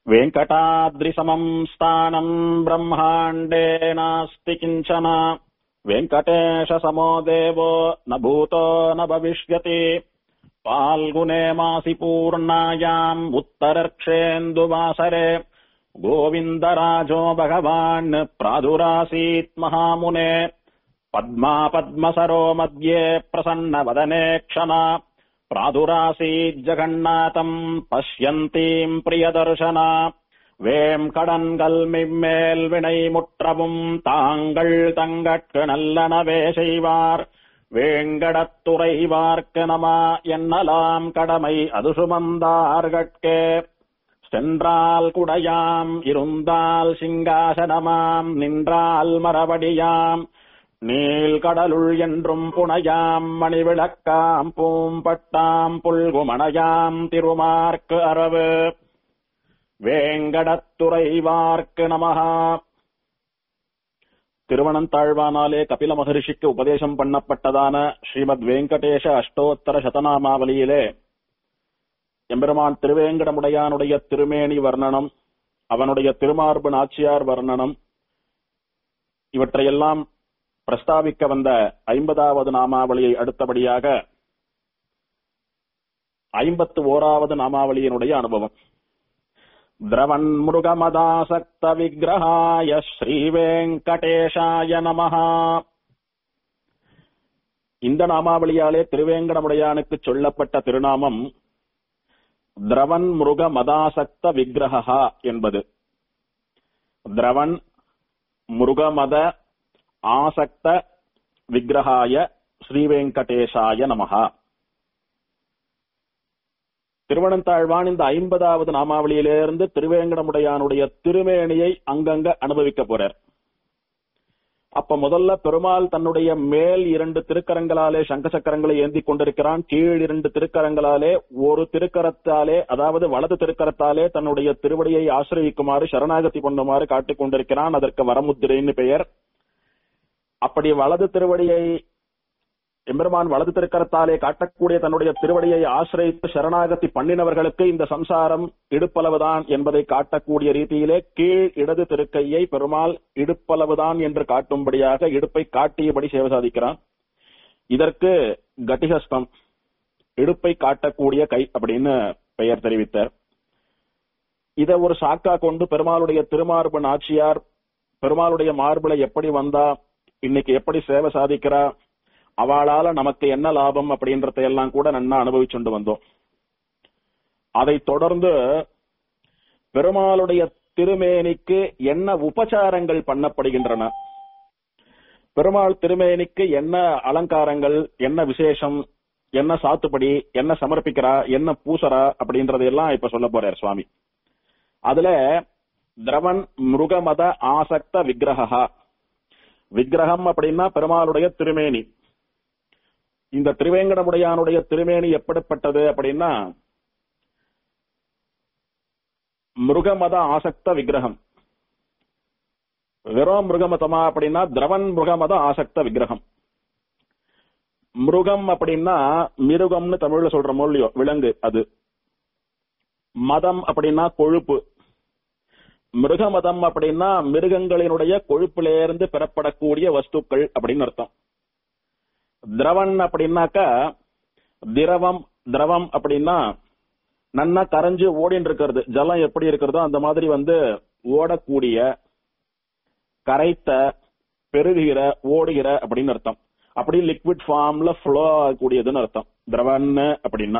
वेङ्कटाद्रिसमम् स्थानम् ब्रह्माण्डे नास्ति किञ्चन वेङ्कटेशसमो देवो न भूतो न भविष्यति फाल्गुने मासि पूर्णायाम् उत्तरर्क्षेन्दुवासरे गोविन्दराजो भगवान् प्रादुरासीत् महामुने पद्मा पद्मसरो मध्ये प्रसन्नवदने क्षणा प्रादुरासीज्जगन्नाथम् पश्यन्तीम् प्रियदर्शना வேம் கடன்கள் மிம்மேல் வினை முற்றவும் தாங்கள் தங்கட்கு நல்லனவே செய்வார் வேங்கடத்துறைவார்க்கு நமா என்னலாம் கடமை அது சுமந்தார்கட்கே சென்றால் குடையாம் இருந்தால் சிங்காசனமாம் நின்றால் மரபடியாம் நீல் கடலுள் என்றும் புனையாம் மணிவிளக்காம் பூம்பட்டாம் புல்குமணையாம் திருமார்க்கு அரவு வேங்கடத்துறைவார்க்கு நமஹா திருவனந்தாழ்வானாலே கபில மகரிஷிக்கு உபதேசம் பண்ணப்பட்டதான ஸ்ரீமத் வெங்கடேஷ அஷ்டோத்தர சதநாமாவலியிலே எம்பெருமான் திருவேங்கடமுடையானுடைய திருமேனி வர்ணனம் அவனுடைய திருமார்பு நாச்சியார் வர்ணனம் இவற்றையெல்லாம் பிரஸ்தாபிக்க வந்த ஐம்பதாவது நாமாவளியை அடுத்தபடியாக ஐம்பத்து ஓராவது நாமாவளியினுடைய அனுபவம் द्रवन्मृगमदासक्त विग्रहाय ஸ்ரீவேங்கடேஷாய நமஹா இந்த நாமாவளியாலே திருவேங்கடமுடையானுக்கு சொல்லப்பட்ட திருநாமம் திரவன் முருக மதாசக்த விக்கிரகா என்பது திரவன் முருகமத ஆசக்த விக்கிரகாய ஸ்ரீவேங்கடேஷாய நமஹா திருவனந்தாழ்வான் இந்த ஐம்பதாவது நாமாவளியிலிருந்து திருவேங்கடமுடையானுடைய திருமேனியை அங்கங்க அனுபவிக்க போறார் அப்ப முதல்ல பெருமாள் தன்னுடைய மேல் இரண்டு திருக்கரங்களாலே சங்க சக்கரங்களை ஏந்தி கொண்டிருக்கிறான் கீழ் இரண்டு திருக்கரங்களாலே ஒரு திருக்கரத்தாலே அதாவது வலது திருக்கரத்தாலே தன்னுடைய திருவடியை ஆசிரயிக்குமாறு சரணாகதி பண்ணுமாறு காட்டிக் கொண்டிருக்கிறான் அதற்கு வரமுத்திரைன்னு பெயர் அப்படி வலது திருவடியை எம்பெருமான் வலது திருக்கரத்தாலே காட்டக்கூடிய தன்னுடைய திருவடியை ஆசிரியத்து சரணாகதி பண்ணினவர்களுக்கு இந்த சம்சாரம் இடுப்பளவுதான் என்பதை காட்டக்கூடிய ரீதியிலே கீழ் இடது திருக்கையை பெருமாள் இடுப்பளவுதான் என்று காட்டும்படியாக இடுப்பை காட்டியபடி சேவை சாதிக்கிறான் இதற்கு கட்டிகஸ்தம் இடுப்பை காட்டக்கூடிய கை அப்படின்னு பெயர் தெரிவித்தார் இதை ஒரு சாக்கா கொண்டு பெருமாளுடைய திருமார்பு நாச்சியார் பெருமாளுடைய மார்புல எப்படி வந்தா இன்னைக்கு எப்படி சேவை சாதிக்கிறா அவளால நமக்கு என்ன லாபம் அப்படின்றத எல்லாம் கூட நன்னா அனுபவிச்சுண்டு வந்தோம் அதை தொடர்ந்து பெருமாளுடைய திருமேனிக்கு என்ன உபச்சாரங்கள் பண்ணப்படுகின்றன பெருமாள் திருமேனிக்கு என்ன அலங்காரங்கள் என்ன விசேஷம் என்ன சாத்துப்படி என்ன சமர்ப்பிக்கிறா என்ன பூசரா அப்படின்றதையெல்லாம் இப்ப சொல்ல போறார் சுவாமி அதுல திரவன் மிருகமத ஆசக்த விக்கிரகா விக்கிரகம் அப்படின்னா பெருமாளுடைய திருமேனி இந்த திருவேங்கடமுடையானுடைய திருமேனி எப்படிப்பட்டது அப்படின்னா மிருகமத ஆசக்த விக்கிரகம் வெறும் மிருகமதமா அப்படின்னா திரவன் மிருகமத ஆசக்த விக்கிரகம் மிருகம் அப்படின்னா மிருகம்னு தமிழ்ல சொல்ற மொழியோ விலங்கு அது மதம் அப்படின்னா கொழுப்பு மிருகமதம் அப்படின்னா மிருகங்களினுடைய கொழுப்பிலிருந்து பெறப்படக்கூடிய வஸ்துக்கள் அப்படின்னு அர்த்தம் திரவன் அப்படின்னாக்க திரவம் திரவம் அப்படின்னா நன்னா கரைஞ்சு ஓடின்னு இருக்கிறது ஜலம் எப்படி இருக்கிறதோ அந்த மாதிரி வந்து ஓடக்கூடிய கரைத்த பெருகுகிற ஓடுகிற அப்படின்னு அர்த்தம் அப்படி லிக்விட் ஃபார்ம்ல ஃப்ளோ ஆகக்கூடியதுன்னு அர்த்தம் திரவன் அப்படின்னா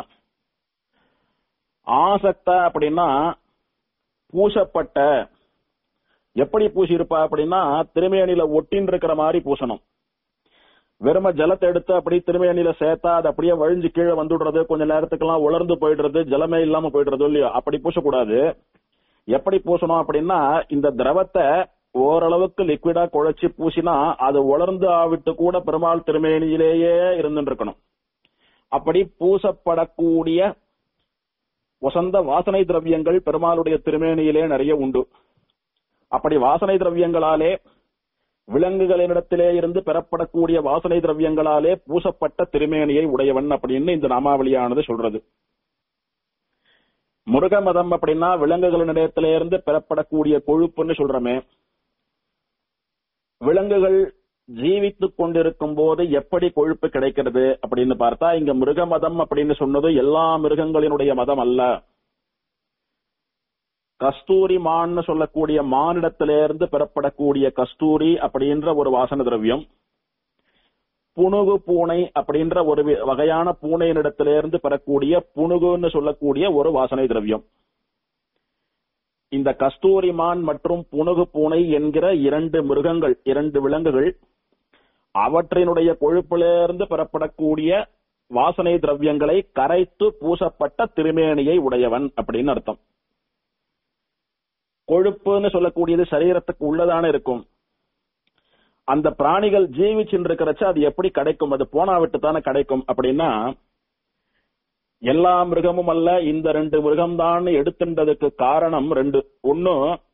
ஆசக்த அப்படின்னா பூசப்பட்ட எப்படி பூசியிருப்பா அப்படின்னா திருமேனில ஒட்டின்னு இருக்கிற மாதிரி பூசணும் வெறும ஜலத்தை எடுத்து அப்படி திருமேனில சேர்த்தா அது அப்படியே வழிஞ்சு கீழே வந்துடுறது கொஞ்ச நேரத்துக்கெல்லாம் உலர்ந்து போயிடுறது ஜலமே இல்லாம போயிடுறது இல்லையோ அப்படி பூசக்கூடாது எப்படி பூசணும் அப்படின்னா இந்த திரவத்தை ஓரளவுக்கு லிக்விடா குழைச்சி பூசினா அது உலர்ந்து ஆவிட்டு கூட பெருமாள் திருமேனியிலேயே இருந்துட்டு இருக்கணும் அப்படி பூசப்படக்கூடிய வசந்த வாசனை திரவியங்கள் பெருமாளுடைய திருமேனியிலே நிறைய உண்டு அப்படி வாசனை திரவியங்களாலே விலங்குகளினிடத்திலே இருந்து பெறப்படக்கூடிய வாசனை திரவியங்களாலே பூசப்பட்ட திருமேனியை உடையவன் அப்படின்னு இந்த நாமாவளியானது சொல்றது முருக மதம் அப்படின்னா விலங்குகளிடத்திலிருந்து பெறப்படக்கூடிய கொழுப்புன்னு சொல்றோமே விலங்குகள் ஜீவித்துக் கொண்டிருக்கும் போது எப்படி கொழுப்பு கிடைக்கிறது அப்படின்னு பார்த்தா இங்க மிருக மதம் அப்படின்னு சொன்னது எல்லா மிருகங்களினுடைய மதம் அல்ல கஸ்தூரி மான்னு சொல்லக்கூடிய மானிடத்திலிருந்து பெறப்படக்கூடிய கஸ்தூரி அப்படின்ற ஒரு வாசன திரவியம் புணுகு பூனை அப்படின்ற ஒரு வி- வகையான பூனையினிடத்திலிருந்து பெறக்கூடிய புணுகுன்னு சொல்லக்கூடிய ஒரு வாசனை திரவியம் இந்த கஸ்தூரி மான் மற்றும் புணுகு பூனை என்கிற இரண்டு மிருகங்கள் இரண்டு விலங்குகள் அவற்றினுடைய கொழுப்பிலிருந்து பெறப்படக்கூடிய வாசனை திரவியங்களை கரைத்து பூசப்பட்ட திருமேனியை உடையவன் அப்படின்னு அர்த்தம் கொழுப்புன்னு சொல்லக்கூடியது சரீரத்துக்கு உள்ளதான இருக்கும் அந்த பிராணிகள் ஜீவிச்சுட்டு இருக்கிறச்ச அது எப்படி கிடைக்கும் அது போனா விட்டு தானே கிடைக்கும் அப்படின்னா எல்லா மிருகமும் அல்ல இந்த ரெண்டு மிருகம்தான் எடுத்துன்றதுக்கு காரணம் ரெண்டு ஒண்ணு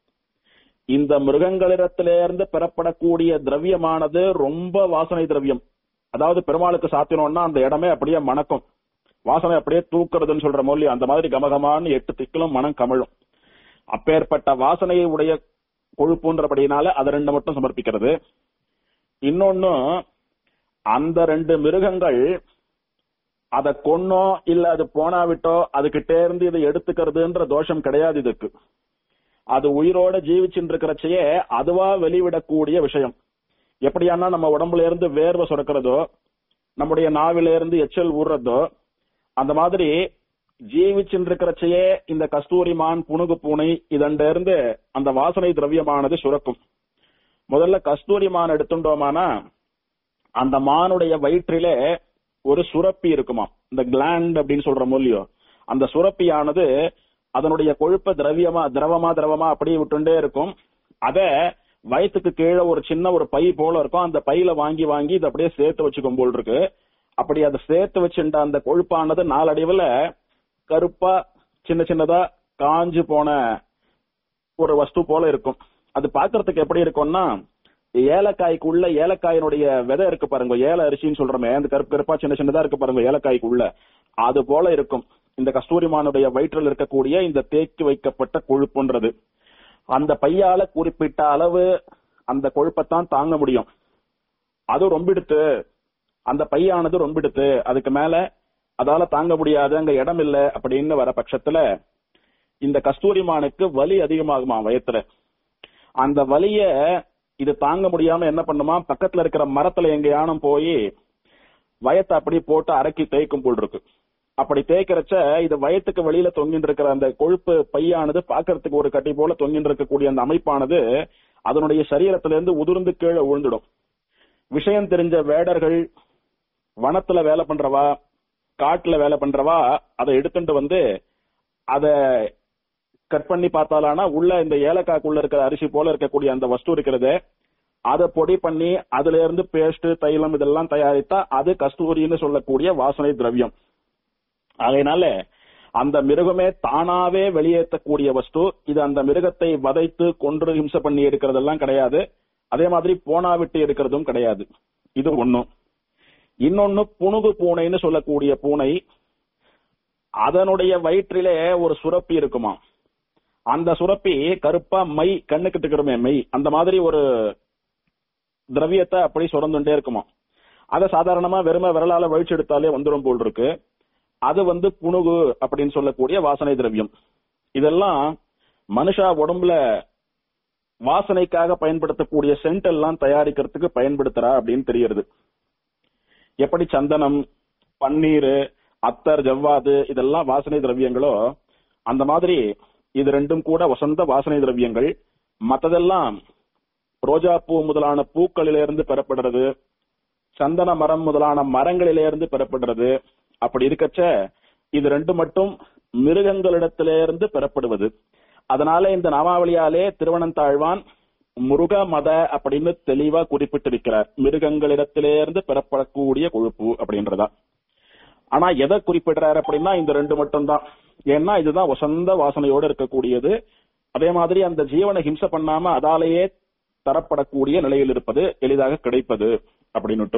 இந்த மிருகங்களிடத்திலிருந்து பெறப்படக்கூடிய திரவியமானது ரொம்ப வாசனை திரவியம் அதாவது பெருமாளுக்கு சாத்தினோம்னா அந்த இடமே அப்படியே மணக்கும் வாசனை அப்படியே தூக்குறதுன்னு சொல்ற மொழி அந்த மாதிரி கமகமான்னு எட்டு திக்கிலும் மனம் கமழும் அப்பேற்பட்ட வாசனையை உடைய கொழுப்புன்றபடினால அது ரெண்டு மட்டும் சமர்ப்பிக்கிறது இன்னொன்னு அந்த ரெண்டு மிருகங்கள் அதை கொன்னோ இல்ல அது போனா விட்டோ அதுகிட்டே இருந்து இதை எடுத்துக்கிறதுன்ற தோஷம் கிடையாது இதுக்கு அது உயிரோட ஜீவிச்சுட்டு இருக்கிறச்சையே அதுவா வெளிவிடக்கூடிய விஷயம் எப்படியானா நம்ம உடம்புல இருந்து வேர்வை சுரக்கிறதோ நம்முடைய நாவில இருந்து எச்சல் ஊறுறதோ அந்த மாதிரி ஜீவிச்சுட்டு இருக்கிறச்சையே இந்த கஸ்தூரி மான் புணுகு பூனை இதண்ட இருந்து அந்த வாசனை திரவியமானது சுரக்கும் முதல்ல கஸ்தூரி மான் எடுத்துட்டோமானா அந்த மானுடைய வயிற்றிலே ஒரு சுரப்பி இருக்குமா இந்த கிளாண்ட் அப்படின்னு சொல்ற மூலியோ அந்த சுரப்பியானது அதனுடைய கொழுப்ப திரவியமா திரவமா திரவமா அப்படியே விட்டுண்டே இருக்கும் அத வயிற்றுக்கு கீழே ஒரு சின்ன ஒரு பை போல இருக்கும் அந்த பையில வாங்கி வாங்கி இதை அப்படியே சேர்த்து வச்சுக்கும் போல் இருக்கு அப்படி அதை சேர்த்து வச்சுட்ட அந்த கொழுப்பானது நாளடைவுல கருப்பா சின்ன சின்னதா காஞ்சு போன ஒரு வஸ்து போல இருக்கும் அது பாக்குறதுக்கு எப்படி இருக்கும்னா ஏலக்காய்க்குள்ள ஏலக்காயினுடைய விதை இருக்கு பாருங்க ஏல அரிசின்னு சொல்றோமே அந்த கருப்பு கருப்பா சின்ன சின்னதா இருக்கு பாருங்க ஏலக்காய்க்குள்ள அது போல இருக்கும் இந்த கஸ்தூரிமானுடைய வயிற்றில் இருக்கக்கூடிய இந்த தேக்கி வைக்கப்பட்ட கொழுப்புன்றது அந்த பையால குறிப்பிட்ட அளவு அந்த கொழுப்பத்தான் தாங்க முடியும் அது ரொம்பிடுத்து அந்த பையானது ரொம்பிடுத்து அதுக்கு மேல அதால தாங்க முடியாது அங்க இடம் இல்ல அப்படின்னு வர பட்சத்துல இந்த கஸ்தூரிமானுக்கு வலி அதிகமாகுமா வயத்துல அந்த வலிய இது தாங்க முடியாம என்ன பண்ணுமா பக்கத்துல இருக்கிற மரத்துல எங்க யானம் போய் வயத்தை அப்படி போட்டு அரக்கி தேய்க்கும் போல் இருக்கு அப்படி தேய்க்கிறச்ச இது வயத்துக்கு வெளியில தொங்கிட்டு இருக்கிற அந்த கொழுப்பு பையானது பாக்குறதுக்கு ஒரு கட்டி போல தொங்கிட்டு இருக்கக்கூடிய அந்த அமைப்பானது அதனுடைய சரீரத்திலிருந்து உதிர்ந்து கீழே விழுந்துடும் விஷயம் தெரிஞ்ச வேடர்கள் வனத்துல வேலை பண்றவா காட்டுல வேலை பண்றவா அதை எடுத்துட்டு வந்து அத கட் பண்ணி பார்த்தாலானா உள்ள இந்த ஏலக்காய்க்குள்ள இருக்கிற அரிசி போல இருக்கக்கூடிய அந்த வஸ்து இருக்கிறது அதை பொடி பண்ணி அதுல இருந்து பேஸ்ட் தைலம் இதெல்லாம் தயாரித்தா அது கஸ்தூரின்னு சொல்லக்கூடிய வாசனை திரவியம் அதனால அந்த மிருகமே தானாவே வெளியேற்றக்கூடிய வஸ்து இது அந்த மிருகத்தை வதைத்து கொன்று ஹிம்சை பண்ணி எடுக்கிறதெல்லாம் கிடையாது அதே மாதிரி போனா விட்டு எடுக்கிறதும் கிடையாது இது ஒண்ணும் இன்னொன்னு புணுகு பூனைன்னு சொல்லக்கூடிய பூனை அதனுடைய வயிற்றிலே ஒரு சுரப்பி இருக்குமா அந்த சுரப்பி கருப்பா மை கண்ணுக்கு இருக்கிறமே மை அந்த மாதிரி ஒரு திரவியத்தை அப்படி சுரந்துட்டே இருக்குமா அதை சாதாரணமா வெறும விரலால வழிச்சு எடுத்தாலே வந்துடும் போல் இருக்கு அது வந்து புணுகு அப்படின்னு சொல்லக்கூடிய வாசனை திரவியம் இதெல்லாம் மனுஷா உடம்புல வாசனைக்காக பயன்படுத்தக்கூடிய சென்ட் எல்லாம் தயாரிக்கிறதுக்கு பயன்படுத்துறா அப்படின்னு தெரியறது எப்படி சந்தனம் பன்னீர் அத்தர் ஜவ்வாது இதெல்லாம் வாசனை திரவியங்களோ அந்த மாதிரி இது ரெண்டும் கூட வசந்த வாசனை திரவியங்கள் மத்ததெல்லாம் ரோஜா பூ முதலான பூக்களிலிருந்து பெறப்படுறது சந்தன மரம் முதலான மரங்களிலிருந்து பெறப்படுறது அப்படி இருக்கச்ச இது ரெண்டு மட்டும் மிருகங்களிடத்திலிருந்து பெறப்படுவது அதனால இந்த நாமாவளியாலே திருவனந்தாழ்வான் முருக மத அப்படின்னு தெளிவா குறிப்பிட்டிருக்கிறார் மிருகங்களிடத்திலிருந்து பெறப்படக்கூடிய கொழுப்பு அப்படின்றதா ஆனா எதை குறிப்பிடுறாரு அப்படின்னா இந்த ரெண்டு மட்டும் தான் ஏன்னா இதுதான் வசந்த வாசனையோட இருக்கக்கூடியது அதே மாதிரி அந்த ஜீவனை ஹிம்சை பண்ணாம அதாலேயே தரப்படக்கூடிய நிலையில் இருப்பது எளிதாக கிடைப்பது அப்படின்னுட்டு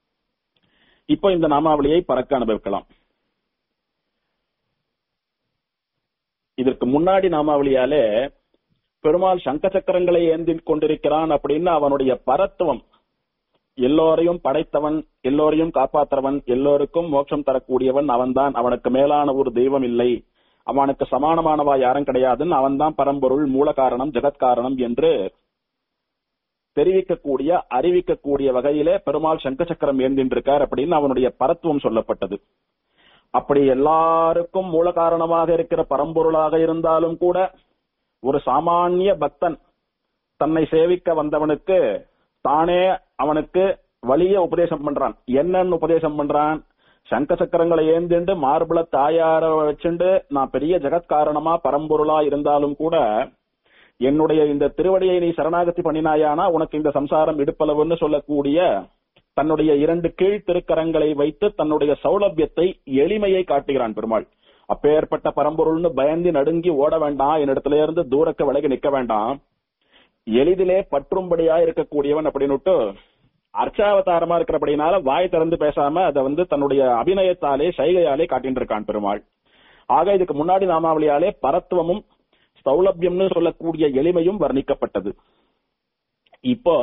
இப்போ இந்த நாமாவளியை பறக்க அனுபவிக்கலாம் இதற்கு முன்னாடி நாமாவளியாலே பெருமாள் சங்க சக்கரங்களை ஏந்தி கொண்டிருக்கிறான் அப்படின்னு அவனுடைய பரத்துவம் எல்லோரையும் படைத்தவன் எல்லோரையும் காப்பாற்றுறவன் எல்லோருக்கும் மோட்சம் தரக்கூடியவன் அவன்தான் அவனுக்கு மேலான ஒரு தெய்வம் இல்லை அவனுக்கு சமானமானவா யாரும் கிடையாதுன்னு அவன்தான் பரம்பொருள் மூல காரணம் ஜெகத்காரணம் என்று தெரிவிக்கக்கூடிய அறிவிக்கக்கூடிய வகையிலே பெருமாள் சங்க சக்கரம் ஏந்தின்றிருக்கார் அப்படின்னு அவனுடைய பரத்துவம் சொல்லப்பட்டது அப்படி எல்லாருக்கும் மூல காரணமாக இருக்கிற பரம்பொருளாக இருந்தாலும் கூட ஒரு சாமானிய பக்தன் தன்னை சேவிக்க வந்தவனுக்கு தானே அவனுக்கு வலிய உபதேசம் பண்றான் என்னன்னு உபதேசம் பண்றான் சங்க சக்கரங்களை ஏந்திண்டு மார்புல தாயார வச்சுண்டு நான் பெரிய ஜெகத்காரணமா பரம்பொருளா இருந்தாலும் கூட என்னுடைய இந்த திருவடியை நீ சரணாகதி பண்ணினாயானா உனக்கு இந்த சம்சாரம் இடுப்பளவுன்னு சொல்லக்கூடிய தன்னுடைய இரண்டு கீழ் திருக்கரங்களை வைத்து தன்னுடைய சௌலபியத்தை எளிமையை காட்டுகிறான் பெருமாள் அப்பேற்பட்ட பரம்பொருள்னு பயந்து நடுங்கி ஓட வேண்டாம் என்னிடத்துல இருந்து தூரக்க விலகி நிக்க வேண்டாம் எளிதிலே பற்றும்படியா இருக்கக்கூடியவன் அப்படின்னுட்டு அர்ச்சாவதாரமா இருக்கிறபடினால வாய் திறந்து பேசாம அதை வந்து தன்னுடைய அபிநயத்தாலே சைகையாலே காட்டின்னு இருக்கான் பெருமாள் ஆக இதுக்கு முன்னாடி நாமாவளியாலே பரத்துவமும் சௌலபியம்னு சொல்லக்கூடிய எளிமையும் வர்ணிக்கப்பட்டது இப்போ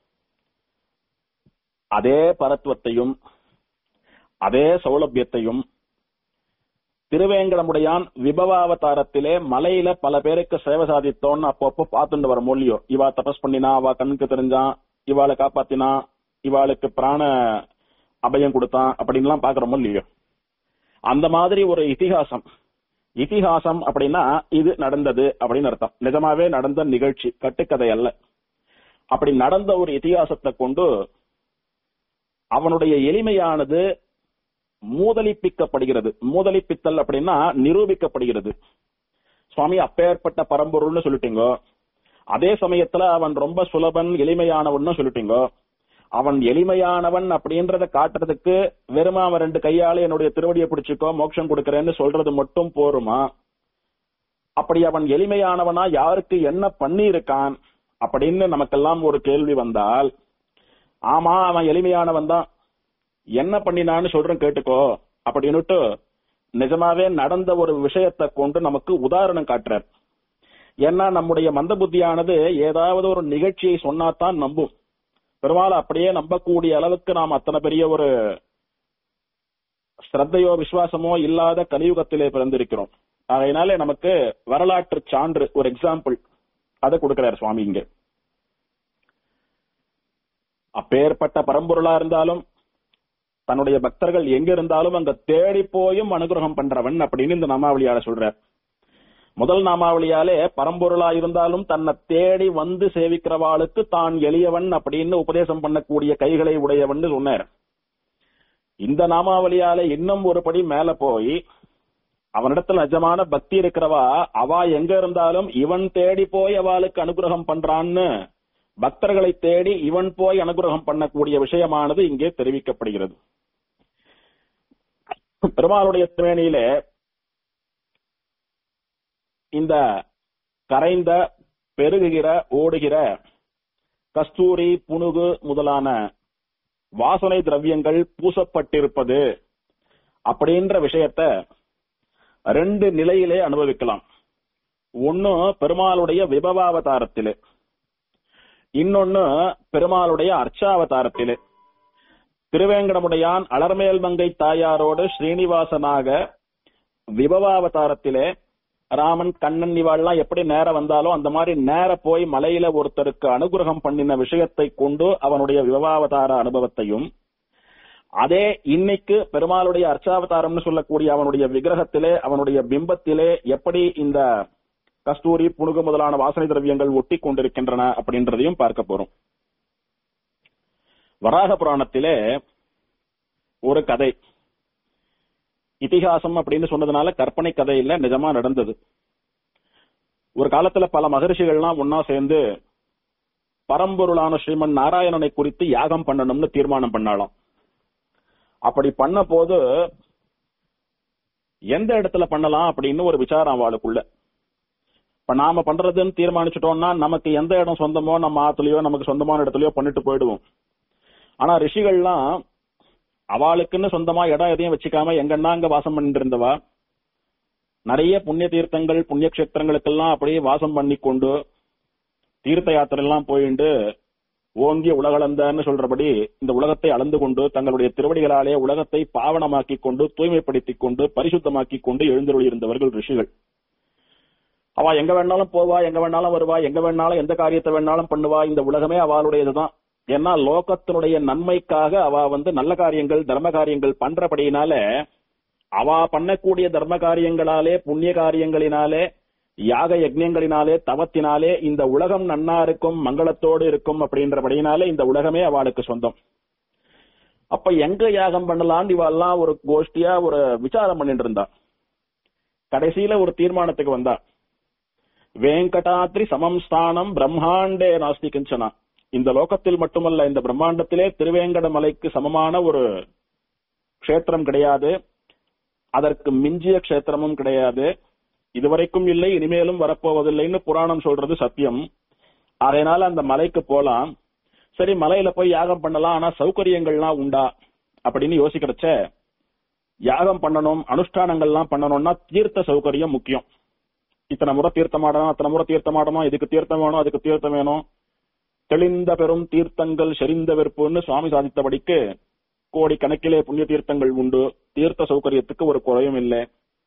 அதே பரத்துவத்தையும் அதே சௌலபியத்தையும் திருவேங்கடமுடையான் விபவாவதாரத்திலே மலையில பல பேருக்கு சேவை சாதித்தோன்னு அப்பப்போ பார்த்துட்டு வர மொழியோ இவா தபஸ் பண்ணினா அவ கண்ணுக்கு தெரிஞ்சான் இவாளை காப்பாத்தினா இவாளுக்கு பிராண அபயம் கொடுத்தான் அப்படின்லாம் பாக்குறோமோ இல்லையோ அந்த மாதிரி ஒரு இதிகாசம் இதிகாசம் அப்படின்னா இது நடந்தது அப்படின்னு அர்த்தம் நிஜமாவே நடந்த நிகழ்ச்சி கட்டுக்கதை அல்ல அப்படி நடந்த ஒரு இதிகாசத்தை கொண்டு அவனுடைய எளிமையானது மூதலிப்பிக்கப்படுகிறது மூதலிப்பித்தல் அப்படின்னா நிரூபிக்கப்படுகிறது சுவாமி அப்பேற்பட்ட பரம்பொருள்னு சொல்லிட்டீங்க அதே சமயத்துல அவன் ரொம்ப சுலபன் எளிமையானவன் சொல்லிட்டீங்க அவன் எளிமையானவன் அப்படின்றத காட்டுறதுக்கு வெறுமா அவன் ரெண்டு கையால என்னுடைய திருவடியை பிடிச்சுக்கோ மோட்சம் கொடுக்கறேன்னு சொல்றது மட்டும் போருமா அப்படி அவன் எளிமையானவனா யாருக்கு என்ன பண்ணி இருக்கான் அப்படின்னு நமக்கெல்லாம் ஒரு கேள்வி வந்தால் ஆமா அவன் எளிமையானவன் தான் என்ன பண்ணினான்னு சொல்றேன் கேட்டுக்கோ அப்படின்னுட்டு நிஜமாவே நடந்த ஒரு விஷயத்தை கொண்டு நமக்கு உதாரணம் காட்டுறார் ஏன்னா நம்முடைய மந்த புத்தியானது ஏதாவது ஒரு நிகழ்ச்சியை சொன்னாதான் நம்பும் பெரும்பாலும் அப்படியே நம்பக்கூடிய அளவுக்கு நாம் அத்தனை பெரிய ஒரு ஸ்ரத்தையோ விசுவாசமோ இல்லாத கலியுகத்திலே பிறந்திருக்கிறோம் அதனால நமக்கு வரலாற்று சான்று ஒரு எக்ஸாம்பிள் அதை கொடுக்கிறார் சுவாமி இங்க அப்பேற்பட்ட பரம்பொருளா இருந்தாலும் தன்னுடைய பக்தர்கள் எங்க இருந்தாலும் அங்க தேடி போயும் அனுகிரகம் பண்றவன் அப்படின்னு இந்த நாமாவளியால சொல்றார் முதல் நாமாவளியாலே பரம்பொருளா இருந்தாலும் தன்னை தேடி வந்து சேவிக்கிறவாளுக்கு தான் எளியவன் அப்படின்னு உபதேசம் பண்ணக்கூடிய கைகளை உடையவன் சொன்னார் இந்த நாமாவளியால இன்னும் ஒரு படி மேல போய் அவனிடத்துல நிஜமான பக்தி இருக்கிறவா அவா எங்க இருந்தாலும் இவன் தேடி போய் அவளுக்கு அனுகிரகம் பண்றான்னு பக்தர்களை தேடி இவன் போய் அனுகிரகம் பண்ணக்கூடிய விஷயமானது இங்கே தெரிவிக்கப்படுகிறது பெருமாளுடைய திரேணியிலே இந்த கரைந்த பெருகுகிற ஓடுகிற கஸ்தூரி புனுகு முதலான வாசனை திரவியங்கள் பூசப்பட்டிருப்பது அப்படின்ற விஷயத்த ரெண்டு நிலையிலே அனுபவிக்கலாம் ஒன்னு பெருமாளுடைய விபவாவதாரத்திலே இன்னொன்னு பெருமாளுடைய அர்ச்சாவதாரத்திலே திருவேங்கடமுடையான் அலர்மேல் மங்கை தாயாரோடு ஸ்ரீனிவாசனாக விபவாவதாரத்திலே ராமன் கண்ணன் இவாள்லாம் எப்படி நேர வந்தாலும் அந்த மாதிரி நேர போய் மலையில ஒருத்தருக்கு அனுகிரகம் பண்ணின விஷயத்தை கொண்டு அவனுடைய விபவாவதார அனுபவத்தையும் அதே இன்னைக்கு பெருமாளுடைய அர்ச்சாவதாரம்னு சொல்லக்கூடிய அவனுடைய விக்கிரகத்திலே அவனுடைய பிம்பத்திலே எப்படி இந்த கஸ்தூரி புனுகு முதலான வாசனை திரவியங்கள் ஒட்டி கொண்டிருக்கின்றன அப்படின்றதையும் பார்க்க போறோம் வராக புராணத்திலே ஒரு கதை இதிகாசம் அப்படின்னு சொன்னதுனால கற்பனை கதை இல்ல நிஜமா நடந்தது ஒரு காலத்துல பல மகரிஷிகள்லாம் ஒன்னா சேர்ந்து பரம்பொருளான ஸ்ரீமன் நாராயணனை குறித்து யாகம் பண்ணணும்னு தீர்மானம் பண்ணாலாம் அப்படி பண்ண போது எந்த இடத்துல பண்ணலாம் அப்படின்னு ஒரு விசாரம் அவளுக்குள்ள இப்ப நாம பண்றதுன்னு தீர்மானிச்சிட்டோம்னா நமக்கு எந்த இடம் சொந்தமோ நம்ம ஆத்துலயோ நமக்கு சொந்தமான இடத்துலயோ பண்ணிட்டு போயிடுவோம் ஆனா ரிஷிகள்லாம் அவளுக்குன்னு சொந்தமா இடம் எதையும் வச்சுக்காம எங்கன்னா அங்க வாசம் பண்ணிட்டு இருந்தவா நிறைய புண்ணிய தீர்த்தங்கள் புண்ணிய கஷேத்திரங்களுக்கெல்லாம் அப்படியே வாசம் பண்ணி கொண்டு தீர்த்த யாத்திரை எல்லாம் போயிட்டு ஓங்கிய உலகளந்தன்னு சொல்றபடி இந்த உலகத்தை அளந்து கொண்டு தங்களுடைய திருவடிகளாலே உலகத்தை பாவனமாக்கி கொண்டு தூய்மைப்படுத்திக் கொண்டு பரிசுத்தமாக்கி கொண்டு எழுந்தருளி இருந்தவர்கள் ரிஷிகள் அவ எங்க வேணாலும் போவா எங்க வேணாலும் வருவா எங்க வேணாலும் எந்த காரியத்தை வேணாலும் பண்ணுவா இந்த உலகமே அவளுடையதுதான் ஏன்னா லோகத்தினுடைய நன்மைக்காக அவ வந்து நல்ல காரியங்கள் தர்ம காரியங்கள் பண்றபடியினால அவ பண்ணக்கூடிய தர்ம காரியங்களாலே புண்ணிய காரியங்களினாலே யாக யஜ்யங்களினாலே தவத்தினாலே இந்த உலகம் நன்னா இருக்கும் மங்களத்தோடு இருக்கும் அப்படின்றபடியினாலே இந்த உலகமே அவளுக்கு சொந்தம் அப்ப எங்க யாகம் பண்ணலாம்னு இவெல்லாம் ஒரு கோஷ்டியா ஒரு விசாரம் பண்ணிட்டு இருந்தா கடைசியில ஒரு தீர்மானத்துக்கு வந்தா வேங்கடாத்ரி சமம் ஸ்தானம் பிரம்மாண்டே நாஸ்தி கிஞ்சனா இந்த லோகத்தில் மட்டுமல்ல இந்த பிரம்மாண்டத்திலே திருவேங்கட மலைக்கு சமமான ஒரு க்ஷேத்திரம் கிடையாது அதற்கு மிஞ்சிய க்ஷேத்திரமும் கிடையாது இதுவரைக்கும் இல்லை இனிமேலும் வரப்போவதில்லைன்னு புராணம் சொல்றது சத்தியம் அதனால அந்த மலைக்கு போலாம் சரி மலையில போய் யாகம் பண்ணலாம் ஆனா சௌகரியங்கள்லாம் உண்டா அப்படின்னு யோசிக்கிறச்ச யாகம் பண்ணணும் அனுஷ்டானங்கள்லாம் பண்ணணும்னா தீர்த்த சௌகரியம் முக்கியம் இத்தனை முறை தீர்த்தமாடணும் அத்தனை முறை தீர்த்தமாடணும் இதுக்கு தீர்த்தம் வேணும் அதுக்கு தீர்த்தம் வேணும் தெளிந்த பெரும் தீர்த்தங்கள் செறிந்த வெறுப்புன்னு சுவாமி சாதித்தபடிக்கு கோடி கணக்கிலே புண்ணிய தீர்த்தங்கள் உண்டு தீர்த்த சௌகரியத்துக்கு ஒரு குறையும் இல்லை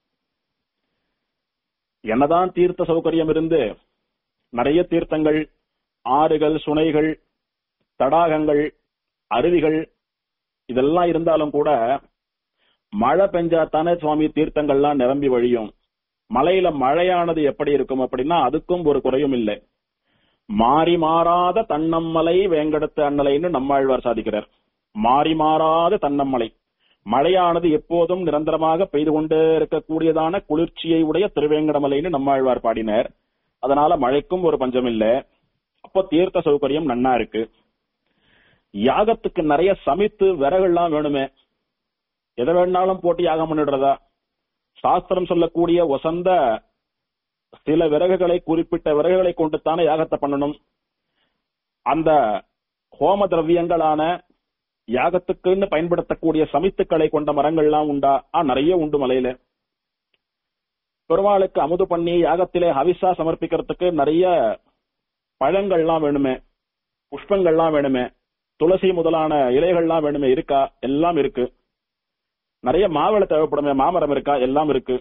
என்னதான் தீர்த்த சௌகரியம் இருந்து நிறைய தீர்த்தங்கள் ஆறுகள் சுனைகள் தடாகங்கள் அருவிகள் இதெல்லாம் இருந்தாலும் கூட மழை பெஞ்சா தானே சுவாமி தீர்த்தங்கள்லாம் நிரம்பி வழியும் மலையில மழையானது எப்படி இருக்கும் அப்படின்னா அதுக்கும் ஒரு குறையும் இல்லை மாறி மாறாத தன்னம்மலை வேங்கடத்து அண்ணலைன்னு நம்மாழ்வார் சாதிக்கிறார் மாறி மாறாத தன்னம்மலை மழையானது எப்போதும் நிரந்தரமாக பெய்து கொண்டே இருக்கக்கூடியதான குளிர்ச்சியை உடைய திருவேங்கடமலைன்னு நம்மாழ்வார் பாடினார் அதனால மழைக்கும் ஒரு பஞ்சம் இல்ல அப்போ தீர்த்த சௌகரியம் நன்னா இருக்கு யாகத்துக்கு நிறைய சமைத்து விறகுலாம் வேணுமே எதை வேணாலும் போட்டு யாகம் பண்ணிடுறதா சாஸ்திரம் சொல்லக்கூடிய ஒசந்த சில விறகுகளை குறிப்பிட்ட விறகுகளை கொண்டுத்தானே யாகத்தை பண்ணணும் அந்த ஹோம திரவியங்களான யாகத்துக்குன்னு பயன்படுத்தக்கூடிய சமித்துக்களை கொண்ட மரங்கள்லாம் உண்டா ஆ நிறைய உண்டு மலையில பெருமாளுக்கு அமுது பண்ணி யாகத்திலே ஹவிசா சமர்ப்பிக்கிறதுக்கு நிறைய பழங்கள்லாம் வேணுமே புஷ்பங்கள்லாம் வேணுமே துளசி முதலான இலைகள்லாம் வேணுமே இருக்கா எல்லாம் இருக்கு நிறைய மாவிளை தேவைப்படுமே மாமரம் இருக்கா எல்லாம் இருக்கு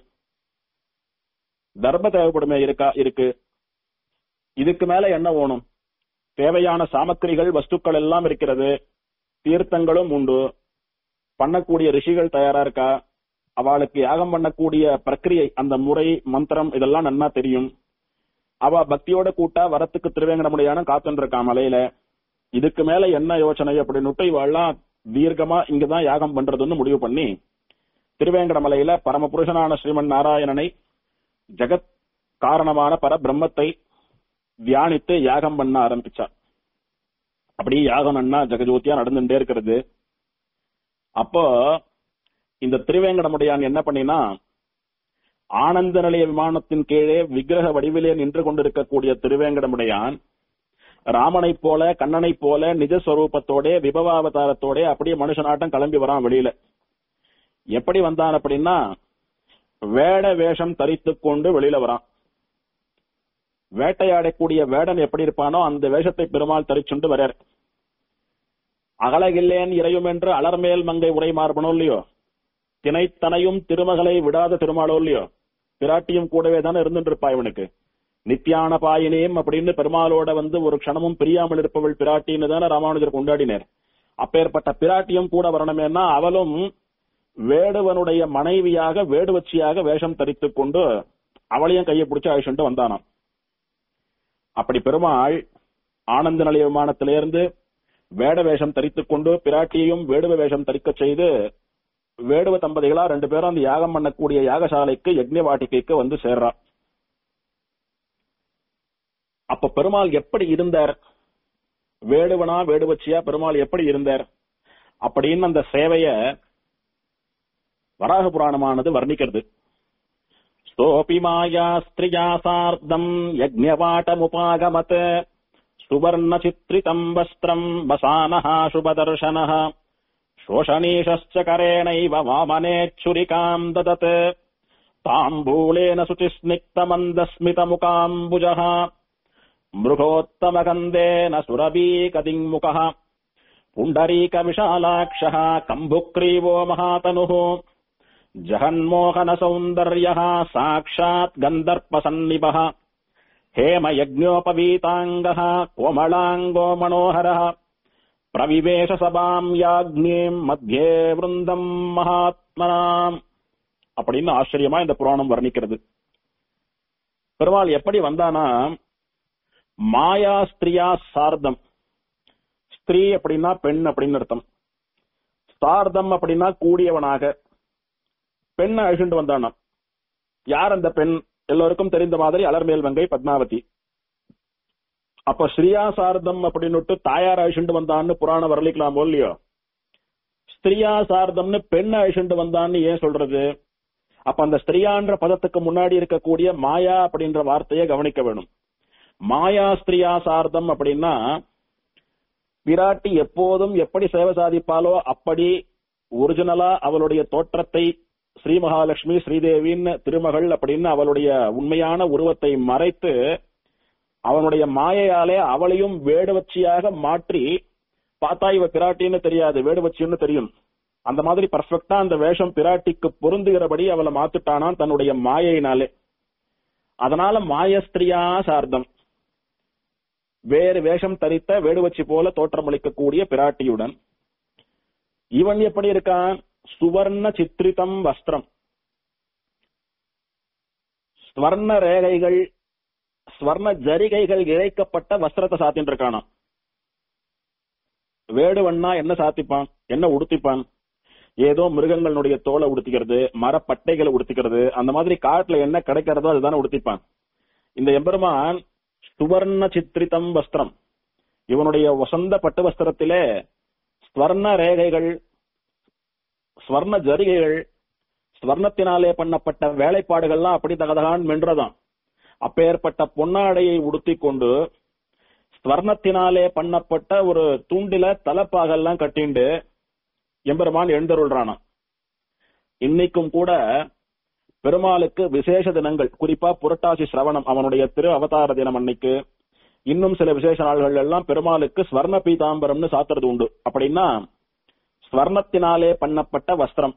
தர்ம தேவைப்படுமே இருக்கா இருக்கு இதுக்கு மேல என்ன வேணும் தேவையான சாமக்கிரிகள் வஸ்துக்கள் எல்லாம் இருக்கிறது தீர்த்தங்களும் உண்டு பண்ணக்கூடிய ரிஷிகள் தயாரா இருக்கா அவளுக்கு யாகம் பண்ணக்கூடிய பிரக்கிரியை அந்த முறை மந்திரம் இதெல்லாம் நன்னா தெரியும் அவ பக்தியோட கூட்டா வரத்துக்கு திருவேங்கடமுடியான காத்துன்னு இருக்கா மலையில இதுக்கு மேல என்ன யோசனை அப்படின்னு இவெல்லாம் தீர்க்கமா இங்கதான் யாகம் பண்றதுன்னு முடிவு பண்ணி திருவேங்கடமலையில பரமபுருஷனான ஸ்ரீமன் நாராயணனை ஜெகத் காரணமான பர பிரம்மத்தை தியானித்து யாகம் பண்ண ஆரம்பிச்சார் அப்படியே யாகம் நன்னா ஜெகஜோதியா நடந்துட்டே இருக்கிறது அப்போ இந்த திருவேங்கடமுடையான் என்ன பண்ணினா ஆனந்த நிலைய விமானத்தின் கீழே விக்கிரக வடிவிலே நின்று கொண்டிருக்கக்கூடிய திருவேங்கடமுடையான் ராமனைப் போல கண்ணனைப் போல நிஜஸ்வரூபத்தோட விபவாவதாரத்தோட அப்படியே மனுஷனாட்டம் கிளம்பி வரான் வெளியில எப்படி வந்தான் அப்படின்னா வேட வேஷம் தரித்துக் கொண்டு வெளியில வரான் வேட்டையாடக்கூடிய வேடன் எப்படி இருப்பானோ அந்த வேஷத்தை பெருமாள் தரிச்சுண்டு வரார் அகலகில்லேன் இறையும் என்று அலர்மேல் மங்கை உரை மார்பனோ இல்லையோ தினைத்தனையும் திருமகளை விடாத திருமாலோ இல்லையோ பிராட்டியும் கூடவே தானே இருந்துட்டு இருப்பா இவனுக்கு நித்யான பாயினேம் அப்படின்னு பெருமாளோட வந்து ஒரு க்ஷணமும் பிரியாமல் இருப்பவள் பிராட்டின்னு தானே ராமானுஜர் கொண்டாடினார் அப்பேற்பட்ட பிராட்டியும் கூட வரணுமேனா அவளும் வேடுவனுடைய மனைவியாக வேடுவச்சியாக வேஷம் தரித்துக் கொண்டு அவளையும் கையை பிடிச்சு அழிச்சுட்டு வந்தானாம் அப்படி பெருமாள் ஆனந்த நிலைய விமானத்திலிருந்து வேட வேஷம் தரித்துக் கொண்டு பிராட்டியையும் வேடுவ வேஷம் தரிக்கச் செய்து வேடுவ தம்பதிகளா ரெண்டு பேரும் அந்த யாகம் பண்ணக்கூடிய யாகசாலைக்கு யக்ஞ வாட்டிகைக்கு வந்து சேர்றா அப்ப பெருமாள் எப்படி இருந்தார் வேடுவனா வேடுவச்சியா பெருமாள் எப்படி இருந்தார் அப்படின்னு அந்த சேவைய வராக புராணமானது வர்ணிக்கிறது ஸ்தோபி மாயா ஸ்திரியா சார்த்தம் யஜ்ஞவாட்டமுபாகமத் சுவர்ண சித்ரிதம் வஸ்திரம் வசானः சுபதர்ஷனः शोषणीशश्च करेणैव वामनेच्छुरिकाम् ददत् ताम्बूलेन शुचिस्निग्धमन्दस्मितमुकाम्बुजः मृगोत्तमगन्धेन सुरभीकदिङ्मुखः पुण्डरीकविशालाक्षः कम्भुक्रीवो महातनुः जगन्मोहनसौन्दर्यः साक्षात् गन्धर्पसन्निभः हेमयज्ञोपवीताङ्गः कोमलाङ्गो मनोहरः பிரவிவேஷ சபாம் யாக்னேம் மத்தியே விருந்தம் மகாத்மனாம் அப்படின்னு ஆச்சரியமா இந்த புராணம் வர்ணிக்கிறது பெருமாள் எப்படி வந்தானா மாயா ஸ்திரியா சார்தம் ஸ்திரீ அப்படின்னா பெண் அப்படின்னு அர்த்தம் சார்தம் அப்படின்னா கூடியவனாக பெண்ணை அழிச்சுட்டு வந்தானா யார் அந்த பெண் எல்லோருக்கும் தெரிந்த மாதிரி அலர்மேல் வங்கை பத்மாவதி அப்ப ஸ்ரீயா சாரதம் அப்படின்னு தாயார் அழிச்சுட்டு வந்தான்னு புராணம் வரலிக்கலாம் இல்லையோ ஸ்திரியா சாரதம்னு பெண் அழிச்சுட்டு வந்தான்னு ஏன் சொல்றது அப்ப அந்த ஸ்திரியான்ற பதத்துக்கு முன்னாடி இருக்கக்கூடிய மாயா அப்படின்ற வார்த்தையை கவனிக்க வேணும் மாயா ஸ்திரியா சாரதம் அப்படின்னா பிராட்டி எப்போதும் எப்படி சேவை சாதிப்பாலோ அப்படி ஒரிஜினலா அவளுடைய தோற்றத்தை ஸ்ரீ மகாலட்சுமி ஸ்ரீதேவின்னு திருமகள் அப்படின்னு அவளுடைய உண்மையான உருவத்தை மறைத்து அவனுடைய மாயையாலே அவளையும் வேடுவச்சியாக மாற்றி பார்த்தா இவ பிராட்டின்னு தெரியாது வேடுவச்சின்னு தெரியும் அந்த மாதிரி பர்ஃபெக்டா அந்த வேஷம் பிராட்டிக்கு பொருந்துகிறபடி அவளை மாத்துட்டானான் தன்னுடைய மாயையினாலே அதனால மாயஸ்திரியா சார்த்தம் வேறு வேஷம் தரித்த வேடுவச்சி போல தோற்றமளிக்கக்கூடிய பிராட்டியுடன் இவன் எப்படி இருக்கான் சுவர்ண சித்திரிதம் வஸ்திரம் ஸ்வர்ண ரேகைகள் ஸ்வர்ண ஜரிகைகள் இழைக்கப்பட்ட வஸ்திரத்தை சாத்தின்னு இருக்கானாம் வேடுவண்ணா என்ன சாத்திப்பான் என்ன உடுத்திப்பான் ஏதோ மிருகங்களுடைய தோலை உடுத்திக்கிறது மரப்பட்டைகளை உடுத்திக்கிறது அந்த மாதிரி காட்டுல என்ன கிடைக்கிறதோ அதுதானே உடுத்திப்பான் இந்த எம்பெருமான் சுவர்ண சித்திரிதம் வஸ்திரம் இவனுடைய வசந்த பட்டு வஸ்திரத்திலே ஸ்வர்ண ரேகைகள் ஸ்வர்ண ஜரிகைகள் ஸ்வர்ணத்தினாலே பண்ணப்பட்ட வேலைப்பாடுகள்லாம் அப்படி தகதகான் மென்றதாம் அப்பேற்பட்ட பொன்னாடையை உடுத்திக் கொண்டு ஸ்வர்ணத்தினாலே பண்ணப்பட்ட ஒரு துண்டில தலப்பாகெல்லாம் கட்டிண்டு எம்பெருமான் எழுந்தருள்றானாம் இன்னைக்கும் கூட பெருமாளுக்கு விசேஷ தினங்கள் குறிப்பா புரட்டாசி சிரவணம் அவனுடைய திரு அவதார தினம் அன்னைக்கு இன்னும் சில விசேஷ நாள்கள் எல்லாம் பெருமாளுக்கு ஸ்வர்ண பீதாம்பரம்னு சாத்துறது உண்டு அப்படின்னா ஸ்வர்ணத்தினாலே பண்ணப்பட்ட வஸ்திரம்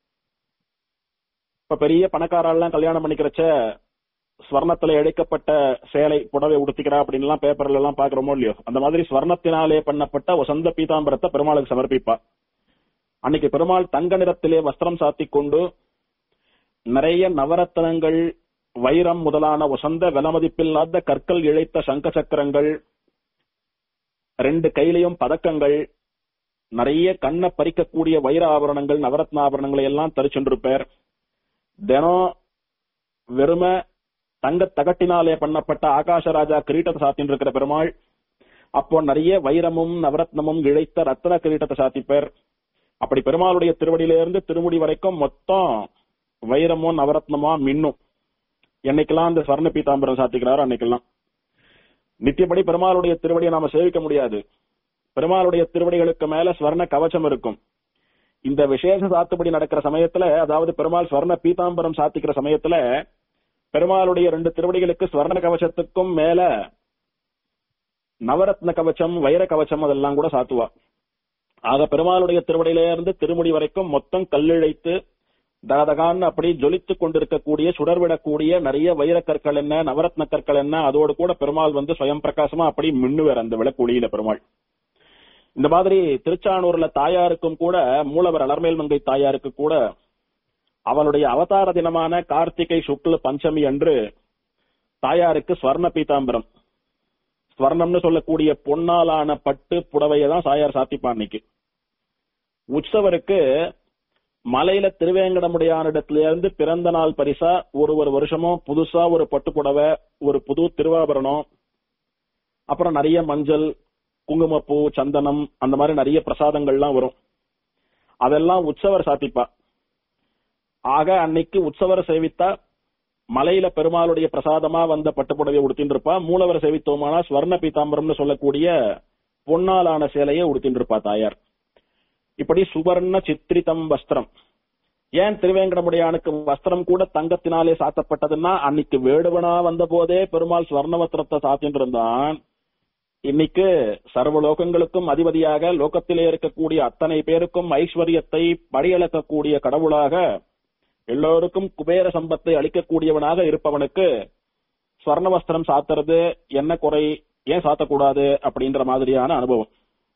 இப்ப பெரிய பணக்காரெல்லாம் கல்யாணம் பண்ணிக்கிறச்ச ஸ்வர்ணத்துல எடுக்கப்பட்ட சேலை புடவை உடுத்திக்கிறா அப்படின்னு எல்லாம் பேப்பர்ல எல்லாம் பாக்குறோமோ இல்லையோ அந்த மாதிரி ஸ்வர்ணத்தினாலே பண்ணப்பட்ட வசந்த பீதாம்பரத்தை பெருமாளுக்கு சமர்ப்பிப்பா அன்னைக்கு பெருமாள் தங்க நிறத்திலே வஸ்திரம் சாத்திக் கொண்டு நிறைய நவரத்தனங்கள் வைரம் முதலான வசந்த விலமதிப்பில்லாத கற்கள் இழைத்த சங்க சக்கரங்கள் ரெண்டு கையிலையும் பதக்கங்கள் நிறைய கண்ணை பறிக்கக்கூடிய வைர ஆபரணங்கள் நவரத்ன ஆபரணங்களை எல்லாம் தரிச்சென்றிருப்பார் தினம் வெறும தங்க தகட்டினாலே பண்ணப்பட்ட ஆகாசராஜா கிரீட்டத்தை சாத்தின்னு இருக்கிற பெருமாள் அப்போ நிறைய வைரமும் நவரத்னமும் இழைத்த ரத்ன கிரீட்டத்தை சாத்திப்பார் அப்படி பெருமாளுடைய திருவடியிலிருந்து திருமுடி வரைக்கும் மொத்தம் வைரமோ நவரத்னமா மின்னும் என்னைக்கெல்லாம் அந்த ஸ்வர்ண பீதாம்பரம் சாத்திக்கிறாரோ அன்னைக்கெல்லாம் நித்தியப்படி பெருமாளுடைய திருவடியை நாம சேவிக்க முடியாது பெருமாளுடைய திருவடிகளுக்கு மேல ஸ்வர்ண கவச்சம் இருக்கும் இந்த விசேஷ சாத்துப்படி நடக்கிற சமயத்துல அதாவது பெருமாள் ஸ்வர்ண பீதாம்பரம் சாத்திக்கிற சமயத்துல பெருமாளுடைய ரெண்டு திருவடிகளுக்கு ஸ்வர்ண கவச்சத்துக்கும் மேல நவரத்ன கவச்சம் வைர கவச்சம் அதெல்லாம் கூட சாத்துவா ஆக பெருமாளுடைய திருவடியில இருந்து திருமுடி வரைக்கும் மொத்தம் கல்லிழைத்து தகதகான்னு அப்படி ஜொலித்துக் கொண்டிருக்கக்கூடிய சுடர்விடக்கூடிய நிறைய வைர கற்கள் என்ன நவரத்ன கற்கள் என்ன அதோடு கூட பெருமாள் வந்து சுயம் பிரகாசமா அப்படி மின்னுவார் அந்த விளக்குழியில பெருமாள் இந்த மாதிரி திருச்சானூர்ல தாயாருக்கும் கூட மூலவர் அலர்மேல் மங்கை தாயாருக்கு கூட அவளுடைய அவதார தினமான கார்த்திகை சுக்ல பஞ்சமி அன்று தாயாருக்கு ஸ்வர்ண பீதாம்பரம் ஸ்வர்ணம்னு சொல்லக்கூடிய பொன்னாலான பட்டு புடவையை தான் சாயார் சாத்திப்பான் இன்னைக்கு உற்சவருக்கு மலையில திருவேங்கடமுடையானிடத்துல இருந்து பிறந்த நாள் பரிசா ஒரு ஒரு வருஷமும் புதுசா ஒரு பட்டு புடவை ஒரு புது திருவாபரணம் அப்புறம் நிறைய மஞ்சள் குங்குமப்பூ சந்தனம் அந்த மாதிரி நிறைய பிரசாதங்கள்லாம் வரும் அதெல்லாம் உற்சவர் சாத்திப்பா ஆக அன்னைக்கு உற்சவர் சேவித்தா மலையில பெருமாளுடைய பிரசாதமா வந்த பட்டுப்புடவை உடுத்தின்னு இருப்பா மூலவர் சேவித்தோமானா ஸ்வர்ண பீதாம்பரம்னு சொல்லக்கூடிய பொன்னாலான சேலையை உடுத்தின்னு இருப்பா தாயார் இப்படி சுவர்ண சித்திரிதம் வஸ்திரம் ஏன் திருவேங்கடமுடையானுக்கு வஸ்திரம் கூட தங்கத்தினாலே சாத்தப்பட்டதுன்னா அன்னைக்கு வேடுவனா வந்த போதே பெருமாள் ஸ்வர்ண வஸ்திரத்தை சாத்திட்டு இருந்தான் இன்னைக்கு சர்வ லோகங்களுக்கும் அதிபதியாக லோகத்திலே இருக்கக்கூடிய அத்தனை பேருக்கும் ஐஸ்வர்யத்தை படியளக்கக்கூடிய கடவுளாக எல்லோருக்கும் குபேர சம்பத்தை அளிக்கக்கூடியவனாக இருப்பவனுக்கு ஸ்வர்ண வஸ்திரம் சாத்துறது என்ன குறை ஏன் சாத்தக்கூடாது அப்படின்ற மாதிரியான அனுபவம்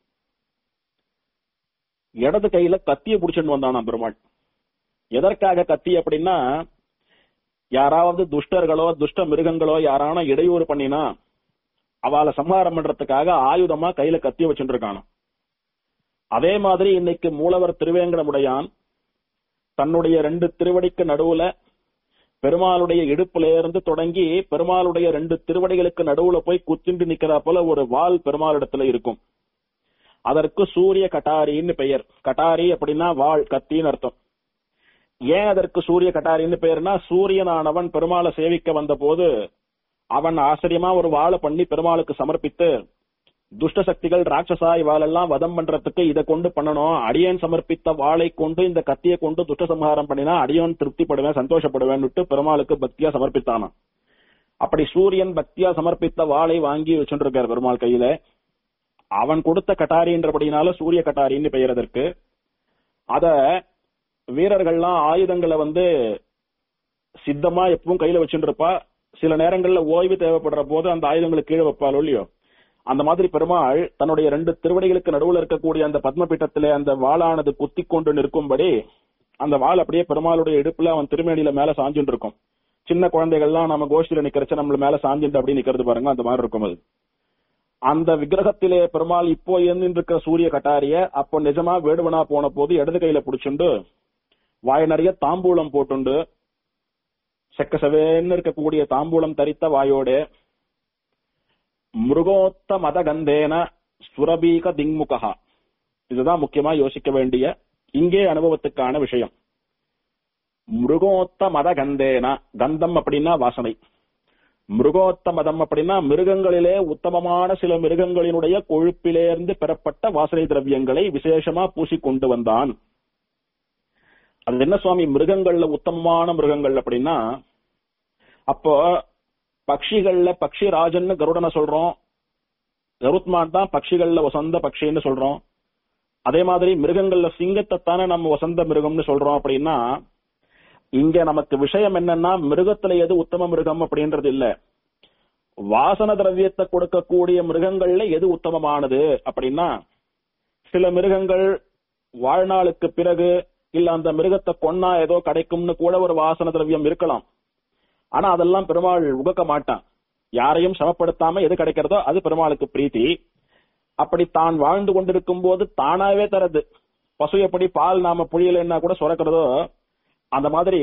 இடது கையில கத்திய புடிச்சுட்டு வந்தானாம் பெருமாள் எதற்காக கத்தி அப்படின்னா யாராவது துஷ்டர்களோ துஷ்ட மிருகங்களோ யாரான இடையூறு பண்ணினா அவளை சம்ஹாரம் பண்றதுக்காக ஆயுதமா கையில கத்தி வச்சுட்டு இருக்கானோ அதே மாதிரி இன்னைக்கு மூலவர் திருவேங்கடமுடையான் தன்னுடைய ரெண்டு திருவடிக்கு நடுவுல பெருமாளுடைய இடுப்புல இருந்து தொடங்கி பெருமாளுடைய ரெண்டு திருவடிகளுக்கு நடுவுல போய் குத்திண்டு நிக்கிறா போல ஒரு வால் பெருமாளிடத்துல இருக்கும் அதற்கு சூரிய கட்டாரின்னு பெயர் கட்டாரி அப்படின்னா வாள் கத்தின்னு அர்த்தம் ஏன் அதற்கு சூரிய கட்டாரின்னு பெயர்னா சூரியனானவன் பெருமாளை சேவிக்க வந்த போது அவன் ஆச்சரியமா ஒரு வாழை பண்ணி பெருமாளுக்கு சமர்ப்பித்து துஷ்ட சக்திகள் ராட்சசா இவாளெல்லாம் வதம் பண்றதுக்கு இதை கொண்டு பண்ணணும் அடியன் சமர்ப்பித்த வாளை கொண்டு இந்த கத்தியை கொண்டு துஷ்ட சம்ஹாரம் பண்ணினா அடியன் திருப்திப்படுவேன் சந்தோஷப்படுவேன் பெருமாளுக்கு பக்தியா சமர்ப்பித்தானாம் அப்படி சூரியன் பக்தியா சமர்ப்பித்த வாளை வாங்கி வச்சுருக்கார் பெருமாள் கையில அவன் கொடுத்த கட்டாரின்றபடினால சூரிய கட்டாரின்னு பெயர் அதற்கு அத வீரர்கள்லாம் ஆயுதங்களை வந்து சித்தமா எப்பவும் கையில வச்சுட்டு இருப்பா சில நேரங்கள்ல ஓய்வு தேவைப்படுற போது அந்த ஆயுதங்களை கீழே வைப்பாளோ இல்லையோ அந்த மாதிரி பெருமாள் தன்னுடைய ரெண்டு திருவடிகளுக்கு நடுவுல இருக்கக்கூடிய அந்த பத்மபீட்டத்திலே அந்த வாளானது குத்தி கொண்டு நிற்கும்படி அந்த வாள் அப்படியே பெருமாளுடைய இடுப்புல அவன் திருமேனியில மேல சாஞ்சுட்டு இருக்கும் சின்ன குழந்தைகள்லாம் நம்ம கோஷ்டியில நிக்கிறச்ச நம்மள மேல சாஞ்சுட்டு அப்படி நிக்கிறது பாருங்க அந்த மாதிரி இருக்கும் அது அந்த விக்கிரகத்திலே பெருமாள் இப்போ இருந்துட்டு இருக்கிற சூரிய கட்டாரிய அப்போ நிஜமா வேடுவனா போன போது இடது கையில புடிச்சுண்டு வாய் நிறைய தாம்பூலம் போட்டுண்டு செக்க செவேன்னு இருக்கக்கூடிய தாம்பூலம் தரித்த வாயோட மிருகோத்த மத கந்தேன சுரபீக திங்முகா இதுதான் முக்கியமா யோசிக்க வேண்டிய இங்கே அனுபவத்துக்கான விஷயம் மிருகோத்த மத கந்தேன கந்தம் அப்படின்னா வாசனை மிருகோத்த மதம் அப்படின்னா மிருகங்களிலே உத்தமமான சில மிருகங்களினுடைய கொழுப்பிலேருந்து பெறப்பட்ட வாசனை திரவியங்களை விசேஷமா பூசி கொண்டு வந்தான் அது என்ன சுவாமி மிருகங்கள்ல உத்தமமான மிருகங்கள் அப்படின்னா அப்போ பக்ஷிகள்ல பக்ஷி ராஜன்னு கருடனை சொல்றோம் கருத்மான் தான் பக்ஷிகள்ல வசந்த பக்ஷின்னு சொல்றோம் அதே மாதிரி மிருகங்கள்ல சிங்கத்தை தானே நம்ம வசந்த மிருகம்னு சொல்றோம் அப்படின்னா இங்க நமக்கு விஷயம் என்னன்னா மிருகத்துல எது உத்தம மிருகம் அப்படின்றது இல்ல வாசன திரவியத்தை கொடுக்கக்கூடிய மிருகங்கள்ல எது உத்தமமானது அப்படின்னா சில மிருகங்கள் வாழ்நாளுக்கு பிறகு இல்ல அந்த மிருகத்தை கொன்னா ஏதோ கிடைக்கும்னு கூட ஒரு வாசன திரவியம் இருக்கலாம் ஆனா அதெல்லாம் பெருமாள் உகக்க மாட்டான் யாரையும் சமப்படுத்தாம எது கிடைக்கிறதோ அது பெருமாளுக்கு பிரீத்தி அப்படி தான் வாழ்ந்து கொண்டிருக்கும் போது தானாவே தரது பசு எப்படி பால் நாம புழியலன்னா கூட சுரக்கிறதோ அந்த மாதிரி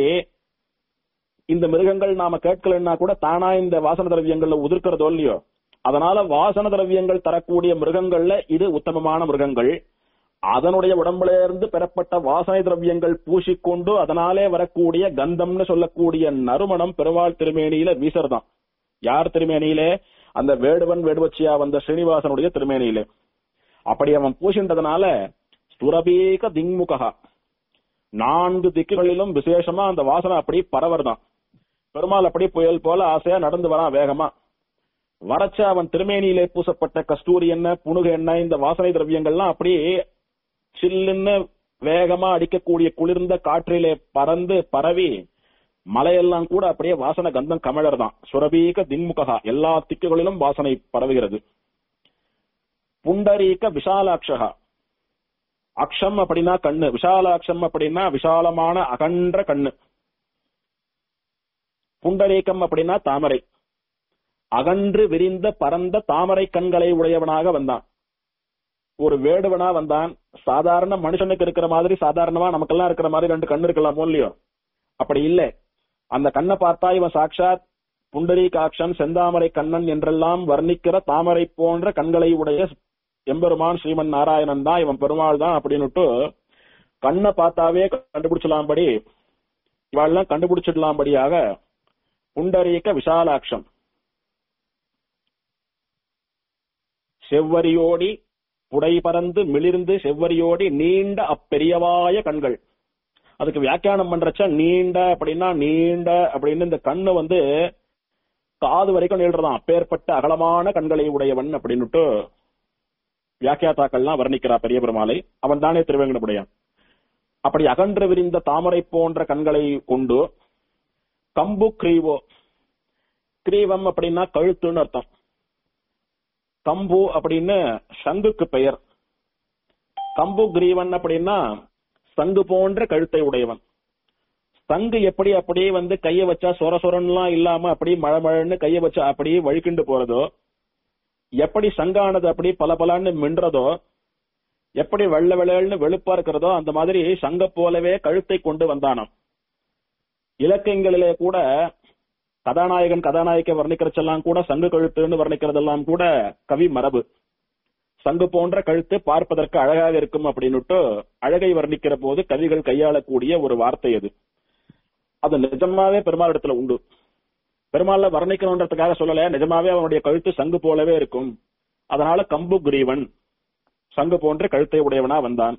இந்த மிருகங்கள் நாம கேட்கலன்னா கூட தானா இந்த வாசன திரவியங்கள்ல உதிர்க்கிறதோ இல்லையோ அதனால வாசன திரவியங்கள் தரக்கூடிய மிருகங்கள்ல இது உத்தமமான மிருகங்கள் அதனுடைய உடம்புல இருந்து பெறப்பட்ட வாசனை திரவியங்கள் பூசிக்கொண்டு அதனாலே வரக்கூடிய கந்தம்னு சொல்லக்கூடிய நறுமணம் பெருமாள் திருமேனியில வீசறதான் யார் திருமேனியிலே அந்த வேடுவன் வேடுவச்சியா வந்த ஸ்ரீனிவாசனுடைய திருமேனியிலே அப்படி அவன் பூசின்றதுனால சுரபீக திங்முகா நான்கு திக்குகளிலும் விசேஷமா அந்த வாசனை அப்படி பரவர்தான் பெருமாள் அப்படி புயல் போல ஆசையா நடந்து வரான் வேகமா வரச்ச அவன் திருமேனியிலே பூசப்பட்ட கஸ்தூரி என்ன புணுகு என்ன இந்த வாசனை திரவியங்கள்லாம் அப்படி சில்லுன்னு வேகமா அடிக்கக்கூடிய குளிர்ந்த காற்றிலே பறந்து பரவி மலையெல்லாம் கூட அப்படியே வாசனை கந்தம் கமழர் தான் சுரபீக திங்முகா எல்லா திக்குகளிலும் வாசனை பரவுகிறது புண்டரீக விஷாலாட்சகா அக்ஷம் அப்படின்னா கண்ணு விஷாலாட்சம் அப்படின்னா விஷாலமான அகன்ற கண்ணு புண்டரீகம் அப்படின்னா தாமரை அகன்று விரிந்த பரந்த தாமரை கண்களை உடையவனாக வந்தான் ஒரு வேடுவனா வந்தான் சாதாரண மனுஷனுக்கு இருக்கிற மாதிரி சாதாரணமா நமக்கெல்லாம் இருக்கிற மாதிரி ரெண்டு கண்ணு இருக்கலாமோ இல்லையோ அப்படி இல்லை அந்த கண்ணை பார்த்தா இவன் சாட்சாத் புண்டரீகாட்சன் செந்தாமரை கண்ணன் என்றெல்லாம் வர்ணிக்கிற தாமரை போன்ற கண்களை உடைய எம்பெருமான் ஸ்ரீமன் நாராயணன் தான் இவன் பெருமாள் தான் அப்படின்னுட்டு கண்ணை பார்த்தாவே கண்டுபிடிச்சலாம்படி இவாள்லாம் கண்டுபிடிச்சிடலாம்படியாக புண்டரீக விஷாலாட்சம் செவ்வரியோடி புடை பறந்து மிளிர்ந்து செவ்வரியோடி நீண்ட அப்பெரியவாய கண்கள் அதுக்கு வியாக்கியானம் பண்றச்ச நீண்ட அப்படின்னா நீண்ட அப்படின்னு இந்த கண்ணு வந்து காது வரைக்கும் நீள்றதான் அப்பேற்பட்ட அகலமான கண்களை உடையவன் அப்படின்னுட்டு வியாக்கியாத்தாக்கள்லாம் வர்ணிக்கிறா பெரிய பெருமாளை அவன் தானே திருவேங்கடமுடையான் அப்படி அகன்று விரிந்த தாமரை போன்ற கண்களை கொண்டு கம்பு கிரீவோ கிரீவம் அப்படின்னா கழுத்துன்னு அர்த்தம் கம்பு அப்படின்னு சங்குக்கு பெயர் கம்பு கிரீவன் அப்படின்னா சங்கு போன்ற கழுத்தை உடையவன் சங்கு எப்படி அப்படியே வந்து கைய வச்சா சொர சொரன்லாம் இல்லாம அப்படியே மழை மழைன்னு கைய வச்சா அப்படியே வழுக்கிண்டு போறதோ எப்படி சங்கானது அப்படி பல பலன்னு மின்றதோ எப்படி வெள்ள வெள்ளன்னு வெளுப்பா இருக்கிறதோ அந்த மாதிரி சங்க போலவே கழுத்தை கொண்டு வந்தானாம் இலக்கியங்களிலே கூட கதாநாயகன் கதாநாயகை வர்ணிக்கிறச்செல்லாம் கூட சங்கு கழுத்துன்னு வர்ணிக்கிறதெல்லாம் கூட கவி மரபு சங்கு போன்ற கழுத்து பார்ப்பதற்கு அழகாக இருக்கும் அப்படின்னுட்டு அழகை வர்ணிக்கிற போது கவிகள் கையாளக்கூடிய ஒரு வார்த்தை அது அது நிஜமாவே பெருமாள் இடத்துல உண்டு பெருமாள்ல வர்ணிக்கணுன்றதுக்காக சொல்லல நிஜமாவே அவனுடைய கழுத்து சங்கு போலவே இருக்கும் அதனால கம்பு கிரீவன் சங்கு போன்ற கழுத்தை உடையவனா வந்தான்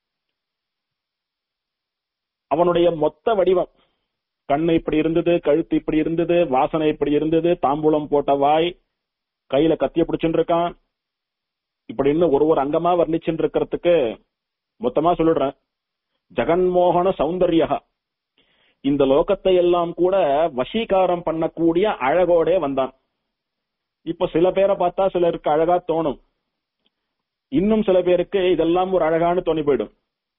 அவனுடைய மொத்த வடிவம் கண்ணு இப்படி இருந்தது கழுத்து இப்படி இருந்தது வாசனை இப்படி இருந்தது தாம்பூலம் போட்ட வாய் கையில கத்திய பிடிச்சுட்டு இருக்கான் இப்படின்னு ஒரு ஒரு அங்கமா வர்ணிச்சுட்டு இருக்கிறதுக்கு மொத்தமா சொல்லிடுறேன் ஜெகன்மோகன சௌந்தர்யா இந்த லோகத்தை எல்லாம் கூட வசீகாரம் பண்ணக்கூடிய அழகோடே வந்தான் இப்ப சில பேரை பார்த்தா சிலருக்கு அழகா தோணும் இன்னும் சில பேருக்கு இதெல்லாம் ஒரு அழகான்னு தோணி போயிடும்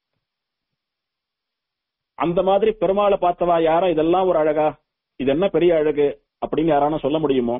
அந்த மாதிரி பெருமாளை பார்த்தவா யாரா இதெல்லாம் ஒரு அழகா இது என்ன பெரிய அழகு அப்படின்னு யாரான சொல்ல முடியுமோ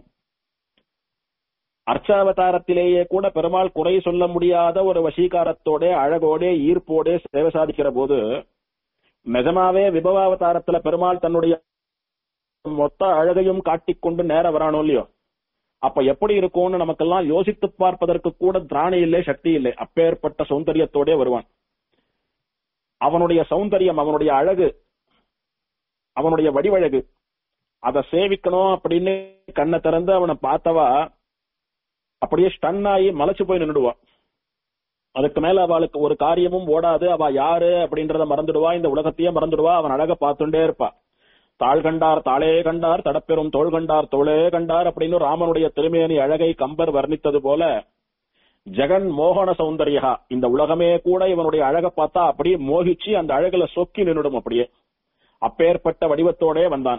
அர்ச்சாவதாரத்திலேயே கூட பெருமாள் குறை சொல்ல முடியாத ஒரு வசீகாரத்தோட அழகோட ஈர்ப்போட சேவை சாதிக்கிற போது நிஜமாவே விபவாவதாரத்துல பெருமாள் தன்னுடைய மொத்த அழகையும் காட்டிக்கொண்டு நேர வரானோ இல்லையோ அப்ப எப்படி இருக்கும்னு நமக்கெல்லாம் யோசித்து பார்ப்பதற்கு கூட திராணி இல்லை சக்தி இல்லை அப்பேற்பட்ட சௌந்தரியத்தோட வருவான் அவனுடைய சௌந்தரியம் அவனுடைய அழகு அவனுடைய வடிவழகு அதை சேவிக்கணும் அப்படின்னு கண்ணை திறந்து அவனை பார்த்தவா அப்படியே ஸ்டன் ஆகி மலைச்சு போய் நின்றுடுவா அதுக்கு மேல அவளுக்கு ஒரு காரியமும் ஓடாது அவ யாரு அப்படின்றத மறந்துடுவா இந்த உலகத்தையே மறந்துடுவா அவன் அழக பார்த்துட்டே இருப்பா தாழ் கண்டார் தாளே கண்டார் தடப்பெரும் தோள் கண்டார் தோளே கண்டார் அப்படின்னு ராமனுடைய திருமேனி அழகை கம்பர் வர்ணித்தது போல ஜெகன் மோகன சௌந்தர்யா இந்த உலகமே கூட இவனுடைய அழக பார்த்தா அப்படியே மோகிச்சு அந்த அழகுல சொக்கி நின்னுடும் அப்படியே அப்பேற்பட்ட வடிவத்தோடே வந்தான்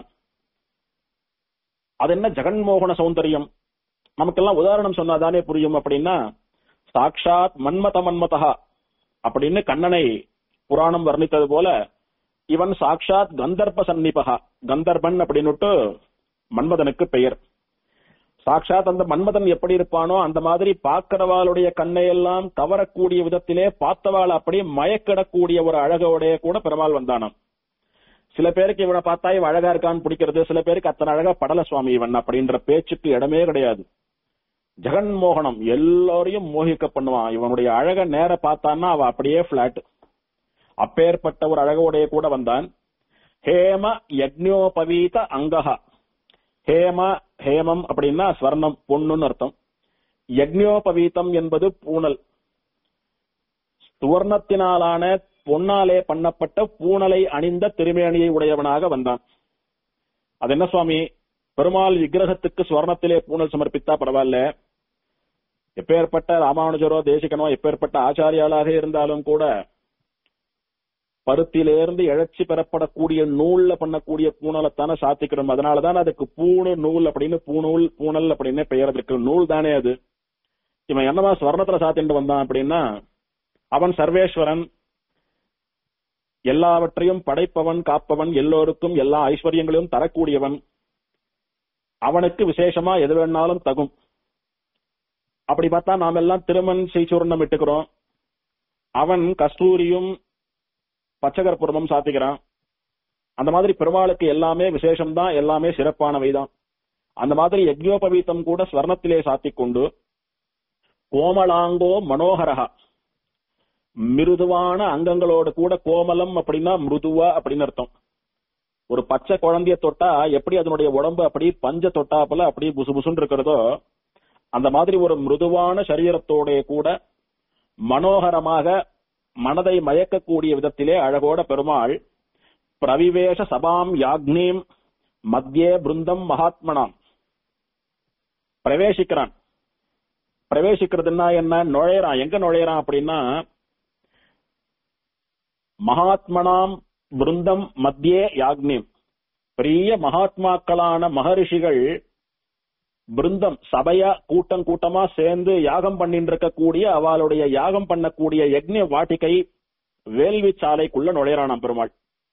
அது என்ன ஜெகன்மோகன சௌந்தரியம் நமக்கெல்லாம் உதாரணம் சொன்னாதானே புரியும் அப்படின்னா சாக்ஷாத் மன்மத மன்மதா அப்படின்னு கண்ணனை புராணம் வர்ணித்தது போல இவன் சாக்ஷாத் கந்தர்ப்ப சன்னிபகா கந்தர்பன் அப்படின்னுட்டு மன்மதனுக்கு பெயர் சாக்ஷாத் அந்த மன்மதன் எப்படி இருப்பானோ அந்த மாதிரி பார்க்கிறவாளுடைய கண்ணையெல்லாம் கவரக்கூடிய விதத்திலே பார்த்தவாள் அப்படியே மயக்கிடக்கூடிய ஒரு அழகோடைய கூட பெருமாள் வந்தானாம் சில பேருக்கு இவனை பார்த்தா இவன் அழகா இருக்கான்னு பிடிக்கிறது சில பேருக்கு அத்தனை அழகா படல சுவாமி இவன் அப்படின்ற பேச்சுக்கு இடமே கிடையாது ஜெகன்மோகனம் எல்லாரையும் மோகிக்க பண்ணுவான் இவனுடைய அழக நேர பார்த்தான்னா அவ அப்படியே பிளாட் அப்பேற்பட்ட ஒரு அழகோடைய கூட வந்தான் ஹேம யக்ஞோபவீத அங்கஹா ஹேம ஹேமம் அப்படின்னா ஸ்வர்ணம் பொண்ணுன்னு அர்த்தம் யக்ஞோபவீதம் என்பது பூனல் சுவர்ணத்தினாலான பொன்னாலே பண்ணப்பட்ட பூனலை அணிந்த திருமேனியை உடையவனாக வந்தான் அது என்ன சுவாமி பெருமாள் விக்கிரகத்துக்கு ஸ்வர்ணத்திலே பூனல் சமர்ப்பித்தா பரவாயில்ல எப்பேற்பட்ட ராமானுஜரோ தேசிகனோ எப்பேற்பட்ட ஆச்சாரியாளாக இருந்தாலும் கூட பருத்தியிலிருந்து இழைச்சி பெறப்படக்கூடிய நூல்ல பண்ணக்கூடிய பூணலைத்தானே சாத்திக்கணும் அதனாலதான் அதுக்கு பூணு நூல் அப்படின்னு பூநூல் பூணல் அப்படின்னு பெயர் இருக்கு நூல் தானே அது இவன் என்னமா ஸ்வர்ணத்துல சாத்திட்டு வந்தான் அப்படின்னா அவன் சர்வேஸ்வரன் எல்லாவற்றையும் படைப்பவன் காப்பவன் எல்லோருக்கும் எல்லா ஐஸ்வர்யங்களையும் தரக்கூடியவன் அவனுக்கு விசேஷமா எது வேணாலும் தகும் அப்படி பார்த்தா நாம் எல்லாம் திருமண் செய்சூர்ணம் இட்டுக்கிறோம் அவன் கஸ்தூரியும் பச்சகற்புரமும் சாத்திக்கிறான் அந்த மாதிரி பெருமாளுக்கு எல்லாமே விசேஷம்தான் எல்லாமே சிறப்பானவைதான் அந்த மாதிரி யஜ்யோபவீத்தம் கூட ஸ்வர்ணத்திலே சாத்திக் கொண்டு கோமலாங்கோ மனோகரகா மிருதுவான அங்கங்களோடு கூட கோமலம் அப்படின்னா மிருதுவா அப்படின்னு அர்த்தம் ஒரு பச்சை குழந்தைய தொட்டா எப்படி அதனுடைய உடம்பு அப்படி பஞ்ச தொட்டாப்புல அப்படி புசு புசுன்னு இருக்கிறதோ அந்த மாதிரி ஒரு மிருதுவான சரீரத்தோட கூட மனோகரமாக மனதை மயக்கக்கூடிய விதத்திலே அழகோட பெருமாள் பிரவிவேஷ சபாம் யாக்னீம் மத்தியே பிருந்தம் மகாத்மனாம் பிரவேசிக்கிறான் பிரவேசிக்கிறதுன்னா என்ன நுழையறான் எங்க நுழையறான் அப்படின்னா மகாத்மனாம் பிருந்தம் மத்தியே யாக்னீம் பெரிய மகாத்மாக்களான மகரிஷிகள் பிருந்தம் சபையா கூட்டம் கூட்டமா சேர்ந்து யாகம் பண்ணிட்டு இருக்கக்கூடிய அவளுடைய யாகம் பண்ணக்கூடிய யக்ஞ வாட்டிகை வேள்வி சாலைக்குள்ள நுழையறானாம் பெருமாள்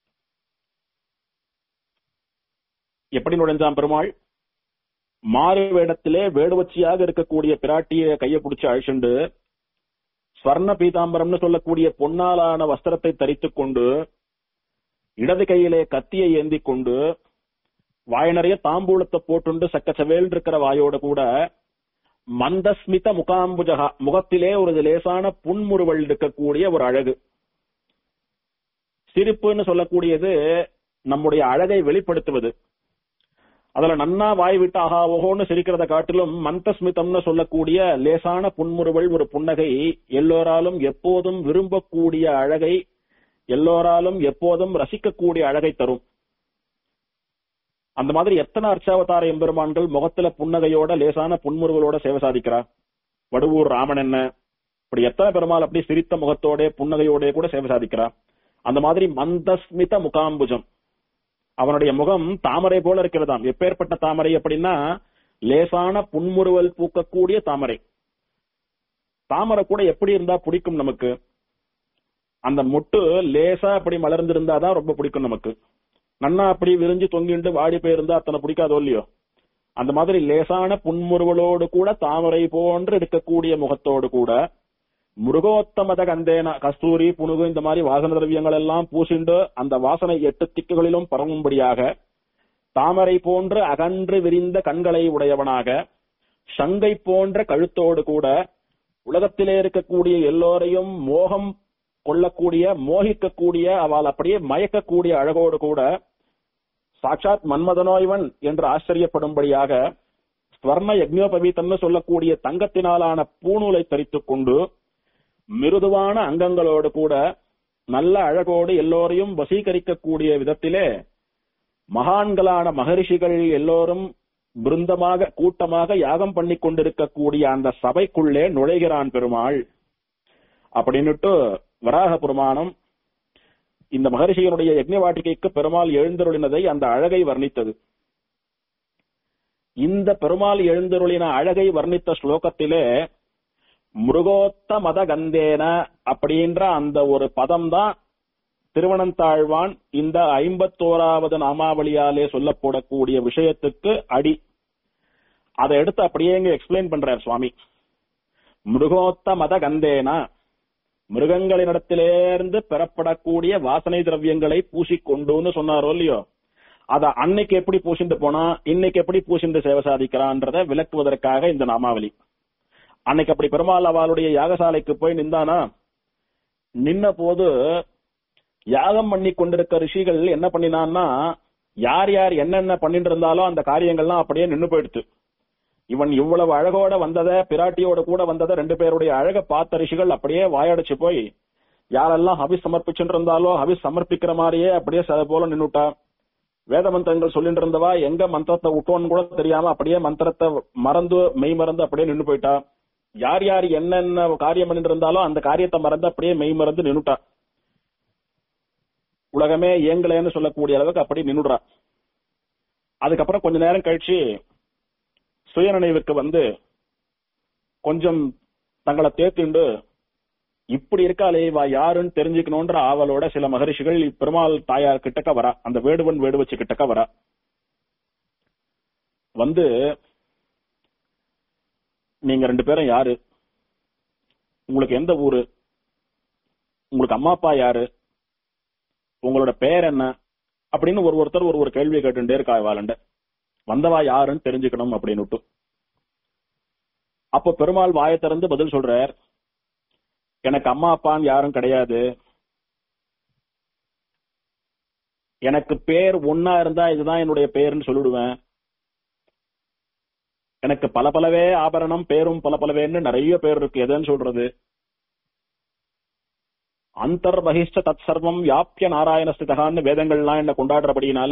எப்படி நுழைஞ்சான் பெருமாள் மாறு வேடத்திலே வேடுவச்சியாக இருக்கக்கூடிய பிராட்டிய கையை பிடிச்சு அழிச்சுண்டு ஸ்வர்ண பீதாம்பரம்னு சொல்லக்கூடிய பொன்னாலான வஸ்திரத்தை தரித்துக் கொண்டு இடது கையிலே கத்தியை ஏந்தி கொண்டு வாய் நிறைய தாம்பூலத்தை போட்டுண்டு சக்கச்சவேல் இருக்கிற வாயோட கூட மந்தஸ்மித முகாம்புஜகா முகத்திலே ஒரு லேசான புன்முறுவல் இருக்கக்கூடிய ஒரு அழகு சிரிப்புன்னு சொல்லக்கூடியது நம்முடைய அழகை வெளிப்படுத்துவது அதுல நன்னா வாய் விட்டு ஆஹா ஓஹோன்னு சிரிக்கிறத காட்டிலும் மந்தஸ்மிதம்னு சொல்லக்கூடிய லேசான புன்முறுவல் ஒரு புன்னகை எல்லோராலும் எப்போதும் விரும்பக்கூடிய அழகை எல்லோராலும் எப்போதும் ரசிக்கக்கூடிய அழகை தரும் அந்த மாதிரி எத்தனை அர்ச்சாவதார எம்பெருமான்கள் முகத்துல புன்னகையோட லேசான புன்முறுவலோட சேவை சாதிக்கிறா வடுவூர் ராமன் என்ன இப்படி எத்தனை பெருமாள் அப்படி சிரித்த முகத்தோட புன்னகையோட கூட சேவை சாதிக்கிறா அந்த மாதிரி மந்தஸ்மித முகாம்புஜம் அவனுடைய முகம் தாமரை போல இருக்கிறதாம் எப்பேற்பட்ட தாமரை அப்படின்னா லேசான புன்முறுவல் பூக்கக்கூடிய தாமரை தாமரை கூட எப்படி இருந்தா பிடிக்கும் நமக்கு அந்த முட்டு லேசா அப்படி மலர்ந்திருந்தாதான் ரொம்ப பிடிக்கும் நமக்கு நன்னா அப்படி விரிஞ்சு தொங்கிண்டு வாடி போயிருந்தா அத்தனை பிடிக்காதோ இல்லையோ அந்த மாதிரி லேசான புன்முறுவலோடு கூட தாமரை போன்று இருக்கக்கூடிய முகத்தோடு கூட முருகோத்தமத கந்தேன கஸ்தூரி புனுகு இந்த மாதிரி வாசன திரவியங்கள் எல்லாம் பூசிண்டு அந்த வாசனை எட்டு திக்குகளிலும் பரவும்படியாக தாமரை போன்று அகன்று விரிந்த கண்களை உடையவனாக சங்கை போன்ற கழுத்தோடு கூட உலகத்திலே இருக்கக்கூடிய எல்லோரையும் மோகம் கொள்ளக்கூடிய மோகிக்கக்கூடிய அவள் அப்படியே மயக்கக்கூடிய அழகோடு கூட சாட்சாத் மன்மதனோய்வன் என்று ஆச்சரியப்படும்படியாக ஸ்வர்ண யக்ஞோபவீதம்னு சொல்லக்கூடிய தங்கத்தினாலான பூணூலை தரித்துக் கொண்டு மிருதுவான அங்கங்களோடு கூட நல்ல அழகோடு எல்லோரையும் வசீகரிக்கக்கூடிய விதத்திலே மகான்களான மகரிஷிகள் எல்லோரும் பிருந்தமாக கூட்டமாக யாகம் பண்ணி கொண்டிருக்கக்கூடிய அந்த சபைக்குள்ளே நுழைகிறான் பெருமாள் அப்படின்னுட்டு வராக புராணம் இந்த மகரிஷியனுடைய யக்ஞ வாட்டிகைக்கு பெருமாள் எழுந்தருளினதை அந்த அழகை வர்ணித்தது இந்த பெருமாள் எழுந்தருளின அழகை வர்ணித்த ஸ்லோகத்திலே முருகோத்த மத கந்தேன அப்படின்ற அந்த ஒரு பதம் தான் திருவனந்தாழ்வான் இந்த ஐம்பத்தோராவது நாமாவளியாலே சொல்லப்படக்கூடிய விஷயத்துக்கு அடி அதை எடுத்து அப்படியே இங்க எக்ஸ்பிளைன் பண்றார் சுவாமி மிருகோத்த மத கந்தேனா மிருகங்களினிடத்திலேருந்து பெறப்படக்கூடிய வாசனை திரவியங்களை பூசிக்கொண்டுன்னு சொன்னாரோ இல்லையோ அத அன்னைக்கு எப்படி பூசிண்டு போனா இன்னைக்கு எப்படி பூசிண்டு சேவை சாதிக்கிறான்றத விளக்குவதற்காக இந்த நாமாவளி அன்னைக்கு அப்படி பெருமாள் அவளுடைய யாகசாலைக்கு போய் நின்றானா நின்ன போது யாகம் பண்ணி கொண்டிருக்க ரிஷிகள் என்ன பண்ணினான்னா யார் யார் என்னென்ன பண்ணிட்டு இருந்தாலும் அந்த காரியங்கள்லாம் அப்படியே நின்னு போயிடுத்து இவன் இவ்வளவு அழகோட வந்தத பிராட்டியோட கூட வந்தத ரெண்டு பேருடைய அழக பார்த்த ரிஷிகள் அப்படியே வாயடிச்சு போய் யாரெல்லாம் ஹவிஸ் சமர்ப்பிச்சுட்டு இருந்தாலோ ஹவிஸ் சமர்ப்பிக்கிற மாதிரியே அப்படியே ச- போல நின்னுட்டா வேத மந்திரங்கள் சொல்லிட்டு இருந்தவா எங்க மந்திரத்தை விட்டோன்னு கூட தெரியாம அப்படியே மந்திரத்தை மறந்து மெய் மறந்து அப்படியே நின்னு போயிட்டா யார் யார் என்னென்ன காரியம் பண்ணிட்டு இருந்தாலும் அந்த காரியத்தை மறந்து அப்படியே மெய் மறந்து நின்னுட்டா உலகமே இயங்கலைன்னு சொல்லக்கூடிய அளவுக்கு அப்படி நின்னுடுறா அதுக்கப்புறம் கொஞ்ச நேரம் கழிச்சு சுயநினைவுக்கு வந்து கொஞ்சம் தங்களை தேத்திண்டு இப்படி இருக்காளே வா யாருன்னு தெரிஞ்சுக்கணும்ன்ற ஆவலோட சில மகரிஷிகள் பெருமாள் தாயார் கிட்டக்க வரா அந்த வேடுவன் வேடுவச்சு கிட்டக்க வரா வந்து நீங்க ரெண்டு பேரும் யாரு உங்களுக்கு எந்த ஊரு உங்களுக்கு அம்மா அப்பா யாரு உங்களோட பேர் என்ன அப்படின்னு ஒரு ஒருத்தர் ஒரு ஒரு கேள்வி கேட்டுட்டே இருக்கா வாழண்ட வந்தவா யாருன்னு தெரிஞ்சுக்கணும் அப்படின்னு அப்ப பெருமாள் வாயை திறந்து பதில் சொல்றார் எனக்கு அம்மா அப்பான்னு யாரும் கிடையாது எனக்கு பேர் ஒன்னா இருந்தா இதுதான் என்னுடைய பேருன்னு சொல்லிடுவேன் எனக்கு பல பலவே ஆபரணம் பேரும் பல பலவேன்னு நிறைய பேர் இருக்கு எதுன்னு சொல்றது அந்தர் பகிஷ்ட தத் சர்வம் வியாபிய நாராயண ஸ்திதகான்னு வேதங்கள்லாம் என்ன கொண்டாடுறபடினால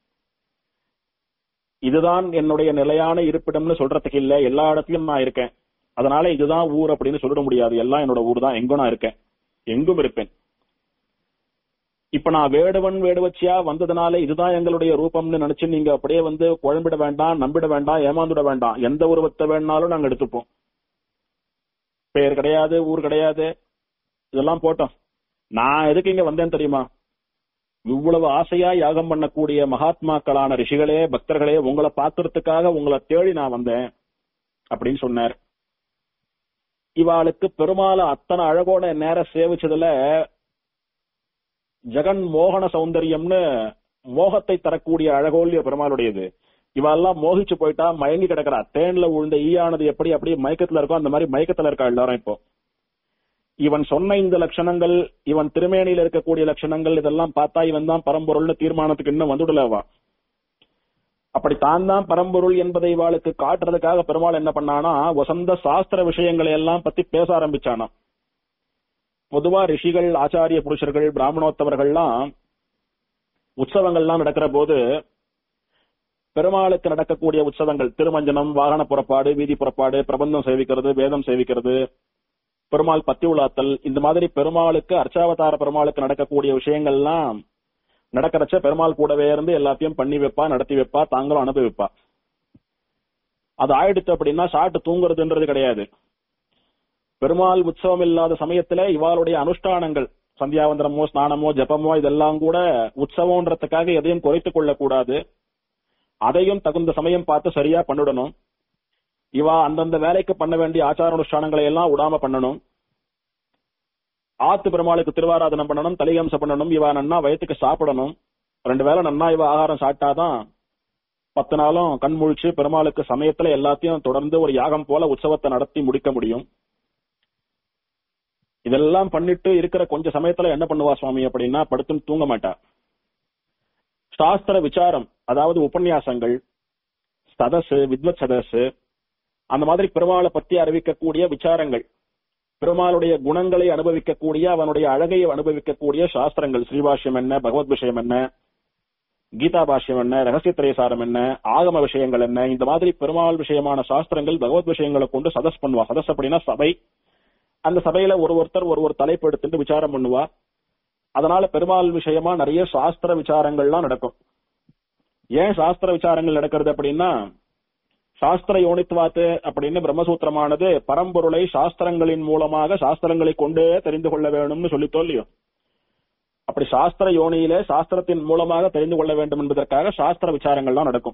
இதுதான் என்னுடைய நிலையான இருப்பிடம்னு சொல்றதுக்கு இல்ல எல்லா இடத்துலயும் நான் இருக்கேன் அதனால இதுதான் ஊர் அப்படின்னு சொல்லிட முடியாது எல்லாம் என்னோட ஊர் தான் எங்கும் நான் இருக்கேன் எங்கும் இருப்பேன் இப்ப நான் வேடுவன் வேடுவச்சியா வந்ததுனால இதுதான் எங்களுடைய ரூபம்னு நினைச்சு நீங்க அப்படியே வந்து குழம்பிட வேண்டாம் நம்பிட வேண்டாம் ஏமாந்துட வேண்டாம் எந்த உருவத்தை வேணாலும் நாங்க எடுத்துப்போம் பேர் கிடையாது ஊர் கிடையாது இதெல்லாம் போட்டோம் நான் எதுக்கு இங்க வந்தேன் தெரியுமா இவ்வளவு ஆசையா யாகம் பண்ணக்கூடிய மகாத்மாக்களான ரிஷிகளே பக்தர்களே உங்களை பார்க்கறதுக்காக உங்களை தேடி நான் வந்தேன் அப்படின்னு சொன்னார் இவாளுக்கு பெருமாள அத்தனை அழகோட நேரம் சேவிச்சதுல ஜெகன் மோகன சௌந்தரியம்னு மோகத்தை தரக்கூடிய அழகோல்ய பெருமாளுடையது இவெல்லாம் மோகிச்சு போயிட்டா மயங்கி கிடக்குறா தேன்ல விழுந்த ஈயானது எப்படி அப்படியே மயக்கத்துல இருக்கோ அந்த மாதிரி மயக்கத்துல இருக்கா எல்லாரும் இப்போ இவன் சொன்ன இந்த லட்சணங்கள் இவன் திருமேனியில இருக்கக்கூடிய லட்சணங்கள் இதெல்லாம் பார்த்தா இவன் தான் பரம்பொருள்னு தீர்மானத்துக்கு இன்னும் வந்துடலவா அப்படி தான் தான் பரம்பொருள் என்பதை இவாளுக்கு காட்டுறதுக்காக பெருமாள் என்ன பண்ணானா வசந்த சாஸ்திர விஷயங்களை எல்லாம் பத்தி பேச ஆரம்பிச்சானா பொதுவா ரிஷிகள் ஆச்சாரிய புருஷர்கள் பிராமணோத்தவர்கள்லாம் உற்சவங்கள்லாம் நடக்கிற போது பெருமாளுக்கு நடக்கக்கூடிய உற்சவங்கள் திருமஞ்சனம் வாகன புறப்பாடு வீதி புறப்பாடு பிரபந்தம் சேவிக்கிறது வேதம் சேவிக்கிறது பெருமாள் பத்தி உலாத்தல் இந்த மாதிரி பெருமாளுக்கு அர்ச்சாவதார பெருமாளுக்கு நடக்கக்கூடிய விஷயங்கள்லாம் நடக்கிறச்ச பெருமாள் கூடவே இருந்து எல்லாத்தையும் பண்ணி வைப்பா நடத்தி வைப்பா தாங்களும் அனுபவிப்பா அது ஆயிடுச்சு அப்படின்னா சாட்டு தூங்குறதுன்றது கிடையாது பெருமாள் உற்சவம் இல்லாத சமயத்துல இவாளுடைய அனுஷ்டானங்கள் சந்தியாவந்தனமோ ஸ்நானமோ ஜபமோ இதெல்லாம் கூட உற்சவம்ன்றதுக்காக எதையும் குறைத்துக் கொள்ளக்கூடாது அதையும் தகுந்த சமயம் பார்த்து சரியா பண்ணிடணும் இவா அந்தந்த வேலைக்கு பண்ண வேண்டிய ஆச்சார அனுஷ்டானங்களை எல்லாம் விடாம பண்ணணும் ஆத்து பெருமாளுக்கு திருவாராதனம் பண்ணணும் தலையம்சம் பண்ணணும் இவா நன்னா வயத்துக்கு சாப்பிடணும் ரெண்டு வேளை நன்னா இவ ஆகாரம் சாப்பிட்டாதான் பத்து நாளும் கண் முழிச்சு பெருமாளுக்கு சமயத்துல எல்லாத்தையும் தொடர்ந்து ஒரு யாகம் போல உற்சவத்தை நடத்தி முடிக்க முடியும் இதெல்லாம் பண்ணிட்டு இருக்கிற கொஞ்ச சமயத்துல என்ன பண்ணுவா சுவாமி அப்படின்னா படுத்துன்னு தூங்க மாட்டா சாஸ்திர விசாரம் அதாவது உபன்யாசங்கள் சதசு வித்வத் சதசு அந்த மாதிரி பெருமாளை பத்தி அறிவிக்கக்கூடிய விசாரங்கள் பெருமாளுடைய குணங்களை அனுபவிக்கக்கூடிய அவனுடைய அழகை அனுபவிக்கக்கூடிய சாஸ்திரங்கள் ஸ்ரீபாஷ்யம் என்ன பகவத் விஷயம் என்ன கீதா பாஷ்யம் என்ன ரகசிய திரைசாரம் என்ன ஆகம விஷயங்கள் என்ன இந்த மாதிரி பெருமாள் விஷயமான சாஸ்திரங்கள் பகவத் விஷயங்களை கொண்டு சதஸ் பண்ணுவா சதஸ் அப்படின்னா சபை அந்த சபையில ஒரு ஒருத்தர் ஒரு ஒரு தலைப்பு எடுத்துட்டு விசாரம் பண்ணுவா அதனால பெருமாள் விஷயமா நிறைய சாஸ்திர விசாரங்கள்லாம் நடக்கும் ஏன் சாஸ்திர விசாரங்கள் நடக்கிறது அப்படின்னா சாஸ்திர யோனித்வாத்து அப்படின்னு பிரம்மசூத்திரமானது பரம்பொருளை சாஸ்திரங்களின் மூலமாக சாஸ்திரங்களை கொண்டே தெரிந்து கொள்ள வேணும்னு சொல்லித்தோ இல்லையோ அப்படி சாஸ்திர யோனியில சாஸ்திரத்தின் மூலமாக தெரிந்து கொள்ள வேண்டும் என்பதற்காக சாஸ்திர விசாரங்கள்லாம் நடக்கும்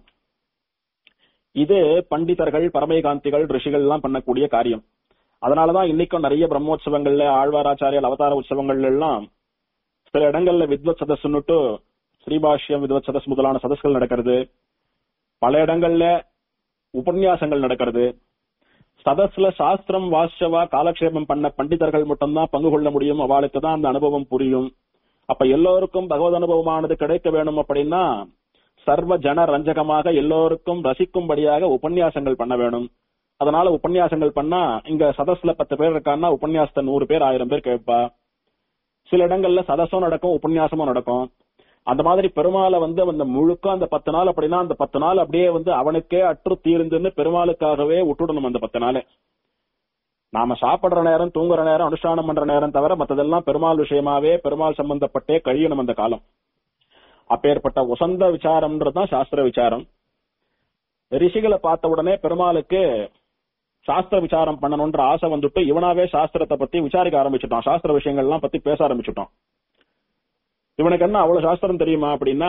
இது பண்டிதர்கள் பரமேகாந்திகள் ரிஷிகள் எல்லாம் பண்ணக்கூடிய காரியம் அதனாலதான் இன்னைக்கும் நிறைய பிரம்மோற்சவங்கள்ல ஆழ்வாராச்சாரியல் அவதார உற்சவங்கள்ல எல்லாம் சில இடங்கள்ல வித்வத் சதஸ்ன்னுட்டு ஸ்ரீபாஷ்யம் வித்வத் சதஸ் முதலான சதஸ்கள் நடக்கிறது பல இடங்கள்ல உபன்யாசங்கள் நடக்கிறது சதஸ்ல சாஸ்திரம் வாசிச்சவா காலக்ஷேபம் பண்ண பண்டிதர்கள் மட்டும்தான் பங்கு கொள்ள முடியும் அவளுக்கு தான் அந்த அனுபவம் புரியும் அப்ப எல்லோருக்கும் பகவத் அனுபவமானது கிடைக்க வேணும் அப்படின்னா சர்வ ஜன ரஞ்சகமாக எல்லோருக்கும் ரசிக்கும்படியாக உபன்யாசங்கள் பண்ண வேணும் அதனால உபன்யாசங்கள் பண்ணா இங்க சதஸ்ல பத்து பேர் இருக்கான்னா உபன்யாசத்தை நூறு பேர் ஆயிரம் பேர் கேட்பா சில இடங்கள்ல சதஸும் நடக்கும் உபன்யாசமும் நடக்கும் அந்த மாதிரி பெருமாளை வந்து அந்த முழுக்க அந்த பத்து நாள் அப்படின்னா அந்த பத்து நாள் அப்படியே வந்து அவனுக்கே அற்று தீர்ந்துன்னு பெருமாளுக்காகவே விட்டுடணும் அந்த பத்து நாள் நாம சாப்பிடுற நேரம் தூங்குற நேரம் அனுஷ்டானம் பண்ற நேரம் தவிர மத்ததெல்லாம் பெருமாள் விஷயமாவே பெருமாள் சம்பந்தப்பட்டே கழியணும் அந்த காலம் அப்பேற்பட்ட உசந்த விசாரம்ன்றதுதான் சாஸ்திர விசாரம் ரிஷிகளை பார்த்த உடனே பெருமாளுக்கு சாஸ்திர விசாரம் பண்ணணும்ன்ற ஆசை வந்துட்டு இவனாவே சாஸ்திரத்தை பத்தி விசாரிக்க ஆரம்பிச்சுட்டான் சாஸ்திர விஷயங்கள்லாம் பத்தி பேச ஆரம்பிச்சுட்டான் இவனுக்கு என்ன அவ்வளவு சாஸ்திரம் தெரியுமா அப்படின்னா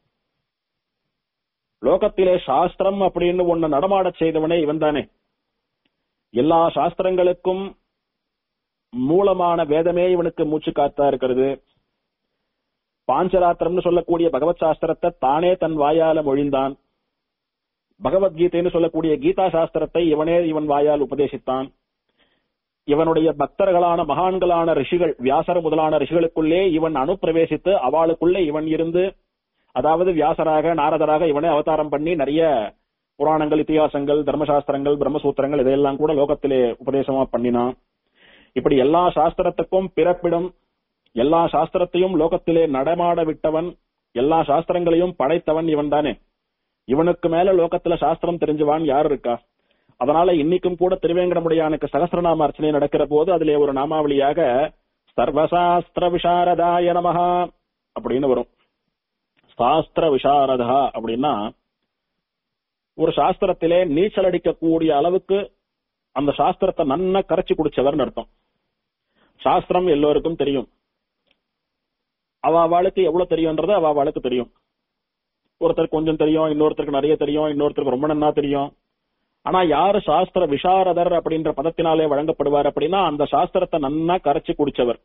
லோகத்திலே சாஸ்திரம் அப்படின்னு ஒண்ணு நடமாட செய்தவனே இவன் தானே எல்லா சாஸ்திரங்களுக்கும் மூலமான வேதமே இவனுக்கு மூச்சு காத்தா இருக்கிறது பாஞ்சராத்திரம்னு சொல்லக்கூடிய பகவத் சாஸ்திரத்தை தானே தன் வாயால மொழிந்தான் பகவத்கீதைன்னு சொல்லக்கூடிய கீதா சாஸ்திரத்தை இவனே இவன் வாயால் உபதேசித்தான் இவனுடைய பக்தர்களான மகான்களான ரிஷிகள் வியாசர் முதலான ரிஷிகளுக்குள்ளே இவன் அனுப்பிரவேசித்து அவளுக்குள்ளே இவன் இருந்து அதாவது வியாசராக நாரதராக இவனே அவதாரம் பண்ணி நிறைய புராணங்கள் இத்தியாசங்கள் தர்மசாஸ்திரங்கள் பிரம்மசூத்திரங்கள் இதையெல்லாம் கூட லோகத்திலே உபதேசமா பண்ணினான் இப்படி எல்லா சாஸ்திரத்துக்கும் பிறப்பிடம் எல்லா சாஸ்திரத்தையும் லோகத்திலே நடமாட விட்டவன் எல்லா சாஸ்திரங்களையும் படைத்தவன் இவன் தானே இவனுக்கு மேல லோகத்துல சாஸ்திரம் தெரிஞ்சவான் யார் இருக்கா அதனால இன்னைக்கும் கூட திருவேங்கடமுடையானுக்கு சகசிரநாம அர்ச்சனை நடக்கிற போது அதிலே ஒரு நாமாவளியாக சர்வசாஸ்திர விசாரதாய நமஹா அப்படின்னு வரும் சாஸ்திர விசாரதா அப்படின்னா ஒரு சாஸ்திரத்திலே நீச்சல் அடிக்கக்கூடிய அளவுக்கு அந்த சாஸ்திரத்தை நன்னா கரைச்சு குடிச்சவர்னு அர்த்தம் சாஸ்திரம் எல்லோருக்கும் தெரியும் அவ அவளுக்கு எவ்வளவு தெரியும்ன்றது அவ அவளுக்கு தெரியும் ஒருத்தருக்கு கொஞ்சம் தெரியும் இன்னொருத்தருக்கு நிறைய தெரியும் இன்னொருத்தருக்கு ரொம்ப நன்னா தெரியும் ஆனா யாரு சாஸ்திர விசாரதர் அப்படின்ற பதத்தினாலே வழங்கப்படுவார் அப்படின்னா அந்த சாஸ்திரத்தை நன்னா கரைச்சு குடிச்சவர்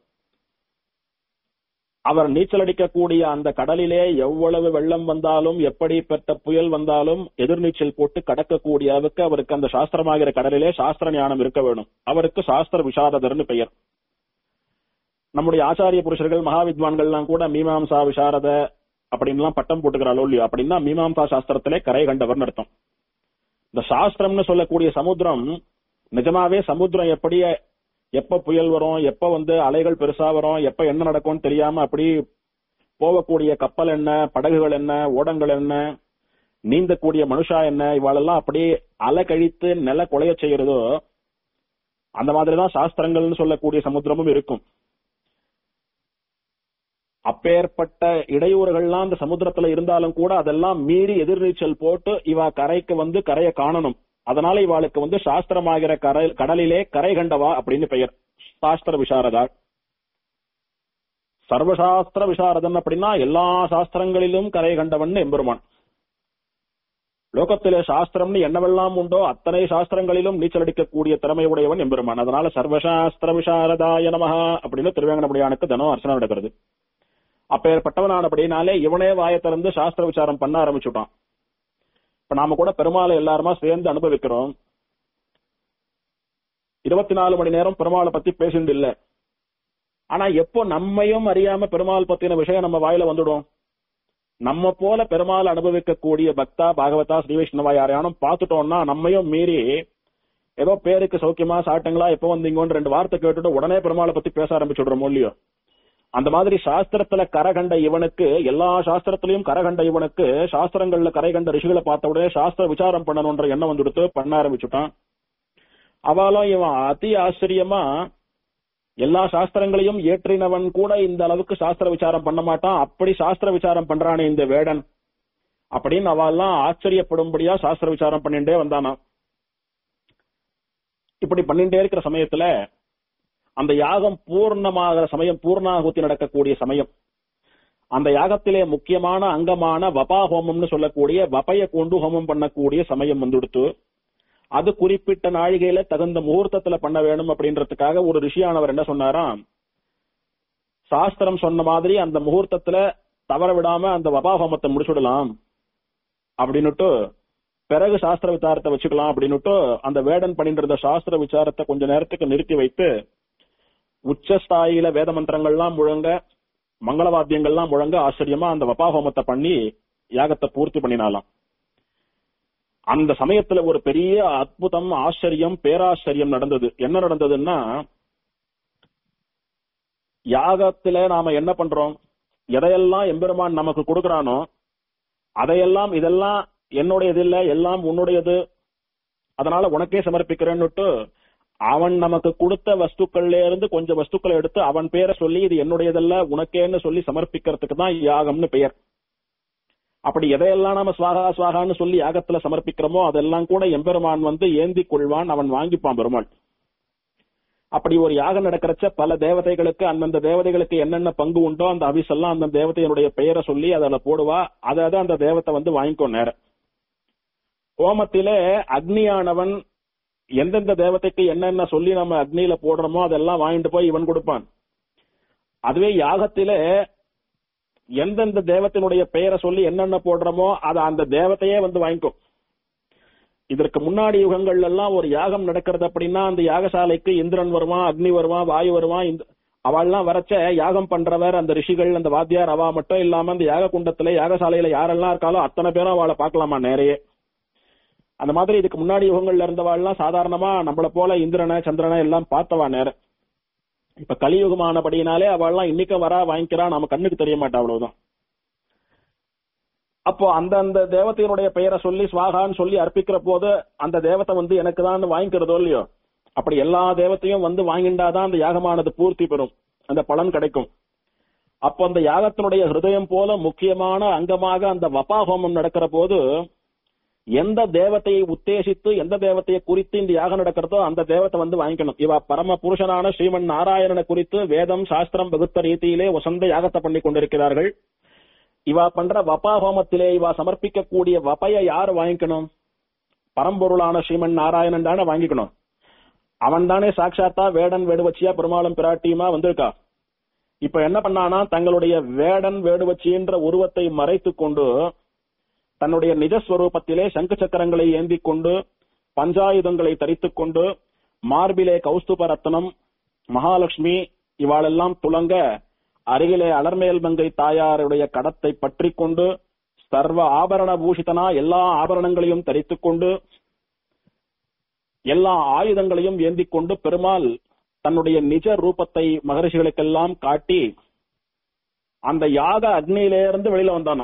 அவர் நீச்சல் அடிக்கக்கூடிய அந்த கடலிலே எவ்வளவு வெள்ளம் வந்தாலும் எப்படிப்பட்ட புயல் வந்தாலும் எதிர்நீச்சல் போட்டு கடக்கக்கூடிய அளவுக்கு அவருக்கு அந்த சாஸ்திரமாகிற கடலிலே சாஸ்திர ஞானம் இருக்க வேணும் அவருக்கு சாஸ்திர விசாரதர்னு பெயர் நம்முடைய ஆச்சாரிய புருஷர்கள் மகாவித்வான்கள்லாம் கூட மீமாம்சா விசாரத அப்படின்லாம் பட்டம் போட்டுக்கிறாளோ இல்லையோ அப்படின்னா மீமாம்சா சாஸ்திரத்திலே கரை கண்டவர்னு அர்த்தம் இந்த சாஸ்திரம்னு சொல்லக்கூடிய சமுத்திரம் நிஜமாவே சமுத்திரம் எப்படி எப்ப புயல் வரும் எப்ப வந்து அலைகள் பெருசா வரும் எப்ப என்ன நடக்கும்னு தெரியாம அப்படி போகக்கூடிய கப்பல் என்ன படகுகள் என்ன ஓடங்கள் என்ன நீந்தக்கூடிய மனுஷா என்ன இவாளெல்லாம் அப்படி அலை கழித்து நில கொலைய செய்யறதோ அந்த மாதிரிதான் சாஸ்திரங்கள்னு சொல்லக்கூடிய சமுத்திரமும் இருக்கும் அப்பேற்பட்ட இடையூறுகள்லாம் அந்த சமுத்திரத்துல இருந்தாலும் கூட அதெல்லாம் மீறி எதிர்நீச்சல் போட்டு இவ கரைக்கு வந்து கரையை காணணும் அதனால இவாளுக்கு வந்து சாஸ்திரமாகிற கரை கடலிலே கரை கண்டவா அப்படின்னு பெயர் சாஸ்திர விசாரதா சர்வசாஸ்திர விசாரதன் அப்படின்னா எல்லா சாஸ்திரங்களிலும் கரை கண்டவன் எம்பெருமான் லோகத்திலே சாஸ்திரம்னு என்னவெல்லாம் உண்டோ அத்தனை சாஸ்திரங்களிலும் நீச்சல் அடிக்கக்கூடிய திறமை உடையவன் எம்பெருமான் அதனால சர்வசாஸ்திர விசாரதாய நமஹா அப்படின்னு திருவேங்கடமுடியானுக்கு தினம் அர்ச்சனை நடக்கிறது அப்பேற்பட்டவனானபடினாலே இவனே வாயை திறந்து சாஸ்திர விசாரம் பண்ண ஆரம்பிச்சுட்டான் இப்ப நாம கூட பெருமாளை எல்லாருமா சேர்ந்து அனுபவிக்கிறோம் இருபத்தி நாலு மணி நேரம் பெருமாளை பத்தி பேசிட்டு இல்ல ஆனா எப்போ நம்மையும் அறியாம பெருமாள் பத்தின விஷயம் நம்ம வாயில வந்துடும் நம்ம போல பெருமாள் அனுபவிக்கக்கூடிய பக்தா பாகவதா ஸ்ரீ வைஷ்ணவா யாரையானும் பார்த்துட்டோம்னா நம்மையும் மீறி ஏதோ பேருக்கு சௌக்கியமா சாப்பிட்டங்களா எப்போ வந்தீங்கன்னு ரெண்டு வார்த்தை கேட்டுட்டு உடனே பெருமாளை பத்தி பேச ஆரம்பிச்சுடுறோம் இல்லையோ அந்த மாதிரி சாஸ்திரத்துல கரகண்ட இவனுக்கு எல்லா சாஸ்திரத்திலையும் கரகண்ட இவனுக்கு சாஸ்திரங்கள்ல கரை கண்ட ரிஷிகளை பார்த்த உடனே சாஸ்திர விசாரம் பண்ணணும்ன்ற எண்ணம் வந்துடுத்து பண்ண ஆரம்பிச்சுட்டான் அவளும் இவன் அதி ஆச்சரியமா எல்லா சாஸ்திரங்களையும் ஏற்றினவன் கூட இந்த அளவுக்கு சாஸ்திர விசாரம் பண்ண மாட்டான் அப்படி சாஸ்திர விசாரம் பண்றானே இந்த வேடன் அப்படின்னு அவெல்லாம் ஆச்சரியப்படும்படியா சாஸ்திர விசாரம் பண்ணிட்டே வந்தானா இப்படி பண்ணிட்டே இருக்கிற சமயத்துல அந்த யாகம் பூர்ணமாகிற சமயம் பூர்ணாகுத்தி நடக்கக்கூடிய சமயம் அந்த யாகத்திலே முக்கியமான அங்கமான வபா ஹோமம்னு சொல்லக்கூடிய வபைய கொண்டு ஹோமம் பண்ணக்கூடிய சமயம் வந்துடுத்து அது குறிப்பிட்ட நாழிகையில தகுந்த முகூர்த்தத்துல பண்ண வேணும் அப்படின்றதுக்காக ஒரு ரிஷியானவர் என்ன சொன்னாராம் சாஸ்திரம் சொன்ன மாதிரி அந்த முகூர்த்தத்துல தவற விடாம அந்த வபா ஹோமத்தை முடிச்சுடலாம் அப்படின்னுட்டு பிறகு சாஸ்திர விசாரத்தை வச்சுக்கலாம் அப்படின்னுட்டு அந்த வேடன் பண்ணிட்டு இருந்த சாஸ்திர விசாரத்தை கொஞ்ச நேரத்துக்கு நிறுத்தி வைத்து உச்சஸ்தாயில வேத மந்திரங்கள்லாம் முழங்க மங்களவாத்தியங்கள்லாம் முழங்க ஆச்சரியமா அந்த வபாஹோமத்தை பண்ணி யாகத்தை பூர்த்தி பண்ணினாலாம் அந்த சமயத்துல ஒரு பெரிய அற்புதம் ஆச்சரியம் பேராச்சரியம் நடந்தது என்ன நடந்ததுன்னா யாகத்துல நாம என்ன பண்றோம் எதையெல்லாம் எம்பெருமான் நமக்கு கொடுக்கறானோ அதையெல்லாம் இதெல்லாம் என்னுடையது இல்ல எல்லாம் உன்னுடையது அதனால உனக்கே சமர்ப்பிக்கிறேன்னுட்டு அவன் நமக்கு கொடுத்த வஸ்துக்கள்ல இருந்து கொஞ்சம் வஸ்துக்களை எடுத்து அவன் பேரை சொல்லி இது என்னுடையதல்ல உனக்கேன்னு சொல்லி சமர்ப்பிக்கிறதுக்கு தான் யாகம்னு பெயர் அப்படி எதையெல்லாம் நாம சுவாகா சுவாகான்னு சொல்லி யாகத்துல சமர்ப்பிக்கிறோமோ அதெல்லாம் கூட எம்பெருமான் வந்து ஏந்தி கொள்வான் அவன் வாங்கிப்பான் பெருமாள் அப்படி ஒரு யாகம் நடக்கிறச்ச பல தேவதைகளுக்கு அந்தந்த தேவதைகளுக்கு என்னென்ன பங்கு உண்டோ அந்த அபிசெல்லாம் அந்த தேவதையினுடைய பெயரை சொல்லி அதில் போடுவா அதை அந்த தேவத்தை வந்து வாங்கிக்கோ நேரம் ஹோமத்திலே அக்னியானவன் எந்தெந்த தேவதைக்கு என்னென்ன சொல்லி நம்ம அக்னியில போடுறோமோ அதெல்லாம் வாங்கிட்டு போய் இவன் கொடுப்பான் அதுவே யாகத்திலே எந்தெந்த தேவத்தினுடைய பெயரை சொல்லி என்னென்ன போடுறோமோ அதை அந்த தேவத்தையே வந்து வாங்கிக்கும் இதற்கு முன்னாடி யுகங்கள்ல எல்லாம் ஒரு யாகம் நடக்கிறது அப்படின்னா அந்த யாகசாலைக்கு இந்திரன் வருவான் அக்னி வருவான் வாயு வருவான் இந்த அவள்லாம் வரச்ச யாகம் பண்றவர் அந்த ரிஷிகள் அந்த வாத்தியார் அவா மட்டும் இல்லாம அந்த யாக குண்டத்துல யாகசாலையில யாரெல்லாம் இருக்காலோ அத்தனை பேரும் அவளை பார்க்கலாமா நேரையே அந்த மாதிரி இதுக்கு முன்னாடி யுகங்கள்ல இருந்தவாள்லாம் சாதாரணமா நம்மள போல இந்திரனை சந்திரனை எல்லாம் பார்த்தவா நேரம் இப்ப கலியுகமானபடினாலே அவள்லாம் இன்னைக்கு வரா வாங்கிக்கிறா நம்ம கண்ணுக்கு தெரிய மாட்டா அவ்வளவுதான் அப்போ அந்த அந்த தேவதையினுடைய பெயரை சொல்லி ஸ்வாகான்னு சொல்லி அர்ப்பிக்கிற போது அந்த தேவத்தை வந்து எனக்கு தான் வாங்கிக்கிறதோ இல்லையோ அப்படி எல்லா தேவத்தையும் வந்து வாங்கிண்டாதான் அந்த யாகமானது பூர்த்தி பெறும் அந்த பலன் கிடைக்கும் அப்போ அந்த யாகத்தினுடைய ஹிருதயம் போல முக்கியமான அங்கமாக அந்த வபா ஹோமம் நடக்கிற போது எந்த தேவத்தையை உத்தேசித்து எந்த தேவத்தையை குறித்து இந்த யாகம் நடக்கிறதோ அந்த தேவத்தை வந்து வாங்கிக்கணும் இவ பரம புருஷனான ஸ்ரீமன் நாராயணனை குறித்து வேதம் சாஸ்திரம் வகுத்த ரீதியிலே வசந்த யாகத்தை பண்ணி கொண்டிருக்கிறார்கள் இவா பண்ற வபா ஹோமத்திலே இவா சமர்ப்பிக்கக்கூடிய வபைய யார் வாங்கிக்கணும் பரம்பொருளான ஸ்ரீமன் நாராயணன் தானே வாங்கிக்கணும் அவன் தானே சாட்சாத்தா வேடன் வேடுவச்சியா பெருமாளும் பிராட்டியுமா வந்திருக்கா இப்ப என்ன பண்ணானா தங்களுடைய வேடன் வேடுவச்சின்ற உருவத்தை மறைத்து கொண்டு தன்னுடைய நிஜஸ்வரூபத்திலே சங்கு சக்கரங்களை ஏந்தி கொண்டு பஞ்சாயுதங்களை தரித்துக் கொண்டு மார்பிலே கௌஸ்துப ரத்னம் மகாலட்சுமி இவாளெல்லாம் துலங்க அருகிலே அலர்மேல் மங்கை தாயாருடைய கடத்தை பற்றி கொண்டு சர்வ ஆபரண பூஷிதனா எல்லா ஆபரணங்களையும் தரித்துக் கொண்டு எல்லா ஆயுதங்களையும் ஏந்தி கொண்டு பெருமாள் தன்னுடைய நிஜ ரூபத்தை மகரிஷிகளுக்கெல்லாம் காட்டி அந்த யாக அக்னியிலிருந்து வெளியில வந்தானா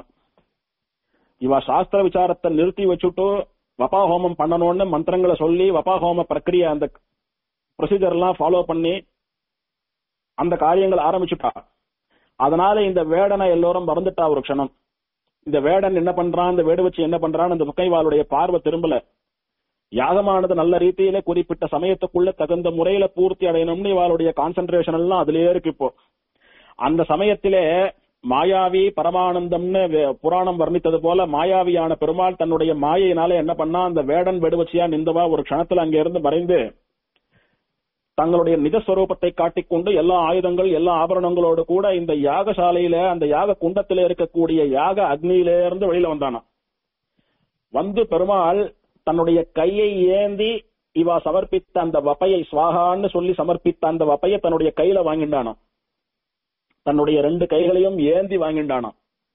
இவ சாஸ்திர விசாரத்தை நிறுத்தி வச்சுட்டு வபா ஹோமம் பண்ணணும்னு மந்திரங்களை சொல்லி வபா ஹோம பிரக்கிரிய அந்த ப்ரொசீஜர் எல்லாம் ஃபாலோ பண்ணி அந்த காரியங்கள் ஆரம்பிச்சுட்டா அதனால இந்த வேடனை எல்லோரும் மறந்துட்டா ஒரு க்ஷணம் இந்த வேடன் என்ன பண்றான் இந்த வேடு வச்சு என்ன பண்றான் இந்த முக்கைவாளுடைய பார்வை திரும்பல யாகமானது நல்ல ரீதியில குறிப்பிட்ட சமயத்துக்குள்ள தகுந்த முறையில பூர்த்தி அடையணும்னு இவாளுடைய கான்சென்ட்ரேஷன் எல்லாம் அதுலயே இருக்கு இப்போ அந்த சமயத்திலே மாயாவி பரமானந்தம்னு வே- புராணம் வர்ணித்தது போல மாயாவியான பெருமாள் தன்னுடைய மாயையினால என்ன பண்ணா அந்த வேடன் வெடுவச்சியா நின்றவா ஒரு க்ஷணத்துல அங்க இருந்து மறைந்து தங்களுடைய நிஜஸ்வரூபத்தை காட்டிக்கொண்டு எல்லா ஆயுதங்கள் எல்லா ஆபரணங்களோடு கூட இந்த யாகசாலையில அந்த யாக குண்டத்தில இருக்கக்கூடிய யாக அக்னியில இருந்து வெளியில வந்தானா வந்து பெருமாள் தன்னுடைய கையை ஏந்தி இவா சமர்ப்பித்த அந்த வப்பையை ஸ்வாகான்னு சொல்லி சமர்ப்பித்த அந்த வப்பையை தன்னுடைய கையில வாங்கிண்டானா தன்னுடைய ரெண்டு கைகளையும் ஏந்தி வாங்கிண்டானா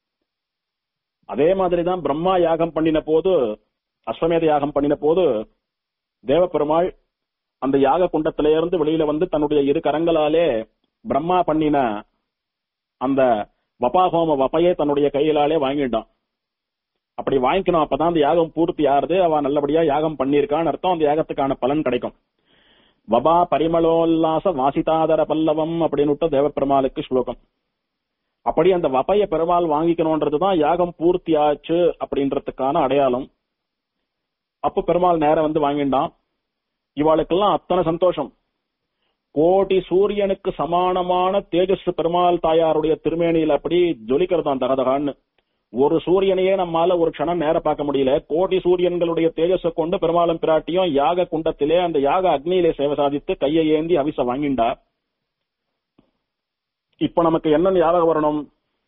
அதே மாதிரிதான் பிரம்மா யாகம் பண்ணின போது அஸ்வமேத யாகம் பண்ணின போது தேவபெருமாள் அந்த யாக குண்டத்தில இருந்து வெளியில வந்து தன்னுடைய இரு கரங்களாலே பிரம்மா பண்ணின அந்த வபாஹோம வப்பையை தன்னுடைய கையிலாலே வாங்கிட்டான் அப்படி வாங்கிக்கணும் அப்பதான் அந்த யாகம் பூர்த்தி ஆறுது அவ நல்லபடியா யாகம் பண்ணியிருக்கான்னு அர்த்தம் அந்த யாகத்துக்கான பலன் கிடைக்கும் வபா பரிமளோல்லாச வாசிதாதர பல்லவம் அப்படின்னு தேவப்பெருமாளுக்கு ஸ்லோகம் அப்படி அந்த வபைய பெருமாள் வாங்கிக்கணும்ன்றதுதான் யாகம் பூர்த்தி ஆச்சு அப்படின்றதுக்கான அடையாளம் அப்ப பெருமாள் நேரம் வந்து வாங்கிண்டான் இவாளுக்கெல்லாம் அத்தனை சந்தோஷம் கோடி சூரியனுக்கு சமானமான தேஜஸ் பெருமாள் தாயாருடைய திருமேனியில் அப்படி ஜொலிக்கிறதாம் தகதகான்னு ஒரு சூரியனையே நம்மால ஒரு க்ஷணம் நேர பார்க்க முடியல கோடி சூரியன்களுடைய தேஜஸை கொண்டு பெருமாளும் பிராட்டியும் யாக குண்டத்திலே அந்த யாக அக்னியிலே சேவை சாதித்து கையை ஏந்தி அவிச வாங்கிண்டா இப்ப நமக்கு என்ன ஞாபகம் வரணும்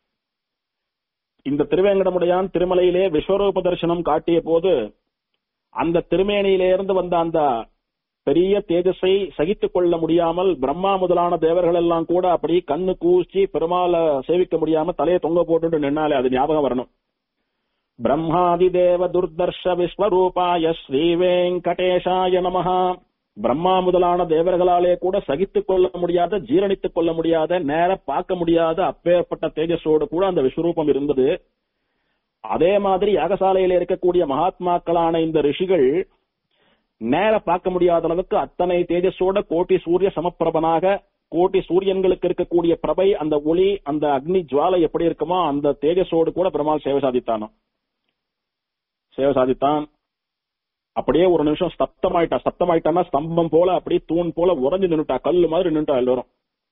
இந்த திருவேங்கடமுடையான் திருமலையிலே விஸ்வரூப தரிசனம் காட்டிய போது அந்த திருமேனியிலே இருந்து வந்த அந்த பெரிய தேஜஸை சகித்துக் கொள்ள முடியாமல் பிரம்மா முதலான தேவர்கள் எல்லாம் கூட அப்படி கண்ணு கூச்சி பெருமாளை சேவிக்க முடியாம தலையை தொங்க போட்டு நின்னாலே அது ஞாபகம் வரணும் பிரம்மாதி தேவ துர்தர்ஷ விஸ்வரூபாய ஸ்ரீ வெங்கடேஷாய நமஹா பிரம்மா முதலான தேவர்களாலே கூட சகித்துக் கொள்ள முடியாத ஜீரணித்துக் கொள்ள முடியாத நேர பார்க்க முடியாத அப்பேற்பட்ட தேஜஸோடு கூட அந்த விஸ்வரூபம் இருந்தது அதே மாதிரி யாகசாலையில இருக்கக்கூடிய மகாத்மாக்களான இந்த ரிஷிகள் நேர பார்க்க முடியாத அளவுக்கு அத்தனை தேஜஸோட கோட்டி சூரிய சமப்பிரபனாக கோட்டி சூரியன்களுக்கு இருக்கக்கூடிய பிரபை அந்த ஒளி அந்த அக்னி ஜுவாலை எப்படி இருக்குமோ அந்த தேஜஸோடு கூட பெருமாள் சேவை சாதித்தானோ சேவை சாதித்தான் அப்படியே ஒரு நிமிஷம் ஸ்தப்தமாயிட்டா ஸ்தப்தமாயிட்டான்னா ஸ்தம்பம் போல அப்படியே தூண் போல உறைஞ்சு நின்னுட்டா கல்லு மாதிரி நின்னுட்டா எல்லாரும்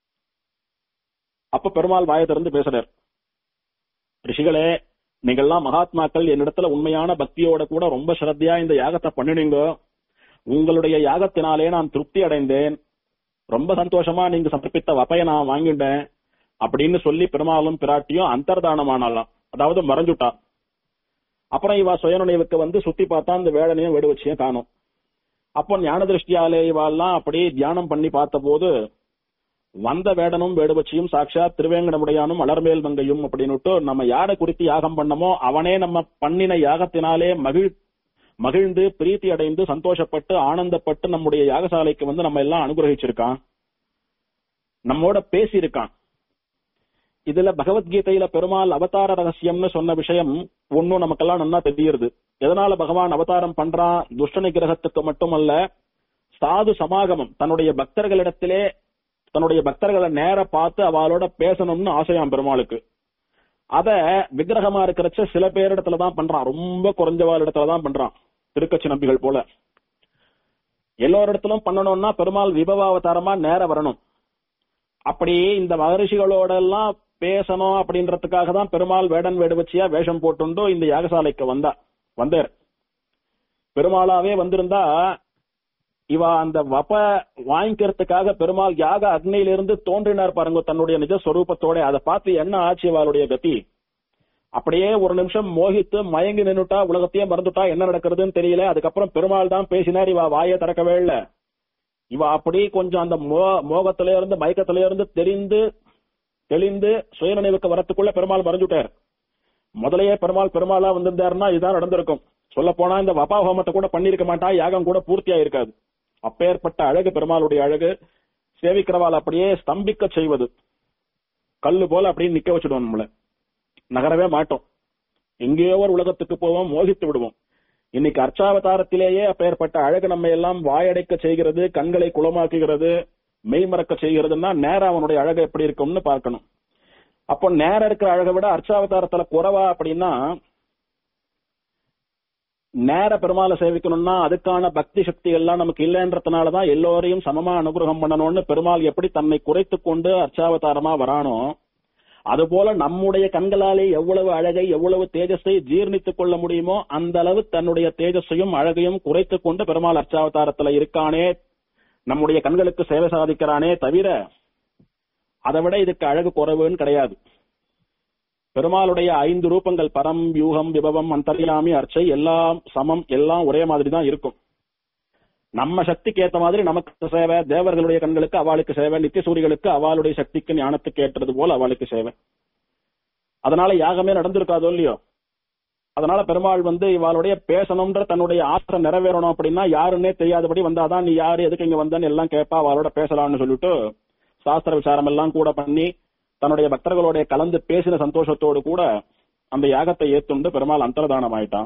அப்ப பெருமாள் வாயை திறந்து பேசுறார் ரிஷிகளே நீங்கெல்லாம் மகாத்மாக்கள் என்னிடத்துல உண்மையான பக்தியோட கூட ரொம்ப ஸ்ரத்தையா இந்த யாகத்தை பண்ணினீங்க உங்களுடைய யாகத்தினாலே நான் திருப்தி அடைந்தேன் ரொம்ப சந்தோஷமா நீங்க சமர்ப்பித்த வப்பைய நான் வாங்கிட்டேன் அப்படின்னு சொல்லி பெருமாளும் பிராட்டியும் அந்தர்தானமானாலாம் அதாவது மறைஞ்சுட்டா அப்புறம் இவா சுயநினைவுக்கு வந்து சுத்தி பார்த்தா அந்த வேடனையும் வேடு வச்சியும் காணும் அப்போ ஞான திருஷ்டியாலே இவாள்லாம் அப்படியே தியானம் பண்ணி பார்த்த போது வந்த வேடனும் வேடுவச்சியும் சாட்சாத் திருவேங்கடமுடையானும் அலர்மேல் மங்கையும் அப்படின்னுட்டு நம்ம யாரை குறித்து யாகம் பண்ணமோ அவனே நம்ம பண்ணின யாகத்தினாலே மகிழ் மகிழ்ந்து பிரீத்தி அடைந்து சந்தோஷப்பட்டு ஆனந்தப்பட்டு நம்முடைய யாகசாலைக்கு வந்து நம்ம எல்லாம் அனுகிரகிச்சிருக்கான் நம்மோட பேசியிருக்கான் இதுல பகவத்கீதையில பெருமாள் அவதார ரகசியம்னு சொன்ன விஷயம் ஒன்னும் நமக்கெல்லாம் நல்லா தெரியுது எதனால பகவான் அவதாரம் பண்றான் துஷ்ட நிகிரகத்துக்கு மட்டுமல்ல சாது சமாகமம் தன்னுடைய பக்தர்களிடத்திலே தன்னுடைய பக்தர்களை நேர பார்த்து அவளோட பேசணும்னு ஆசையாம் பெருமாளுக்கு அத விக்கிரகமா இருக்கிறச்ச சில பேரிடத்துல தான் பண்றான் ரொம்ப குறைஞ்சவாள் இடத்துல தான் பண்றான் திருக்கட்சி நம்பிகள் போல எல்லோரிடத்திலும் பண்ணணும்னா பெருமாள் விபவாவதாரமா நேர வரணும் அப்படி இந்த மகரிஷிகளோட எல்லாம் பேசணும் அப்படின்றதுக்காக தான் பெருமாள் வேடன் வேடுவச்சியா வேஷம் போட்டுண்டு இந்த யாகசாலைக்கு வந்தா வந்தார் பெருமாளாவே வந்திருந்தா இவ அந்த வப வாங்கிக்கிறதுக்காக பெருமாள் யாக அக்னியிலிருந்து தோன்றினார் பாருங்க தன்னுடைய நிஜ ஸ்வரூபத்தோட அதை பார்த்து என்ன ஆச்சு அவளுடைய கதி அப்படியே ஒரு நிமிஷம் மோகித்து மயங்கி நின்னுட்டா உலகத்தையே மறந்துட்டா என்ன நடக்கிறதுன்னு தெரியல அதுக்கப்புறம் பெருமாள் தான் பேசினார் இவ வாயை திறக்கவே இல்ல இவ அப்படி கொஞ்சம் அந்த மோ மோகத்தில இருந்து மயக்கத்தில இருந்து தெரிந்து தெளிந்து சுயநினைவுக்கு வரத்துக்குள்ள பெருமாள் மறைஞ்சுட்டார் முதலையே பெருமாள் பெருமாளா வந்திருந்தாருன்னா இதுதான் நடந்திருக்கும் சொல்ல போனா இந்த வபா ஹோமத்தை கூட பண்ணிருக்க மாட்டா யாகம் கூட பூர்த்தியா இருக்காது அப்பேற்பட்ட அழகு பெருமாளுடைய அழகு சேவிக்கிறவாள் அப்படியே ஸ்தம்பிக்க செய்வது கல்லு போல அப்படியே நிக்க வச்சிடுவோம் நம்மள நகரவே மாட்டோம் எங்கேயோ ஒரு உலகத்துக்கு போவோம் மோகித்து விடுவோம் இன்னைக்கு அர்ச்சாவதாரத்திலேயே அப்பேற்பட்ட அழகு நம்ம எல்லாம் வாயடைக்க செய்கிறது கண்களை குளமாக்குகிறது மெய்மறக்க செய்கிறதுன்னா நேர அவனுடைய அழகு எப்படி இருக்கும்னு பார்க்கணும் அப்போ நேரம் இருக்கிற அழகை விட அர்ச்சாவதாரத்துல குறைவா அப்படின்னா நேர பெருமாளை சேவிக்கணும்னா அதுக்கான பக்தி சக்தி எல்லாம் நமக்கு இல்லைன்றதுனாலதான் எல்லோரையும் சமமா அனுகிரகம் பண்ணணும்னு பெருமாள் எப்படி தன்னை குறைத்து கொண்டு அர்ச்சாவதாரமா வரானோ அதுபோல நம்முடைய கண்களாலே எவ்வளவு அழகை எவ்வளவு தேஜஸை ஜீர்ணித்துக் கொள்ள முடியுமோ அந்த அளவு தன்னுடைய தேஜஸையும் அழகையும் குறைத்துக் கொண்டு பெருமாள் அர்ச்சாவதாரத்துல இருக்கானே நம்முடைய கண்களுக்கு சேவை சாதிக்கிறானே தவிர அதை விட இதுக்கு அழகு குறைவுன்னு கிடையாது பெருமாளுடைய ஐந்து ரூபங்கள் பரம் வியூகம் விபவம் அந்தர்யாமி அர்ச்சை எல்லாம் சமம் எல்லாம் ஒரே மாதிரி தான் இருக்கும் நம்ம சக்திக்கு ஏத்த மாதிரி நமக்கு சேவை தேவர்களுடைய கண்களுக்கு அவளுக்கு சேவை நித்தியசூரிகளுக்கு அவளுடைய சக்திக்கு ஞானத்துக்கு ஏற்றது போல அவளுக்கு சேவை அதனால யாகமே நடந்திருக்காதோ இல்லையோ அதனால பெருமாள் வந்து இவாளுடைய பேசணும்ன்ற தன்னுடைய ஆசை நிறைவேறணும் அப்படின்னா யாருன்னே தெரியாதபடி வந்தாதான் நீ யாரு எதுக்கு இங்க வந்தன்னு எல்லாம் கேட்பா அவளோட பேசலாம்னு சொல்லிட்டு சாஸ்திர விசாரம் எல்லாம் கூட பண்ணி தன்னுடைய பக்தர்களோட கலந்து பேசின சந்தோஷத்தோடு கூட அந்த யாகத்தை ஏத்துண்டு பெருமாள் அந்தர்தானம் ஆயிட்டான்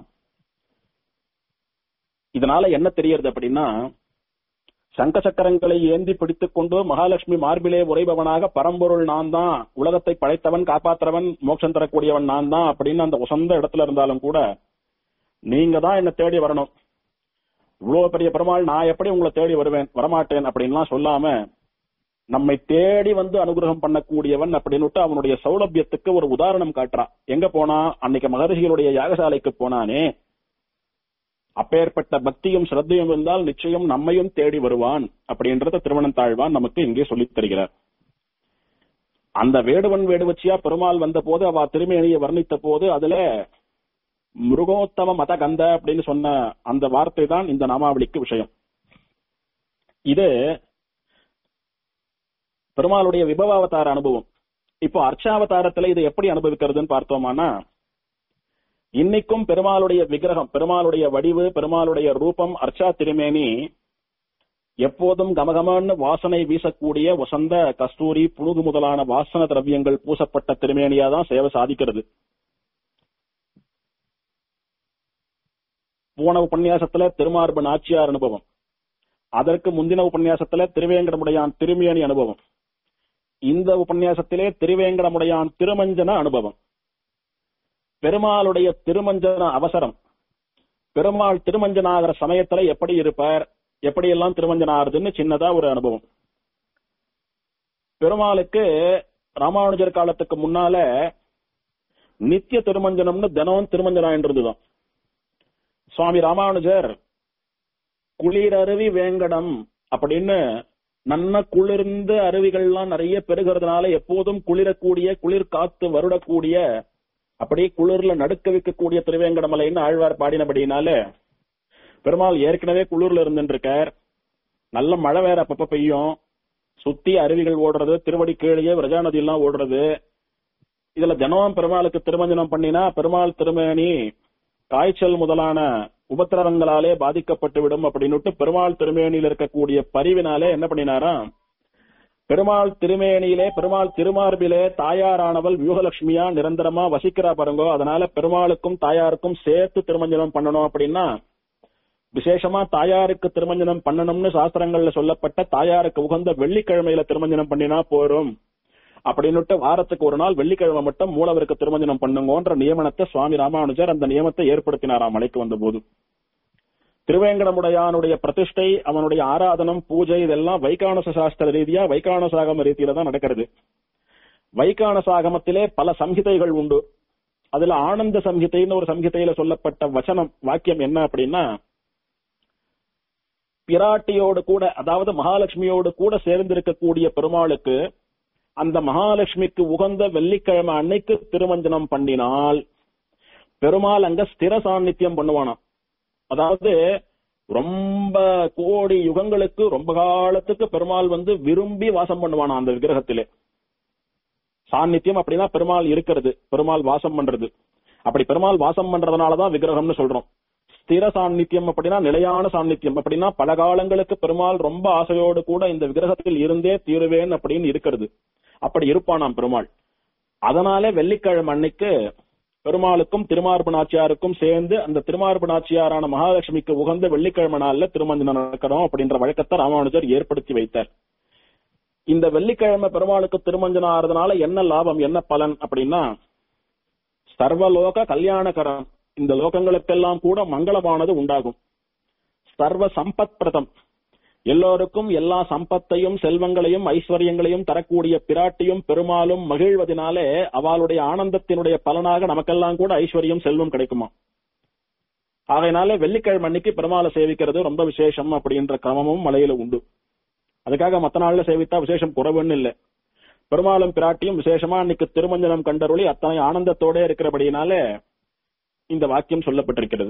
இதனால என்ன தெரியறது அப்படின்னா சங்க சக்கரங்களை ஏந்தி பிடித்துக் கொண்டு மகாலட்சுமி மார்பிலே உரைபவனாக பரம்பொருள் நான் தான் உலகத்தை படைத்தவன் காப்பாத்துறவன் மோட்சம் தரக்கூடியவன் நான் தான் அப்படின்னு அந்த உசந்த இடத்துல இருந்தாலும் கூட நீங்க தான் என்ன தேடி வரணும் இவ்வளவு பெரிய பெருமாள் நான் எப்படி உங்களை தேடி வருவேன் வரமாட்டேன் அப்படின்லாம் சொல்லாம நம்மை தேடி வந்து அனுகிரகம் பண்ணக்கூடியவன் அப்படின்னு அவனுடைய சௌலபியத்துக்கு ஒரு உதாரணம் காட்டுறான் எங்க போனா அன்னைக்கு மகர்ஷிகளுடைய யாகசாலைக்கு போனானே அப்பேற்பட்ட பக்தியும் ஸ்ரத்தையும் இருந்தால் நிச்சயம் நம்மையும் தேடி வருவான் அப்படின்றத திருவனந்தாழ்வான் நமக்கு இங்கே சொல்லித் தருகிறார் அந்த வேடுவன் வேடுவச்சியா பெருமாள் வந்த போது அவ திருமேனியை வர்ணித்த போது அதுல மிருகோத்தம மத கந்த அப்படின்னு சொன்ன அந்த வார்த்தை தான் இந்த நாமாவளிக்கு விஷயம் இது பெருமாளுடைய விபவாவதார அனுபவம் இப்போ அர்ச்சாவதாரத்துல இது எப்படி அனுபவிக்கிறதுன்னு பார்த்தோமானா இன்னைக்கும் பெருமாளுடைய விக்கிரகம் பெருமாளுடைய வடிவு பெருமாளுடைய ரூபம் அர்ச்சா திருமேனி எப்போதும் கமகமன்னு வாசனை வீசக்கூடிய வசந்த கஸ்தூரி புழுகு முதலான வாசன திரவியங்கள் பூசப்பட்ட திருமேனியா தான் சேவை சாதிக்கிறது போன உபன்யாசத்துல திருமார்பு நாச்சியார் அனுபவம் அதற்கு முந்தின உபன்யாசத்துல திருவேங்கடமுடையான் திருமேனி அனுபவம் இந்த உபன்யாசத்திலே திருவேங்கடமுடையான் திருமஞ்சன அனுபவம் பெருமாளுடைய திருமஞ்சன அவசரம் பெருமாள் திருமஞ்சனாகிற சமயத்துல எப்படி இருப்பார் எப்படி எல்லாம் திருமஞ்சனாகுதுன்னு சின்னதா ஒரு அனுபவம் பெருமாளுக்கு ராமானுஜர் காலத்துக்கு முன்னால நித்திய திருமஞ்சனம்னு தினம் திருமஞ்சனாயின்றதுதான் சுவாமி ராமானுஜர் குளிரருவி வேங்கடம் அப்படின்னு நன்ன குளிர்ந்த அருவிகள்லாம் நிறைய பெருகிறதுனால எப்போதும் குளிரக்கூடிய குளிர் காத்து வருடக்கூடிய அப்படியே குளிர்ல நடுக்க வைக்கக்கூடிய திருவேங்கடமலைன்னு ஆழ்வார் பாடினபடினால பெருமாள் ஏற்கனவே குளிர்ல இருந்துருக்கார் நல்ல மழை வேற அப்பப்ப பெய்யும் சுத்தி அருவிகள் ஓடுறது திருவடி கீழே விரஜா நதி எல்லாம் ஓடுறது இதுல தினம் பெருமாளுக்கு திருமஞ்சனம் பண்ணினா பெருமாள் திருமேனி காய்ச்சல் முதலான உபத்திரவங்களாலே பாதிக்கப்பட்டு விடும் அப்படின்னுட்டு பெருமாள் திருமேனியில் இருக்கக்கூடிய பரிவினாலே என்ன பண்ணினாராம் பெருமாள் திருமேனியிலே பெருமாள் திருமார்பிலே தாயாரானவள் வியூகலட்சுமியா நிரந்தரமா வசிக்கிறா பாருங்கோ அதனால பெருமாளுக்கும் தாயாருக்கும் சேர்த்து திருமஞ்சனம் பண்ணணும் அப்படின்னா விசேஷமா தாயாருக்கு திருமஞ்சனம் பண்ணணும்னு சாஸ்திரங்கள்ல சொல்லப்பட்ட தாயாருக்கு உகந்த வெள்ளிக்கிழமையில திருமஞ்சனம் பண்ணினா போரும் அப்படின்னுட்டு வாரத்துக்கு ஒரு நாள் வெள்ளிக்கிழமை மட்டும் மூலவருக்கு திருமஞ்சனம் பண்ணுங்கன்ற நியமனத்தை சுவாமி ராமானுஜர் அந்த நியமத்தை ஏற்படுத்தினாராம் மலைக்கு வந்த போது திருவேங்கடமுடையானுடைய பிரதிஷ்டை அவனுடைய ஆராதனம் பூஜை இதெல்லாம் வைகானச சாஸ்திர ரீதியா வைகானசாகம ரீதியில தான் நடக்கிறது வைகானசாகமத்திலே பல சம்ஹிதைகள் உண்டு அதுல ஆனந்த சம்ஹிதைன்னு ஒரு சம்ஹிதையில சொல்லப்பட்ட வசனம் வாக்கியம் என்ன அப்படின்னா பிராட்டியோடு கூட அதாவது மகாலட்சுமியோடு கூட சேர்ந்திருக்கக்கூடிய பெருமாளுக்கு அந்த மகாலட்சுமிக்கு உகந்த வெள்ளிக்கிழமை அன்னைக்கு திருமஞ்சனம் பண்ணினால் பெருமாள் அங்க ஸ்திர சாநித்தியம் பண்ணுவானாம் அதாவது ரொம்ப கோடி யுகங்களுக்கு ரொம்ப காலத்துக்கு பெருமாள் வந்து விரும்பி வாசம் பண்ணுவானா அந்த விக்கிரகத்திலே சாநித்தியம் அப்படின்னா பெருமாள் இருக்கிறது பெருமாள் வாசம் பண்றது அப்படி பெருமாள் வாசம் பண்றதுனாலதான் விக்கிரகம்னு சொல்றோம் ஸ்திர சாநித்தியம் அப்படின்னா நிலையான சாநித்தியம் அப்படின்னா பல காலங்களுக்கு பெருமாள் ரொம்ப ஆசையோடு கூட இந்த விக்கிரகத்தில் இருந்தே தீருவேன் அப்படின்னு இருக்கிறது அப்படி இருப்பானாம் பெருமாள் அதனாலே வெள்ளிக்கிழமை அன்னைக்கு பெருமாளுக்கும் திருமார்பு நாச்சியாருக்கும் சேர்ந்து அந்த திருமார்பு நாச்சியாரான மகாலட்சுமிக்கு உகந்த வெள்ளிக்கிழமை நாள்ல திருமஞ்சனம் நடக்கணும் அப்படின்ற வழக்கத்தை ராமானுஜர் ஏற்படுத்தி வைத்தார் இந்த வெள்ளிக்கிழமை பெருமாளுக்கு திருமஞ்சனம் ஆறதுனால என்ன லாபம் என்ன பலன் அப்படின்னா சர்வலோக கல்யாணகரம் இந்த லோகங்களுக்கெல்லாம் கூட மங்களமானது உண்டாகும் சர்வ சம்பத் பிரதம் எல்லோருக்கும் எல்லா சம்பத்தையும் செல்வங்களையும் ஐஸ்வர்யங்களையும் தரக்கூடிய பிராட்டியும் பெருமாளும் மகிழ்வதனாலே அவளுடைய ஆனந்தத்தினுடைய பலனாக நமக்கெல்லாம் கூட ஐஸ்வர்யம் செல்வம் கிடைக்குமா ஆகையினால வெள்ளிக்கிழமை அன்னைக்கு பெருமாளை சேவிக்கிறது ரொம்ப விசேஷம் அப்படின்ற கிரமமும் மலையில உண்டு அதுக்காக மத்த நாள்ல சேவித்தா விசேஷம் குறைவுன்னு இல்ல பெருமாளும் பிராட்டியும் விசேஷமா அன்னைக்கு திருமஞ்சனம் கண்டருளி அத்தனை ஆனந்தத்தோட இருக்கிறபடியினால இந்த வாக்கியம் சொல்லப்பட்டிருக்கிறது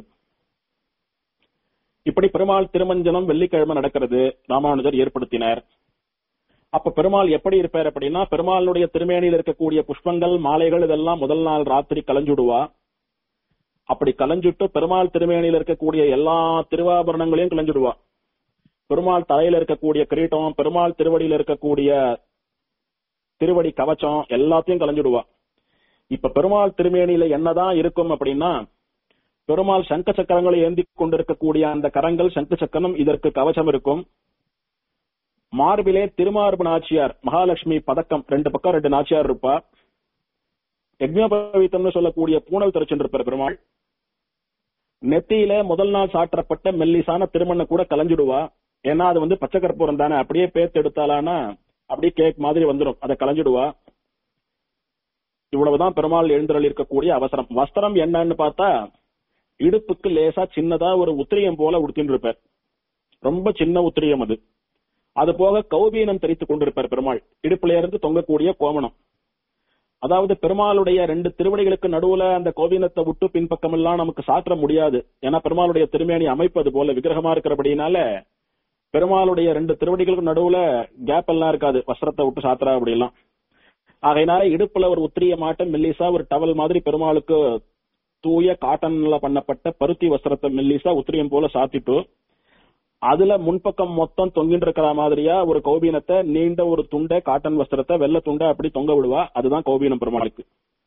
இப்படி பெருமாள் திருமஞ்சனம் வெள்ளிக்கிழமை நடக்கிறது ராமானுஜர் ஏற்படுத்தினார் அப்ப பெருமாள் எப்படி இருப்பார் அப்படின்னா பெருமாளுடைய திருமேனியில் இருக்கக்கூடிய புஷ்பங்கள் மாலைகள் இதெல்லாம் முதல் நாள் ராத்திரி கலைஞ்சுடுவா அப்படி கலைஞ்சுட்டு பெருமாள் திருமேனியில் இருக்கக்கூடிய எல்லா திருவாபரணங்களையும் கலைஞ்சுடுவா பெருமாள் தலையில இருக்கக்கூடிய கிரீட்டம் பெருமாள் திருவடியில இருக்கக்கூடிய திருவடி கவச்சம் எல்லாத்தையும் கலைஞ்சுடுவா இப்ப பெருமாள் திருமேனியில என்னதான் இருக்கும் அப்படின்னா பெருமாள் சங்க சக்கரங்களை ஏந்தி கொண்டிருக்கக்கூடிய அந்த கரங்கள் சங்கு சக்கரம் இதற்கு கவசம் இருக்கும் மார்பிலே திருமார்பு நாச்சியார் மகாலட்சுமி பதக்கம் ரெண்டு பக்கம் ரெண்டு நாச்சியார் இருப்பா யக்ஞோபவீத்தம்னு சொல்லக்கூடிய பூனல் தெரிச்சுருப்பார் பெருமாள் நெத்தியில முதல் நாள் சாற்றப்பட்ட மெல்லிசான திருமண்ணை கூட கலைஞ்சிடுவா ஏன்னா அது வந்து பச்சை கற்பூரம் தானே அப்படியே பேத்து எடுத்தாலானா அப்படியே கேக் மாதிரி வந்துடும் அதை கலைஞ்சிடுவா இவ்வளவுதான் பெருமாள் எழுந்தருள் இருக்கக்கூடிய அவசரம் வஸ்திரம் என்னன்னு பார்த்தா இடுப்புக்கு லேசா சின்னதா ஒரு உத்திரியம் போல உடுத்தின்னு இருப்பார் ரொம்ப சின்ன உத்திரியம் அது அது போக கௌபீனம் தெரித்துக் கொண்டிருப்பார் பெருமாள் இடுப்புல இருந்து தொங்கக்கூடிய கோமணம் அதாவது பெருமாளுடைய ரெண்டு திருவடிகளுக்கு நடுவுல அந்த கோபீனத்தை விட்டு பின்பக்கம் எல்லாம் நமக்கு சாற்ற முடியாது ஏன்னா பெருமாளுடைய திருமேனி அமைப்பு அது போல விக்கிரகமா இருக்கிறபடினால பெருமாளுடைய ரெண்டு திருவடிகளுக்கு நடுவுல கேப் எல்லாம் இருக்காது வஸ்திரத்தை விட்டு சாத்துறா அப்படி எல்லாம் ஆகையினால இடுப்புல ஒரு உத்திரிய மாட்டம் மெல்லிசா ஒரு டவல் மாதிரி பெருமாளுக்கு தூய காட்டன்ல பண்ணப்பட்ட பருத்தி வஸ்திரத்தை மெல்லிசா உத்திரியம் போல சாத்திட்டு அதுல முன்பக்கம் மொத்தம் தொங்கிட்டு இருக்கிற மாதிரியா ஒரு கௌபீனத்தை நீண்ட ஒரு துண்டை காட்டன் வஸ்திரத்தை வெள்ளை துண்டை அப்படி தொங்க விடுவா அதுதான் கௌபீனம் பெருமாளுக்கு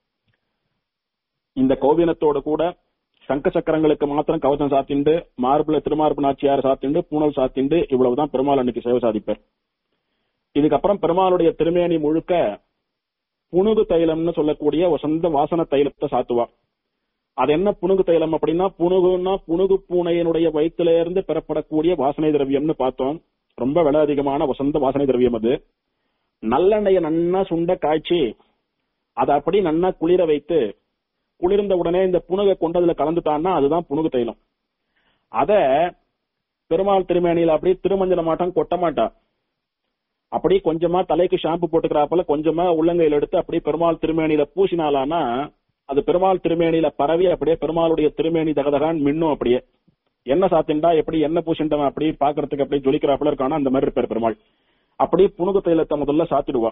இந்த கௌபீனத்தோட கூட சங்க சக்கரங்களுக்கு மாத்திரம் கவசம் சாத்திண்டு மார்புல திருமார்பு நாச்சியார் சாத்திண்டு பூனல் சாத்திண்டு இவ்வளவுதான் பெருமாள் அன்னைக்கு சேவை சாதிப்பார் இதுக்கப்புறம் பெருமாளுடைய திருமேனி முழுக்க புனுகு தைலம்னு சொல்லக்கூடிய வசந்த வாசன தைலத்தை சாத்துவா அது என்ன புனுகு தைலம் அப்படின்னா புனுகுன்னா புனுகு பூனையினுடைய வயிற்றுல இருந்து பெறப்படக்கூடிய வாசனை திரவியம்னு பார்த்தோம் ரொம்ப விலை அதிகமான வசந்த வாசனை திரவியம் அது நல்லெண்ணெய நன்னா சுண்ட காய்ச்சி அதை அப்படி நன்னா குளிர வைத்து குளிர்ந்த உடனே இந்த புனுகை கொண்டு அதுல கலந்துட்டான்னா அதுதான் புனுகு தைலம் அத பெருமாள் திருமேனியில அப்படி திருமஞ்சன மாட்டம் கொட்ட மாட்டா அப்படி கொஞ்சமா தலைக்கு ஷாம்பு போட்டுக்கிறாப்பல கொஞ்சமா உள்ளங்கையில எடுத்து அப்படி பெருமாள் திருமேனியில பூசினாலானா அது பெருமாள் திருமேனியில பரவி அப்படியே பெருமாளுடைய திருமேனி தகதகான் மின்னும் அப்படியே என்ன சாத்திண்டா எப்படி என்ன பூசிண்டவன் அப்படி பாக்குறதுக்கு அப்படியே ஜொலிக்கிறாப்புல இருக்கானா அந்த மாதிரி இருப்பார் பெருமாள் அப்படி புனுகு தைலத்தை முதல்ல சாத்திடுவா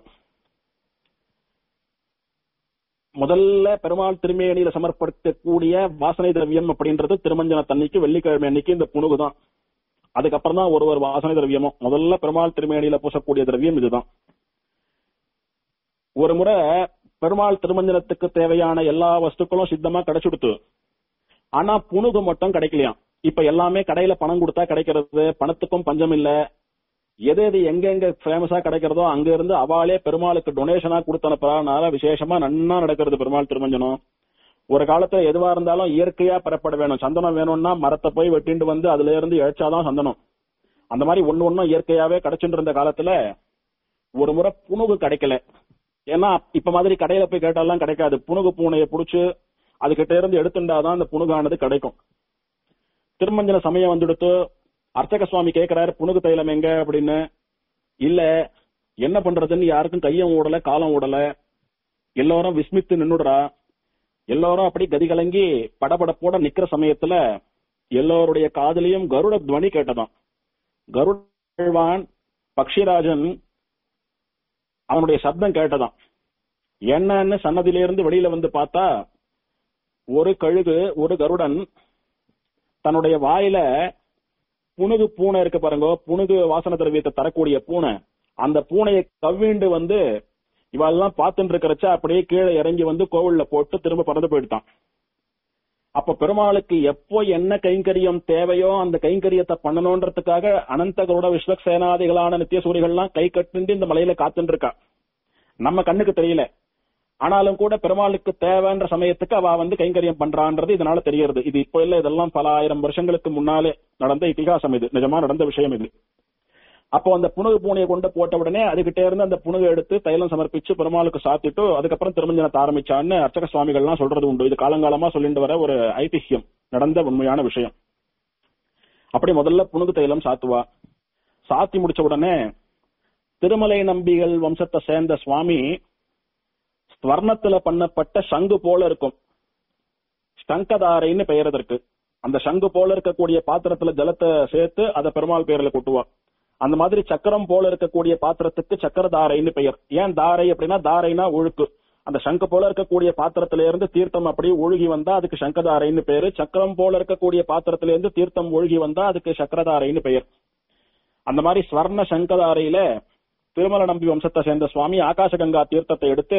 முதல்ல பெருமாள் திருமேனியில சமர்ப்படுத்தக்கூடிய வாசனை திரவியம் அப்படின்றது திருமஞ்சன தண்ணிக்கு வெள்ளிக்கிழமை அன்னைக்கு இந்த புனுகு தான் அதுக்கப்புறம் தான் ஒரு ஒரு வாசனை திரவியமும் முதல்ல பெருமாள் திருமேனியில பூசக்கூடிய திரவியம் இதுதான் ஒரு முறை பெருமாள் திருமஞ்சனத்துக்கு தேவையான எல்லா வஸ்துக்களும் சித்தமா கிடைச்சுடுத்து ஆனா புணுகு மட்டும் கிடைக்கலையாம் இப்ப எல்லாமே கடையில பணம் கொடுத்தா கிடைக்கிறது பணத்துக்கும் பஞ்சம் இல்ல எது எது எங்க எங்க ஃபேமஸா கிடைக்கிறதோ அங்க இருந்து அவாளே பெருமாளுக்கு டொனேஷனா கொடுத்து அனுப்புறதுனால விசேஷமா நன்னா நடக்கிறது பெருமாள் திருமஞ்சனம் ஒரு காலத்துல எதுவா இருந்தாலும் இயற்கையா பெறப்பட வேணும் சந்தனம் வேணும்னா மரத்தை போய் வெட்டிண்டு வந்து அதுல இருந்து இழைச்சாதான் சந்தனம் அந்த மாதிரி ஒண்ணு ஒண்ணும் இயற்கையாவே கிடைச்சுட்டு இருந்த காலத்துல ஒரு முறை புணுகு கிடைக்கல ஏன்னா இப்ப மாதிரி கடையில போய் கேட்டாலாம் கிடைக்காது புணுகு பூனையை புடிச்சு அதுகிட்ட இருந்து எடுத்துட்டாதான் அந்த புணுகானது கிடைக்கும் திருமஞ்சன சமயம் வந்துடுத்து அர்ச்சக சுவாமி கேக்குறாரு புணுகு தைலம் எங்க அப்படின்னு இல்ல என்ன பண்றதுன்னு யாருக்கும் கையும் ஓடல காலம் ஓடல எல்லாரும் விஸ்மித்து நின்னுடுறா எல்லாரும் அப்படி கதி கலங்கி படபடப்போட நிக்கிற சமயத்துல எல்லோருடைய காதலியும் கருட துவனி கேட்டதாம் கருடான் பக்ஷிராஜன் அவனுடைய சப்தம் கேட்டதாம் என்னன்னு சன்னதியிலிருந்து வெளியில வந்து பார்த்தா ஒரு கழுகு ஒரு கருடன் தன்னுடைய வாயில புனுகு பூனை இருக்கு பாருங்க புனுகு வாசன திரவியத்தை தரக்கூடிய பூனை அந்த பூனையை கவ்விண்டு வந்து இவெல்லாம் பார்த்துட்டு இருக்கிறச்ச அப்படியே கீழே இறங்கி வந்து கோவில்ல போட்டு திரும்ப பறந்து போயிட்டான் அப்ப பெருமாளுக்கு எப்போ என்ன கைங்கரியம் தேவையோ அந்த கைங்கரியத்தை பண்ணணும்ன்றதுக்காக அனந்த கருட விஸ்வக்சேனாதிகளான நித்திய சூரிகள்லாம் கை கட்டுண்டு இந்த மலையில காத்துட்டு இருக்கா நம்ம கண்ணுக்கு தெரியல ஆனாலும் கூட பெருமாளுக்கு தேவைன்ற சமயத்துக்கு அவ வந்து கைங்கரியம் பண்றான்றது இதனால தெரியறது இது இப்போ இல்ல இதெல்லாம் பல ஆயிரம் வருஷங்களுக்கு முன்னாலே நடந்த இதிகாசம் இது நிஜமா நடந்த விஷயம் இது அப்போ அந்த புனுகு பூனையை கொண்டு போட்ட உடனே அதுகிட்ட இருந்து அந்த புனுகு எடுத்து தைலம் சமர்ப்பிச்சு பெருமாளுக்கு சாத்திட்டு அதுக்கப்புறம் திருமஞ்சனத்தை ஆரம்பிச்சான்னு அர்ச்சக சுவாமிகள்லாம் சொல்றது உண்டு இது காலங்காலமா சொல்லிட்டு வர ஒரு ஐதிஹ்யம் நடந்த உண்மையான விஷயம் அப்படி முதல்ல புனுகு தைலம் சாத்துவா சாத்தி முடிச்ச உடனே திருமலை நம்பிகள் வம்சத்தை சேர்ந்த சுவாமி ஸ்வர்ணத்துல பண்ணப்பட்ட சங்கு போல இருக்கும் ஸ்டங்கதாரைன்னு பெயர் அதற்கு அந்த சங்கு போல இருக்கக்கூடிய பாத்திரத்துல ஜலத்தை சேர்த்து அதை பெருமாள் பேர்ல கொட்டுவா அந்த மாதிரி சக்கரம் போல இருக்கக்கூடிய பாத்திரத்துக்கு சக்கரதாரைன்னு பெயர் ஏன் தாரை அப்படின்னா தாரைனா ஒழுக்கு அந்த சங்கு போல இருக்கக்கூடிய பாத்திரத்தில இருந்து தீர்த்தம் அப்படியே ஒழுகி வந்தா அதுக்கு சங்கதாரைன்னு பேரு சக்கரம் போல இருக்கக்கூடிய பாத்திரத்தில இருந்து தீர்த்தம் ஒழுகி வந்தா அதுக்கு சக்கரதாரைன்னு பெயர் அந்த மாதிரி ஸ்வர்ண சங்கதாரையில திருமல நம்பி வம்சத்தை சேர்ந்த சுவாமி ஆகாசகங்கா தீர்த்தத்தை எடுத்து